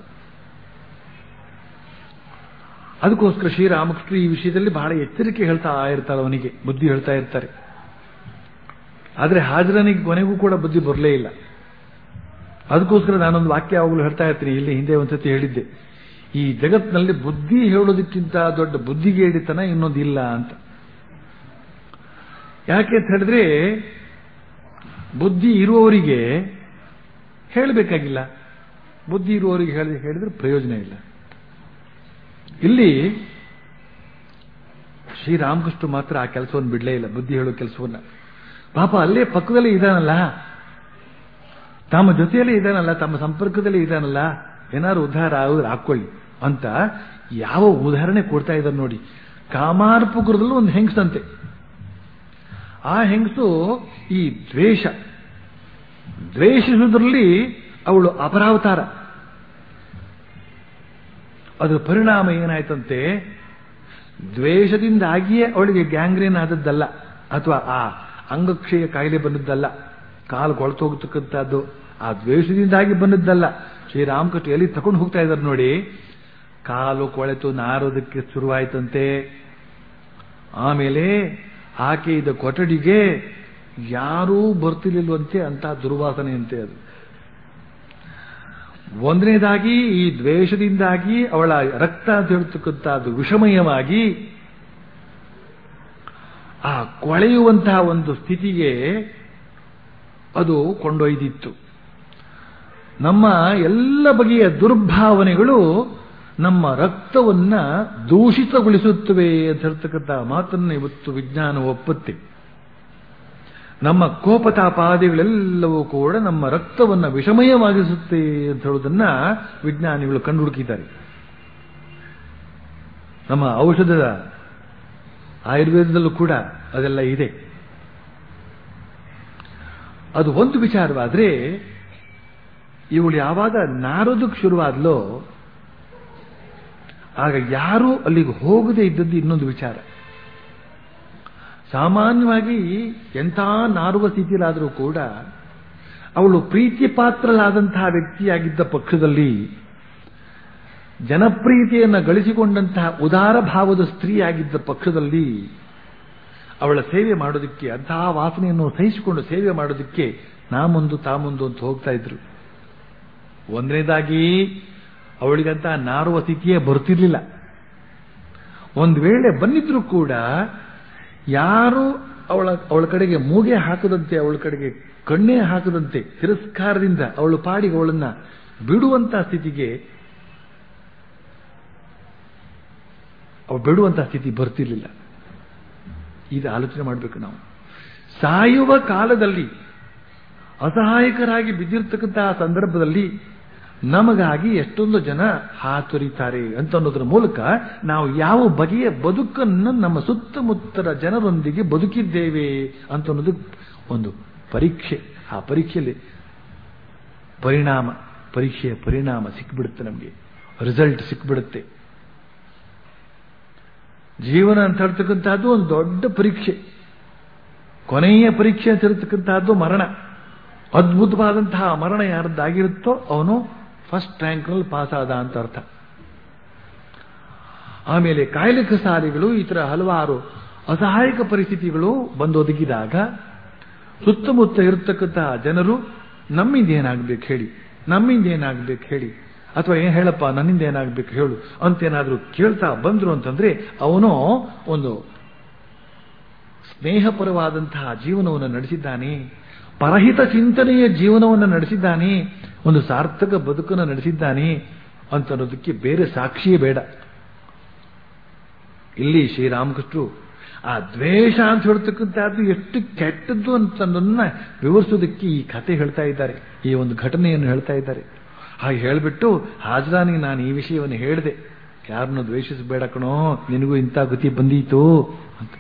ಅದಕ್ಕೋಸ್ಕರ ಶ್ರೀರಾಮಕೃಷ್ಣ ಈ ವಿಷಯದಲ್ಲಿ ಬಹಳ ಎಚ್ಚರಿಕೆ ಹೇಳ್ತಾ ಇರ್ತಾರೆ ಅವನಿಗೆ ಬುದ್ಧಿ ಹೇಳ್ತಾ ಇರ್ತಾರೆ ಆದರೆ ಹಾಜರನಿಗೆ ಕೊನೆಗೂ ಕೂಡ ಬುದ್ಧಿ ಬರಲೇ ಇಲ್ಲ ಅದಕ್ಕೋಸ್ಕರ ನಾನೊಂದು ವಾಕ್ಯ ಯಾವಾಗಲೂ ಹೇಳ್ತಾ ಇರ್ತೀನಿ ಇಲ್ಲಿ ಹಿಂದೆ ಒಂದ್ಸತಿ ಹೇಳಿದ್ದೆ ಈ ಜಗತ್ತಿನಲ್ಲಿ ಬುದ್ಧಿ ಹೇಳೋದಕ್ಕಿಂತ ದೊಡ್ಡ ಬುದ್ಧಿಗೇಡಿತನ ಇನ್ನೊಂದು ಇಲ್ಲ ಅಂತ ಯಾಕೆ ಅಂತ ಹೇಳಿದ್ರೆ ಬುದ್ಧಿ ಇರುವವರಿಗೆ ಹೇಳಬೇಕಾಗಿಲ್ಲ ಬುದ್ಧಿ ಇರುವವರಿಗೆ ಹೇಳಿ ಹೇಳಿದ್ರೆ ಪ್ರಯೋಜನ ಇಲ್ಲ ಇಲ್ಲಿ ಶ್ರೀರಾಮಕೃಷ್ಣ ಮಾತ್ರ ಆ ಕೆಲಸವನ್ನು ಬಿಡಲೇ ಇಲ್ಲ ಬುದ್ಧಿ ಹೇಳೋ ಕೆಲಸವನ್ನ ಪಾಪ ಅಲ್ಲೇ ಪಕ್ಕದಲ್ಲಿ ಇದಾನಲ್ಲ ತಮ್ಮ ಜೊತೆಯಲ್ಲೇ ಇದಾನಲ್ಲ ತಮ್ಮ ಸಂಪರ್ಕದಲ್ಲಿ ಇದಾನಲ್ಲ ಏನಾದ್ರು ಉದ್ಧಾರ ಆಗೋದ್ರೆ ಹಾಕೊಳ್ಳಿ ಅಂತ ಯಾವ ಉದಾಹರಣೆ ಕೊಡ್ತಾ ಇದ್ದಾರೆ ನೋಡಿ ಕಾಮಾರ್ಪುಕರದಲ್ಲೂ ಒಂದು ಹೆಂಗಸಂತೆ ಆ ಹೆಂಗಸು ಈ ದ್ವೇಷ ದ್ವೇಷಿಸುವುದರಲ್ಲಿ ಅವಳು ಅಪರಾವತಾರ ಅದರ ಪರಿಣಾಮ ಏನಾಯ್ತಂತೆ ದ್ವೇಷದಿಂದಾಗಿಯೇ ಅವಳಿಗೆ ಗ್ಯಾಂಗ್ರೇನ್ ಆದದ್ದಲ್ಲ ಅಥವಾ ಆ ಅಂಗಕ್ಷಯ ಕಾಯಿಲೆ ಬಂದದ್ದಲ್ಲ ಕಾಲು ಕೊಳತು ಹೋಗ್ತಕ್ಕಂಥದ್ದು ಆ ದ್ವೇಷದಿಂದಾಗಿ ಬಂದದ್ದಲ್ಲ ಶ್ರೀರಾಮಕೃಷ್ಣ ಎಲ್ಲಿ ತಗೊಂಡು ಹೋಗ್ತಾ ಇದ್ದಾರೆ ನೋಡಿ ಕಾಲು ಕೊಳೆತು ನಾರೋದಕ್ಕೆ ಶುರುವಾಯ್ತಂತೆ ಆಮೇಲೆ ಆಕೆ ಇದ್ದ ಕೊಠಡಿಗೆ ಯಾರೂ ಬರ್ತಿರ್ಲಿಲ್ವಂತೆ ಅಂತ ದುರ್ವಾಸನೆ ಅಂತೆ ಅದು ಒಂದನೇದಾಗಿ ಈ ದ್ವೇಷದಿಂದಾಗಿ ಅವಳ ರಕ್ತ ಅಂತ ಹೇಳ್ತಕ್ಕಂಥದ್ದು ವಿಷಮಯವಾಗಿ ಆ ಕೊಳೆಯುವಂತಹ ಒಂದು ಸ್ಥಿತಿಗೆ ಅದು ಕೊಂಡೊಯ್ದಿತ್ತು ನಮ್ಮ ಎಲ್ಲ ಬಗೆಯ ದುರ್ಭಾವನೆಗಳು ನಮ್ಮ ರಕ್ತವನ್ನ ದೂಷಿತಗೊಳಿಸುತ್ತವೆ ಅಂತ ಹೇಳ್ತಕ್ಕಂಥ ಮಾತನ್ನು ಇವತ್ತು ವಿಜ್ಞಾನ ಒಪ್ಪುತ್ತೆ ನಮ್ಮ ಕೋಪತಾಪಾದಿಗಳೆಲ್ಲವೂ ಕೂಡ ನಮ್ಮ ರಕ್ತವನ್ನು ವಿಷಮಯವಾಗಿಸುತ್ತೆ ಅಂತ ಹೇಳುವುದನ್ನ ವಿಜ್ಞಾನಿಗಳು ಕಂಡುಹುಡುಕಿದ್ದಾರೆ ನಮ್ಮ ಔಷಧದ ಆಯುರ್ವೇದದಲ್ಲೂ ಕೂಡ ಅದೆಲ್ಲ ಇದೆ ಅದು ಒಂದು ವಿಚಾರವಾದ್ರೆ ಇವಳು ಯಾವಾಗ ನಾರೋದಕ್ಕೆ ಶುರುವಾದ್ಲೋ ಆಗ ಯಾರೂ ಅಲ್ಲಿಗೆ ಹೋಗದೇ ಇದ್ದದ್ದು ಇನ್ನೊಂದು ವಿಚಾರ ಸಾಮಾನ್ಯವಾಗಿ ಎಂಥ ನಾರುವ ಸ್ಥಿತಿಯಲ್ಲಾದರೂ ಕೂಡ ಅವಳು ಪ್ರೀತಿ ಪಾತ್ರಲಾದಂತಹ ವ್ಯಕ್ತಿಯಾಗಿದ್ದ ಪಕ್ಷದಲ್ಲಿ ಜನಪ್ರೀತಿಯನ್ನು ಗಳಿಸಿಕೊಂಡಂತಹ ಉದಾರ ಭಾವದ ಸ್ತ್ರೀಯಾಗಿದ್ದ ಪಕ್ಷದಲ್ಲಿ ಅವಳ ಸೇವೆ ಮಾಡೋದಕ್ಕೆ ಅಂತಹ ವಾಸನೆಯನ್ನು ಸಹಿಸಿಕೊಂಡು ಸೇವೆ ಮಾಡೋದಕ್ಕೆ ನಾ ಮುಂದು ತಾ ಮುಂದು ಅಂತ ಹೋಗ್ತಾ ಇದ್ರು ಒಂದನೇದಾಗಿ ಅವಳಿಗಂತ ನಾರುವ ಸ್ಥಿತಿಯೇ ಬರ್ತಿರ್ಲಿಲ್ಲ ಒಂದು ವೇಳೆ ಬಂದಿದ್ರು ಕೂಡ ಯಾರು ಅವಳ ಅವಳ ಕಡೆಗೆ ಮೂಗೆ ಹಾಕದಂತೆ ಅವಳ ಕಡೆಗೆ ಕಣ್ಣೇ ಹಾಕದಂತೆ ತಿರಸ್ಕಾರದಿಂದ ಅವಳು ಪಾಡಿಗೆ ಅವಳನ್ನ ಬಿಡುವಂತ ಸ್ಥಿತಿಗೆ ಅವಳು ಬಿಡುವಂತ ಸ್ಥಿತಿ ಬರ್ತಿರ್ಲಿಲ್ಲ ಇದು ಆಲೋಚನೆ ಮಾಡಬೇಕು ನಾವು ಸಾಯುವ ಕಾಲದಲ್ಲಿ ಅಸಹಾಯಕರಾಗಿ ಬಿದ್ದಿರ್ತಕ್ಕಂತಹ ಸಂದರ್ಭದಲ್ಲಿ ನಮಗಾಗಿ ಎಷ್ಟೊಂದು ಜನ ಹಾತೊರಿತಾರೆ ಅಂತ ಅನ್ನೋದ್ರ ಮೂಲಕ ನಾವು ಯಾವ ಬಗೆಯ ಬದುಕನ್ನು ನಮ್ಮ ಸುತ್ತಮುತ್ತಲ ಜನರೊಂದಿಗೆ ಬದುಕಿದ್ದೇವೆ ಅಂತ ಅನ್ನೋದು ಒಂದು ಪರೀಕ್ಷೆ ಆ ಪರೀಕ್ಷೆಯಲ್ಲಿ ಪರಿಣಾಮ ಪರೀಕ್ಷೆಯ ಪರಿಣಾಮ ಸಿಕ್ಬಿಡುತ್ತೆ ನಮಗೆ ರಿಸಲ್ಟ್ ಸಿಕ್ಬಿಡುತ್ತೆ ಜೀವನ ಅಂತ ಹೇಳ್ತಕ್ಕಂಥದ್ದು ಒಂದು ದೊಡ್ಡ ಪರೀಕ್ಷೆ ಕೊನೆಯ ಪರೀಕ್ಷೆ ಅಂತ ಹೇಳ್ತಕ್ಕಂಥದ್ದು ಮರಣ ಅದ್ಭುತವಾದಂತಹ ಮರಣ ಯಾರದ್ದಾಗಿರುತ್ತೋ ಅವನು ಫಸ್ಟ್ ರ್ಯಾಂಕ್ನಲ್ಲಿ ಪಾಸ್ ಆದ ಅಂತ ಅರ್ಥ ಆಮೇಲೆ ಕಾಯಿಲೆ ಸಾರಿಗಳು ಈ ತರ ಹಲವಾರು ಅಸಹಾಯಕ ಪರಿಸ್ಥಿತಿಗಳು ಬಂದೊದಗಿದಾಗ ಸುತ್ತಮುತ್ತ ಇರತಕ್ಕಂತಹ ಜನರು ನಮ್ಮಿಂದ ಏನಾಗ್ಬೇಕು ಹೇಳಿ ನಮ್ಮಿಂದ ಏನಾಗ್ಬೇಕು ಹೇಳಿ ಅಥವಾ ಏನ್ ಹೇಳಪ್ಪ ನನ್ನಿಂದ ಏನಾಗ್ಬೇಕು ಹೇಳು ಅಂತೇನಾದ್ರೂ ಕೇಳ್ತಾ ಬಂದ್ರು ಅಂತಂದ್ರೆ ಅವನು ಒಂದು ಸ್ನೇಹಪರವಾದಂತಹ ಜೀವನವನ್ನು ನಡೆಸಿದ್ದಾನೆ ಪರಹಿತ ಚಿಂತನೆಯ ಜೀವನವನ್ನು ನಡೆಸಿದ್ದಾನೆ ಒಂದು ಸಾರ್ಥಕ ಬದುಕನ್ನು ನಡೆಸಿದ್ದಾನೆ ಅಂತ ಅನ್ನೋದಕ್ಕೆ ಬೇರೆ ಸಾಕ್ಷಿಯೇ ಬೇಡ ಇಲ್ಲಿ ಶ್ರೀರಾಮಕೃಷ್ಣರು ಆ ದ್ವೇಷ ಅಂತ ಹೇಳ್ತಕ್ಕಂಥದ್ದು ಎಷ್ಟು ಕೆಟ್ಟದ್ದು ಅಂತನ್ನ ವಿವರಿಸೋದಕ್ಕೆ ಈ ಕತೆ ಹೇಳ್ತಾ ಇದ್ದಾರೆ ಈ ಒಂದು ಘಟನೆಯನ್ನು ಹೇಳ್ತಾ ಇದ್ದಾರೆ ಹಾಗೆ ಹೇಳಿಬಿಟ್ಟು ಹಾಜರಾನಿಗೆ ನಾನು ಈ ವಿಷಯವನ್ನು ಹೇಳಿದೆ ಯಾರನ್ನು ದ್ವೇಷಿಸಬೇಡ ಕಣೋ ನಿನಗೂ ಇಂಥ ಗತಿ ಬಂದೀತು ಅಂತ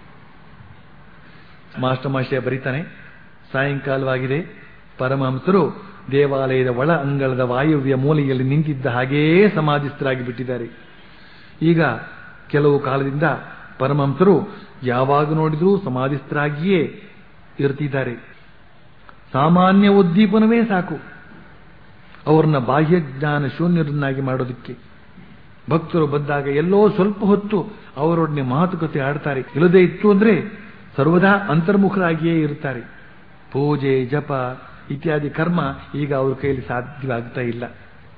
ಮಾಸ್ಟರ್ ಮಾಸ್ಟರ್ ಬರೀತಾನೆ ಸಾಯಂಕಾಲವಾಗಿದೆ ಪರಮಹಂಸರು ದೇವಾಲಯದ ಒಳ ಅಂಗಳದ ವಾಯುವ್ಯ ಮೂಲೆಯಲ್ಲಿ ನಿಂತಿದ್ದ ಹಾಗೆಯೇ ಸಮಾಧಿಸ್ಥರಾಗಿ ಬಿಟ್ಟಿದ್ದಾರೆ ಈಗ ಕೆಲವು ಕಾಲದಿಂದ ಪರಮಹಂಸರು ಯಾವಾಗ ನೋಡಿದ್ರೂ ಸಮಾಧಿಸ್ಥರಾಗಿಯೇ ಇರ್ತಿದ್ದಾರೆ ಸಾಮಾನ್ಯ ಉದ್ದೀಪನವೇ ಸಾಕು ಅವರನ್ನ ಬಾಹ್ಯ ಜ್ಞಾನ ಶೂನ್ಯರನ್ನಾಗಿ ಮಾಡೋದಕ್ಕೆ ಭಕ್ತರು ಬಂದಾಗ ಎಲ್ಲೋ ಸ್ವಲ್ಪ ಹೊತ್ತು ಅವರೊಡನೆ ಮಾತುಕತೆ ಆಡ್ತಾರೆ ಇಲ್ಲದೇ ಇತ್ತು ಅಂದ್ರೆ ಸರ್ವದಾ ಅಂತರ್ಮುಖರಾಗಿಯೇ ಇರ್ತಾರೆ ಪೂಜೆ ಜಪ ಇತ್ಯಾದಿ ಕರ್ಮ ಈಗ ಅವ್ರ ಕೈಯಲ್ಲಿ ಸಾಧ್ಯವಾಗ್ತಾ ಇಲ್ಲ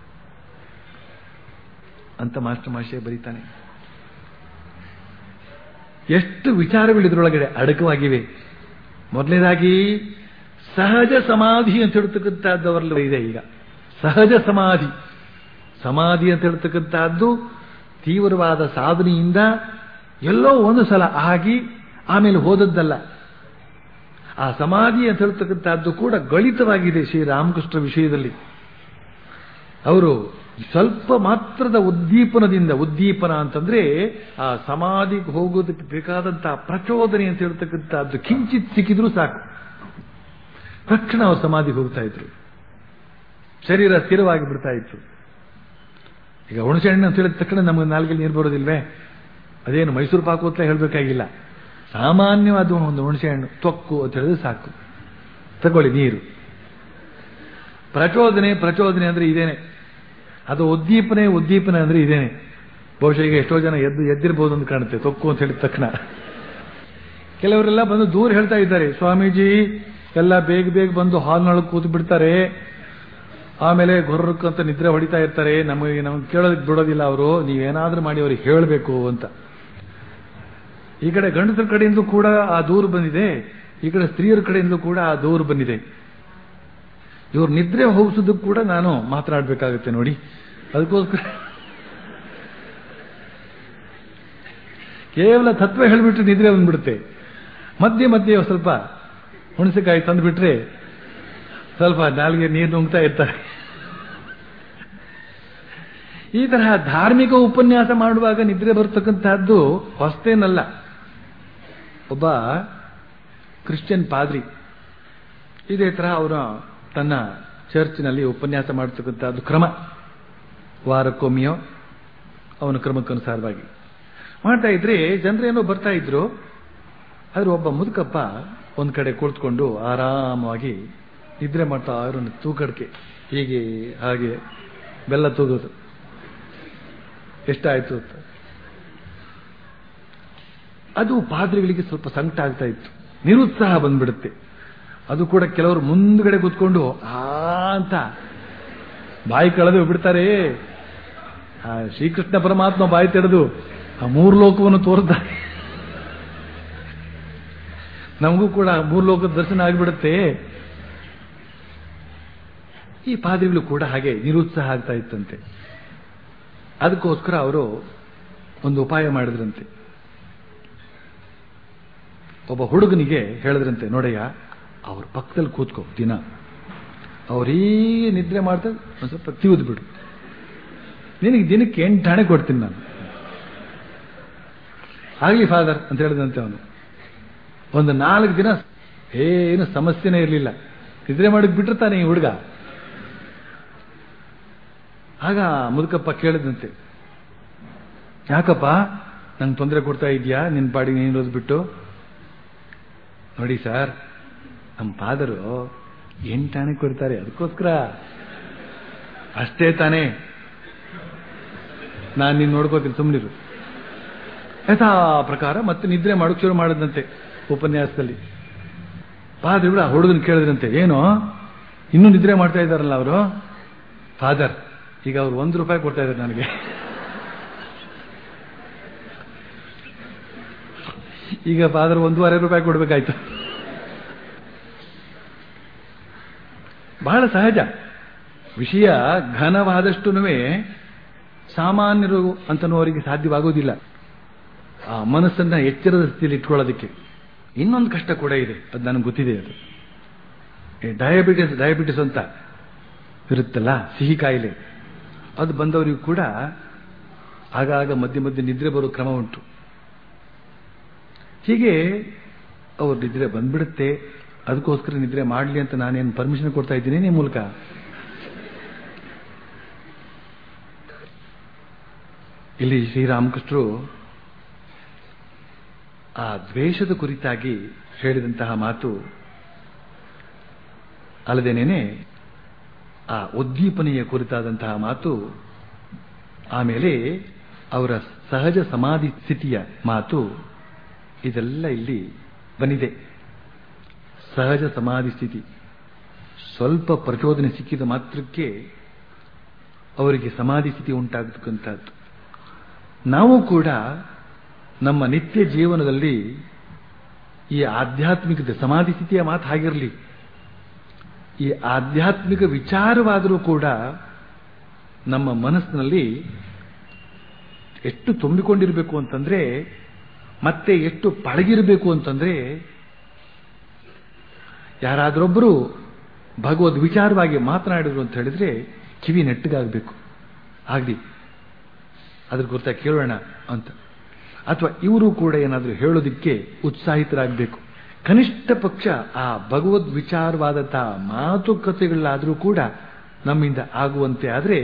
ಅಂತ ಮಾಸ್ಟರ್ ಮಾಷೆ ಬರೀತಾನೆ ಎಷ್ಟು ವಿಚಾರಗಳು ಇದರೊಳಗಡೆ ಅಡಕವಾಗಿವೆ ಮೊದಲನೇದಾಗಿ ಸಹಜ ಸಮಾಧಿ ಅಂತ ಹೇಳ್ತಕ್ಕಂಥದ್ದವರಲ್ಲಿ ಇದೆ ಈಗ ಸಹಜ ಸಮಾಧಿ ಸಮಾಧಿ ಅಂತ ಹೇಳ್ತಕ್ಕಂಥದ್ದು ತೀವ್ರವಾದ ಸಾಧನೆಯಿಂದ ಎಲ್ಲೋ ಒಂದು ಸಲ ಆಗಿ ಆಮೇಲೆ ಹೋದದ್ದಲ್ಲ ಆ ಸಮಾಧಿ ಅಂತ ಹೇಳ್ತಕ್ಕಂಥದ್ದು ಕೂಡ ಗಣಿತವಾಗಿದೆ ಶ್ರೀರಾಮಕೃಷ್ಣ ವಿಷಯದಲ್ಲಿ ಅವರು ಸ್ವಲ್ಪ ಮಾತ್ರದ ಉದ್ದೀಪನದಿಂದ ಉದ್ದೀಪನ ಅಂತಂದ್ರೆ ಆ ಸಮಾಧಿಗೆ ಹೋಗೋದಕ್ಕೆ ಬೇಕಾದಂತಹ ಪ್ರಚೋದನೆ ಅಂತ ಹೇಳ್ತಕ್ಕಂಥದ್ದು ಕಿಂಚಿತ್ ಸಿಕ್ಕಿದ್ರೂ ಸಾಕು ತಕ್ಷಣ ಅವರು ಸಮಾಧಿಗೆ ಹೋಗ್ತಾ ಇದ್ರು ಶರೀರ ಸ್ಥಿರವಾಗಿ ಬಿಡ್ತಾ ಇತ್ತು ಈಗ ಹುಣಸೆ ಹಣ್ಣು ಅಂತ ಹೇಳಿದ ತಕ್ಷಣ ನಮಗೆ ನಾಲ್ಗೆಲ್ಲಿ ನೀರು ಬರೋದಿಲ್ವೇ ಅದೇನು ಮೈಸೂರು ಪಾಕು ಅಂತ ಹೇಳಬೇಕಾಗಿಲ್ಲ ಸಾಮಾನ್ಯವಾದ ಒಂದು ಹುಣಸೆ ಹಣ್ಣು ತೊಕ್ಕು ಅಂತ ಹೇಳಿದ್ರೆ ಸಾಕು ತಗೊಳ್ಳಿ ನೀರು ಪ್ರಚೋದನೆ ಪ್ರಚೋದನೆ ಅಂದ್ರೆ ಇದೇನೆ ಅದು ಉದ್ದೀಪನೆ ಉದ್ದೀಪನೆ ಅಂದ್ರೆ ಇದೇನೆ ಬಹುಶಃ ಈಗ ಎಷ್ಟೋ ಜನ ಎದ್ದು ಎದ್ದಿರ್ಬೋದು ಅಂತ ಕಾಣುತ್ತೆ ತೊಕ್ಕು ಅಂತ ಹೇಳಿದ ತಕ್ಷಣ ಕೆಲವರೆಲ್ಲ ಬಂದು ದೂರ ಹೇಳ್ತಾ ಇದ್ದಾರೆ ಸ್ವಾಮೀಜಿ ಎಲ್ಲ ಬೇಗ ಬೇಗ ಬಂದು ಹಾಲ್ನೊಳಗೆ ಕೂತು ಬಿಡ್ತಾರೆ ಆಮೇಲೆ ಗೊರ್ರಕ್ಕಂತ ನಿದ್ರೆ ಹೊಡಿತಾ ಇರ್ತಾರೆ ನಮಗೆ ನಮ್ಗೆ ಕೇಳೋದಕ್ಕೆ ಬಿಡೋದಿಲ್ಲ ಅವರು ನೀವೇನಾದ್ರೂ ಮಾಡಿ ಅವ್ರಿಗೆ ಹೇಳಬೇಕು ಅಂತ ಈ ಕಡೆ ಗಂಡಸರ ಕಡೆಯಿಂದ ಕೂಡ ಆ ದೂರು ಬಂದಿದೆ ಈ ಕಡೆ ಸ್ತ್ರೀಯರ ಕಡೆಯಿಂದ ಕೂಡ ಆ ದೂರು ಬಂದಿದೆ ಇವ್ರ ನಿದ್ರೆ ಹೋಗಿಸೋದಕ್ಕೆ ಕೂಡ ನಾನು ಮಾತನಾಡಬೇಕಾಗುತ್ತೆ ನೋಡಿ ಅದಕ್ಕೋಸ್ಕರ ಕೇವಲ ತತ್ವ ಹೇಳಿಬಿಟ್ರೆ ನಿದ್ರೆ ಬಂದ್ಬಿಡುತ್ತೆ ಮಧ್ಯೆ ಮಧ್ಯೆ ಸ್ವಲ್ಪ ಹುಣಸೆಕಾಯಿ ತಂದುಬಿಟ್ರೆ ಸ್ವಲ್ಪ ನಾಲ್ಗೆ ನೀರು ನುಂಗ್ತಾ ಇರ್ತಾರೆ ಈ ತರಹ ಧಾರ್ಮಿಕ ಉಪನ್ಯಾಸ ಮಾಡುವಾಗ ನಿದ್ರೆ ಬರ್ತಕ್ಕಂತಹದ್ದು ಹೊಸ್ತೇನಲ್ಲ ಒಬ್ಬ ಕ್ರಿಶ್ಚಿಯನ್ ಪಾದ್ರಿ ಇದೇ ತರ ಅವರ ತನ್ನ ಚರ್ಚ್ನಲ್ಲಿ ಉಪನ್ಯಾಸ ಮಾಡತಕ್ಕಂಥದ್ದು ಕ್ರಮ ವಾರಕ್ಕೊಮ್ಮೆಯೋ ಅವನ ಕ್ರಮಕ್ಕನುಸಾರವಾಗಿ ಮಾಡ್ತಾ ಇದ್ರೆ ಜನರೇನೋ ಬರ್ತಾ ಇದ್ರು ಆದ್ರೆ ಒಬ್ಬ ಮುದುಕಪ್ಪ ಒಂದ್ ಕಡೆ ಕುಳಿತುಕೊಂಡು ಆರಾಮವಾಗಿ ನಿದ್ರೆ ಮಾಡ್ತಾ ಇರೋನು ತೂಕಡಿಕೆ ಹೀಗೆ ಹಾಗೆ ಬೆಲ್ಲ ತೂಗೋದು ಎಷ್ಟಾಯ್ತು ಅಂತ ಅದು ಪಾದ್ರಿಗಳಿಗೆ ಸ್ವಲ್ಪ ಸಂಕಟ ಆಗ್ತಾ ಇತ್ತು ನಿರುತ್ಸಾಹ ಬಂದ್ಬಿಡುತ್ತೆ ಅದು ಕೂಡ ಕೆಲವರು ಮುಂದ್ಗಡೆ ಕೂತ್ಕೊಂಡು ಆ ಅಂತ ಬಾಯಿ ಕಳೆದು ಬಿಡ್ತಾರೆ ಆ ಶ್ರೀಕೃಷ್ಣ ಪರಮಾತ್ಮ ಬಾಯಿ ತೆರೆದು ಆ ಮೂರು ಲೋಕವನ್ನು ತೋರಿದ್ದಾರೆ ನಮಗೂ ಕೂಡ ಮೂರು ಲೋಕದ ದರ್ಶನ ಆಗಿಬಿಡುತ್ತೆ ಈ ಪಾದ್ರಿಗಳು ಕೂಡ ಹಾಗೆ ನಿರುತ್ಸಾಹ ಆಗ್ತಾ ಇತ್ತಂತೆ ಅದಕ್ಕೋಸ್ಕರ ಅವರು ಒಂದು ಉಪಾಯ ಮಾಡಿದ್ರಂತೆ ಒಬ್ಬ ಹುಡುಗನಿಗೆ ಹೇಳಿದ್ರಂತೆ ನೋಡಯ್ಯ ಅವ್ರ ಪಕ್ಕದಲ್ಲಿ ಕೂತ್ಕೋ ದಿನ ಅವರೀ ನಿದ್ರೆ ಮಾಡ್ತಾ ಒಂದು ಸ್ವಲ್ಪ ತಿವಿದು ಬಿಡು ನಿನಗೆ ದಿನಕ್ಕೆ ಎಂಟು ಹಣೆ ಕೊಡ್ತೀನಿ ನಾನು ಆಗ್ಲಿ ಫಾದರ್ ಅಂತ ಹೇಳಿದಂತೆ ಅವನು ಒಂದು ನಾಲ್ಕು ದಿನ ಏನು ಸಮಸ್ಯೆನೇ ಇರಲಿಲ್ಲ ನಿದ್ರೆ ಮಾಡಕ್ ಬಿಟ್ಟಿರ್ತಾನೆ ಈ ಹುಡುಗ ಆಗ ಮುದುಕಪ್ಪ ಕೇಳಿದಂತೆ ಯಾಕಪ್ಪ ನಂಗೆ ತೊಂದರೆ ಕೊಡ್ತಾ ಇದೆಯಾ ನಿನ್ನ ಪಾಡಿಗೆ ನೀನು ಬಿಟ್ಟು ನೋಡಿ ಸರ್ ನಮ್ಮ ಫಾದರು ಎಂಟಾಣೆ ಕೊಡ್ತಾರೆ ಅದಕ್ಕೋಸ್ಕರ ಅಷ್ಟೇ ತಾನೇ ನಾನು ನೀನು ನೋಡ್ಕೋತೀನಿ ಸುಮ್ಮನಿರು ಯಥಾ ಪ್ರಕಾರ ಮತ್ತೆ ನಿದ್ರೆ ಮಾಡೋಕೆ ಶುರು ಮಾಡಿದಂತೆ ಉಪನ್ಯಾಸದಲ್ಲಿ ಫಾದರ್ ಆ ಹುಡುಗನ ಕೇಳಿದ್ರಂತೆ ಏನು ಇನ್ನೂ ನಿದ್ರೆ ಮಾಡ್ತಾ ಇದ್ದಾರಲ್ಲ ಅವರು ಫಾದರ್ ಈಗ ಅವ್ರು ಒಂದು ರೂಪಾಯಿ ಕೊಡ್ತಾ ಇದ್ದಾರೆ ನನಗೆ ಈಗ ಫಾದರ್ ಒಂದೂವರೆ ರೂಪಾಯಿ ಕೊಡ್ಬೇಕಾಯ್ತು ಬಹಳ ಸಹಜ ವಿಷಯ ಘನವಾದಷ್ಟು ಸಾಮಾನ್ಯರು ಅಂತನೋರಿಗೆ ಸಾಧ್ಯವಾಗುವುದಿಲ್ಲ ಆ ಮನಸ್ಸನ್ನ ಎಚ್ಚರದ ಸ್ಥಿತಿಯಲ್ಲಿ ಇಟ್ಕೊಳ್ಳೋದಕ್ಕೆ ಇನ್ನೊಂದು ಕಷ್ಟ ಕೂಡ ಇದೆ ಅದು ನನಗೆ ಗೊತ್ತಿದೆ ಅದು ಡಯಾಬಿಟಿಸ್ ಡಯಾಬಿಟಿಸ್ ಅಂತ ಇರುತ್ತಲ್ಲ ಸಿಹಿ ಕಾಯಿಲೆ ಅದು ಬಂದವರಿಗೂ ಕೂಡ ಆಗಾಗ ಮಧ್ಯೆ ಮಧ್ಯೆ ನಿದ್ರೆ ಬರೋ ಕ್ರಮ ಉಂಟು ಹೀಗೆ ಅವ್ರ ನಿದ್ರೆ ಬಂದ್ಬಿಡುತ್ತೆ ಅದಕ್ಕೋಸ್ಕರ ನಿದ್ರೆ ಮಾಡಲಿ ಅಂತ ನಾನೇನು ಪರ್ಮಿಷನ್ ಕೊಡ್ತಾ ಇದ್ದೀನಿ ನಿಮ್ಮ ಮೂಲಕ ಇಲ್ಲಿ ಶ್ರೀರಾಮಕೃಷ್ಣರು ಆ ದ್ವೇಷದ ಕುರಿತಾಗಿ ಹೇಳಿದಂತಹ ಮಾತು ಅಲ್ಲದೇನೇನೆ ಆ ಉದ್ದೀಪನೆಯ ಕುರಿತಾದಂತಹ ಮಾತು ಆಮೇಲೆ ಅವರ ಸಹಜ ಸಮಾಧಿ ಸ್ಥಿತಿಯ ಮಾತು ಇದೆಲ್ಲ ಇಲ್ಲಿ ಬಂದಿದೆ ಸಹಜ ಸಮಾಧಿ ಸ್ಥಿತಿ ಸ್ವಲ್ಪ ಪ್ರಚೋದನೆ ಸಿಕ್ಕಿದ ಮಾತ್ರಕ್ಕೆ ಅವರಿಗೆ ಸಮಾಧಿ ಸ್ಥಿತಿ ಉಂಟಾಗತಕ್ಕಂಥದ್ದು ನಾವು ಕೂಡ ನಮ್ಮ ನಿತ್ಯ ಜೀವನದಲ್ಲಿ ಈ ಆಧ್ಯಾತ್ಮಿಕ ಸಮಾಧಿ ಸ್ಥಿತಿಯ ಮಾತು ಹಾಗಿರಲಿ ಈ ಆಧ್ಯಾತ್ಮಿಕ ವಿಚಾರವಾದರೂ ಕೂಡ ನಮ್ಮ ಮನಸ್ಸಿನಲ್ಲಿ ಎಷ್ಟು ತುಂಬಿಕೊಂಡಿರಬೇಕು ಅಂತಂದ್ರೆ ಮತ್ತೆ ಎಷ್ಟು ಪಳಗಿರಬೇಕು ಅಂತಂದ್ರೆ ಯಾರಾದ್ರೊಬ್ಬರು ಭಗವದ್ ವಿಚಾರವಾಗಿ ಮಾತನಾಡಿದ್ರು ಅಂತ ಹೇಳಿದ್ರೆ ಕಿವಿ ನೆಟ್ಟಗಾಗಬೇಕು ಆಗ್ಲಿ ಅದ್ರ ಕುರಿತ ಕೇಳೋಣ ಅಂತ ಅಥವಾ ಇವರು ಕೂಡ ಏನಾದರೂ ಹೇಳೋದಿಕ್ಕೆ ಉತ್ಸಾಹಿತರಾಗಬೇಕು ಕನಿಷ್ಠ ಪಕ್ಷ ಆ ಭಗವದ್ ವಿಚಾರವಾದಂತಹ ಮಾತುಕತೆಗಳಾದರೂ ಕೂಡ ನಮ್ಮಿಂದ ಆಗುವಂತೆ ಆದರೆ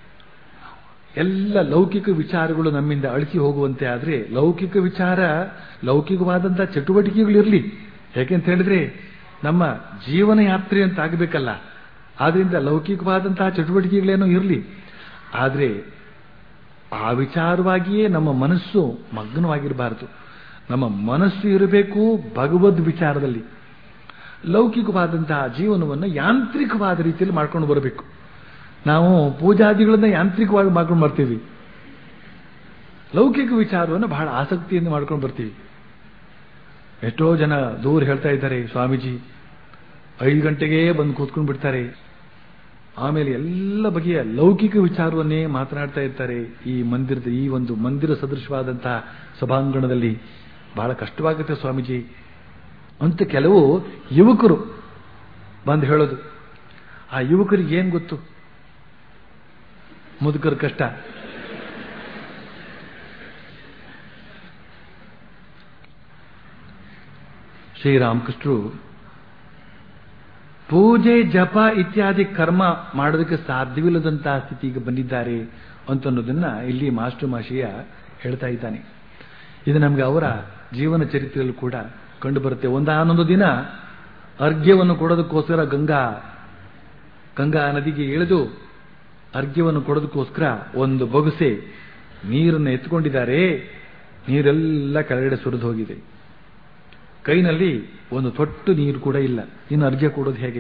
ಎಲ್ಲ ಲೌಕಿಕ ವಿಚಾರಗಳು ನಮ್ಮಿಂದ ಅಳಿಸಿ ಹೋಗುವಂತೆ ಆದರೆ ಲೌಕಿಕ ವಿಚಾರ ಲೌಕಿಕವಾದಂತಹ ಚಟುವಟಿಕೆಗಳಿರಲಿ ಯಾಕೆಂತ ಹೇಳಿದ್ರೆ ನಮ್ಮ ಜೀವನ ಯಾತ್ರೆ ಅಂತ ಆಗಬೇಕಲ್ಲ ಆದ್ರಿಂದ ಲೌಕಿಕವಾದಂತಹ ಚಟುವಟಿಕೆಗಳೇನೋ ಇರಲಿ ಆದರೆ ಆ ವಿಚಾರವಾಗಿಯೇ ನಮ್ಮ ಮನಸ್ಸು ಮಗ್ನವಾಗಿರಬಾರದು ನಮ್ಮ ಮನಸ್ಸು ಇರಬೇಕು ಭಗವದ್ ವಿಚಾರದಲ್ಲಿ ಲೌಕಿಕವಾದಂತಹ ಜೀವನವನ್ನು ಯಾಂತ್ರಿಕವಾದ ರೀತಿಯಲ್ಲಿ ಮಾಡ್ಕೊಂಡು ಬರಬೇಕು ನಾವು ಪೂಜಾದಿಗಳನ್ನ ಯಾಂತ್ರಿಕವಾಗಿ ಮಾಡ್ಕೊಂಡು ಬರ್ತೀವಿ ಲೌಕಿಕ ವಿಚಾರವನ್ನು ಬಹಳ ಆಸಕ್ತಿಯಿಂದ ಮಾಡ್ಕೊಂಡು ಬರ್ತೀವಿ ಎಷ್ಟೋ ಜನ ದೂರ ಹೇಳ್ತಾ ಇದ್ದಾರೆ ಸ್ವಾಮೀಜಿ ಐದು ಗಂಟೆಗೆ ಬಂದು ಕೂತ್ಕೊಂಡು ಬಿಡ್ತಾರೆ ಆಮೇಲೆ ಎಲ್ಲ ಬಗೆಯ ಲೌಕಿಕ ವಿಚಾರವನ್ನೇ ಮಾತನಾಡ್ತಾ ಇರ್ತಾರೆ ಈ ಮಂದಿರದ ಈ ಒಂದು ಮಂದಿರ ಸದೃಶವಾದಂತಹ ಸಭಾಂಗಣದಲ್ಲಿ ಬಹಳ ಕಷ್ಟವಾಗುತ್ತೆ ಸ್ವಾಮೀಜಿ ಅಂತ ಕೆಲವು ಯುವಕರು ಬಂದು ಹೇಳೋದು ಆ ಯುವಕರಿಗೆ ಏನ್ ಗೊತ್ತು ಮುದುಕರ ಕಷ್ಟ ಶ್ರೀರಾಮಕೃಷ್ಣರು ಪೂಜೆ ಜಪ ಇತ್ಯಾದಿ ಕರ್ಮ ಮಾಡೋದಕ್ಕೆ ಸಾಧ್ಯವಿಲ್ಲದಂತಹ ಸ್ಥಿತಿಗೆ ಬಂದಿದ್ದಾರೆ ಅಂತನ್ನೋದನ್ನ ಇಲ್ಲಿ ಮಾಸ್ಟರ್ ಮಾಶಿಯ ಹೇಳ್ತಾ ಇದ್ದಾನೆ ಇದು ನಮಗೆ ಅವರ ಜೀವನ ಚರಿತ್ರೆಯಲ್ಲೂ ಕೂಡ ಕಂಡು ಬರುತ್ತೆ ಒಂದಾನೊಂದು ದಿನ ಅರ್ಘ್ಯವನ್ನು ಕೊಡೋದಕ್ಕೋಸ್ಕರ ಗಂಗಾ ಗಂಗಾ ನದಿಗೆ ಇಳಿದು ಅರ್ಘ್ಯವನ್ನು ಕೊಡೋದಕ್ಕೋಸ್ಕರ ಒಂದು ಬೊಗಸೆ ನೀರನ್ನು ಎತ್ಕೊಂಡಿದ್ದಾರೆ ನೀರೆಲ್ಲ ಕೆಳಗಡೆ ಸುರಿದು ಹೋಗಿದೆ ಕೈನಲ್ಲಿ ಒಂದು ತೊಟ್ಟು ನೀರು ಕೂಡ ಇಲ್ಲ ಇನ್ನು ಅರ್ಘ್ಯ ಕೊಡೋದು ಹೇಗೆ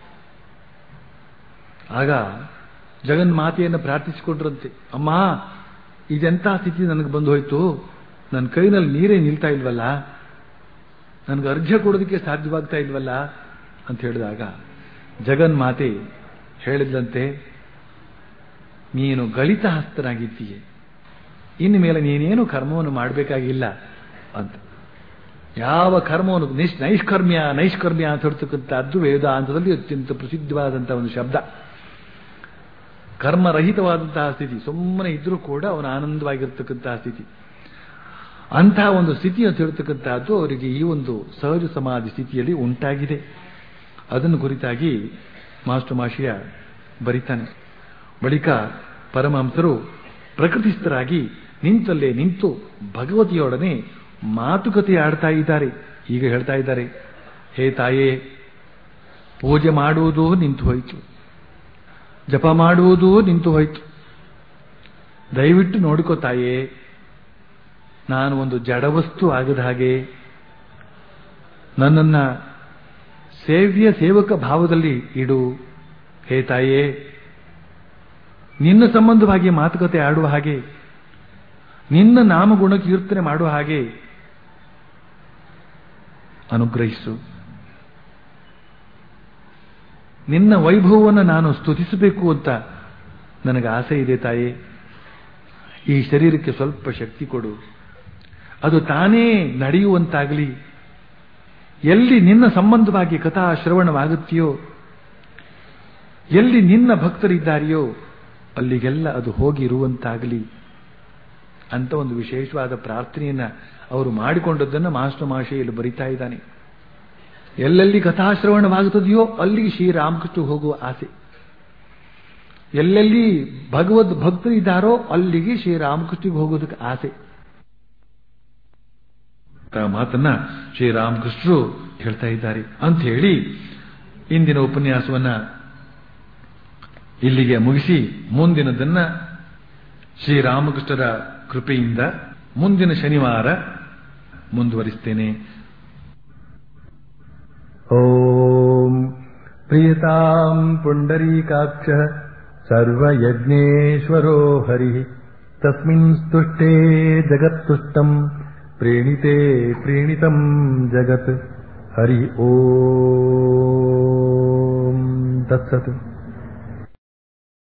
ಆಗ ಜಗನ್ಮಾತೆಯನ್ನು ಪ್ರಾರ್ಥಿಸಿಕೊಂಡ್ರಂತೆ ಅಮ್ಮ ಇದೆಂಥ ಸ್ಥಿತಿ ನನಗೆ ಬಂದು ಹೋಯ್ತು ನನ್ನ ಕೈನಲ್ಲಿ ನೀರೇ ನಿಲ್ತಾ ಇಲ್ವಲ್ಲ ನನಗೆ ಅರ್ಘ್ಯ ಕೊಡೋದಕ್ಕೆ ಸಾಧ್ಯವಾಗ್ತಾ ಇಲ್ವಲ್ಲ ಅಂತ ಹೇಳಿದಾಗ ಜಗನ್ಮಾತೆ ಹೇಳಿದಂತೆ ನೀನು ಗಳಿತ ಹಸ್ತನಾಗಿದ್ದೀಯೆ ಇನ್ನು ಮೇಲೆ ನೀನೇನು ಕರ್ಮವನ್ನು ಮಾಡಬೇಕಾಗಿಲ್ಲ ಅಂತ ಯಾವ ಕರ್ಮವನ್ನು ನಿಶ್ ನೈಷ್ಕರ್ಮ್ಯ ನೈಷ್ಕರ್ಮ್ಯ ಅಂತ ಹೇಳ್ತಕ್ಕಂಥದ್ದು ವೇದಾಂತದಲ್ಲಿ ಅತ್ಯಂತ ಪ್ರಸಿದ್ಧವಾದಂತಹ ಒಂದು ಶಬ್ದ ಕರ್ಮರಹಿತವಾದಂತಹ ಸ್ಥಿತಿ ಸುಮ್ಮನೆ ಇದ್ರೂ ಕೂಡ ಅವನು ಆನಂದವಾಗಿರ್ತಕ್ಕಂತಹ ಸ್ಥಿತಿ ಅಂತಹ ಒಂದು ಸ್ಥಿತಿ ಅಂತ ಹೇಳ್ತಕ್ಕಂಥದ್ದು ಅವರಿಗೆ ಈ ಒಂದು ಸಹಜ ಸಮಾಧಿ ಸ್ಥಿತಿಯಲ್ಲಿ ಉಂಟಾಗಿದೆ ಅದನ್ನು ಕುರಿತಾಗಿ ಮಾಸ್ಟರ್ ಮಾಶಿಯ ಬರಿತಾನೆ ಬಳಿಕ ಪರಮಹಂಸರು ಪ್ರಕೃತಿಸ್ಥರಾಗಿ ನಿಂತಲ್ಲೇ ನಿಂತು ಭಗವತಿಯೊಡನೆ ಮಾತುಕತೆ ಆಡ್ತಾ ಇದ್ದಾರೆ ಈಗ ಹೇಳ್ತಾ ಇದ್ದಾರೆ ಹೇ ತಾಯೇ ಪೂಜೆ ಮಾಡುವುದು ನಿಂತು ಹೋಯಿತು ಜಪ ಮಾಡುವುದು ನಿಂತು ಹೋಯಿತು ದಯವಿಟ್ಟು ನೋಡಿಕೋ ತಾಯೇ ನಾನು ಒಂದು ಜಡವಸ್ತು ಆಗದ ಹಾಗೆ ನನ್ನನ್ನ ಸೇವ್ಯ ಸೇವಕ ಭಾವದಲ್ಲಿ ಇಡು ಹೇ ತಾಯೇ ನಿನ್ನ ಸಂಬಂಧವಾಗಿ ಮಾತುಕತೆ ಆಡುವ ಹಾಗೆ ನಿನ್ನ ನಾಮಗುಣ ಕೀರ್ತನೆ ಮಾಡುವ ಹಾಗೆ ಅನುಗ್ರಹಿಸು ನಿನ್ನ ವೈಭವವನ್ನು ನಾನು ಸ್ತುತಿಸಬೇಕು ಅಂತ ನನಗೆ ಆಸೆ ಇದೆ ತಾಯೇ ಈ ಶರೀರಕ್ಕೆ ಸ್ವಲ್ಪ ಶಕ್ತಿ ಕೊಡು ಅದು ತಾನೇ ನಡೆಯುವಂತಾಗಲಿ ಎಲ್ಲಿ ನಿನ್ನ ಸಂಬಂಧವಾಗಿ ಕಥಾ ಶ್ರವಣವಾಗುತ್ತೆಯೋ ಎಲ್ಲಿ ನಿನ್ನ ಭಕ್ತರಿದ್ದಾರೆಯೋ ಅಲ್ಲಿಗೆಲ್ಲ ಅದು ಹೋಗಿರುವಂತಾಗಲಿ ಅಂತ ಒಂದು ವಿಶೇಷವಾದ ಪ್ರಾರ್ಥನೆಯನ್ನ ಅವರು ಮಾಡಿಕೊಂಡದ್ದನ್ನು ಮಾಸ್ಟರ್ ಮಾಶೆಯಲ್ಲಿ ಬರಿತಾ ಇದ್ದಾನೆ ಎಲ್ಲೆಲ್ಲಿ ಕಥಾಶ್ರವಣವಾಗುತ್ತದೆಯೋ ಅಲ್ಲಿಗೆ ಶ್ರೀರಾಮಕೃಷ್ಣ ಹೋಗುವ ಆಸೆ ಎಲ್ಲೆಲ್ಲಿ ಭಗವದ್ ಭಕ್ತರಿದ್ದಾರೋ ಅಲ್ಲಿಗೆ ಶ್ರೀರಾಮಕೃಷ್ಣಿಗೆ ಹೋಗೋದಕ್ಕೆ ಆಸೆ ಆ ಮಾತನ್ನ ಶ್ರೀರಾಮಕೃಷ್ಣರು ಹೇಳ್ತಾ ಇದ್ದಾರೆ ಅಂತ ಹೇಳಿ ಇಂದಿನ ಉಪನ್ಯಾಸವನ್ನ ಇಲ್ಲಿಗೆ ಮುಗಿಸಿ ಮುಂದಿನದನ್ನ ಶ್ರೀರಾಮಕೃಷ್ಣರ ಕೃಪೆಯಿಂದ ಮುಂದಿನ ಶನಿವಾರ ಮುಂದುವರಿಸ್ತೇನೆ ॐ प्रियताम् पुण्डरीकाक्षः सर्वयज्ञेश्वरो हरिः तस्मिन् स्तुष्टे जगत्तुष्टम् प्रीणिते प्रीणितम् जगत् हरि ॐ तत्सत्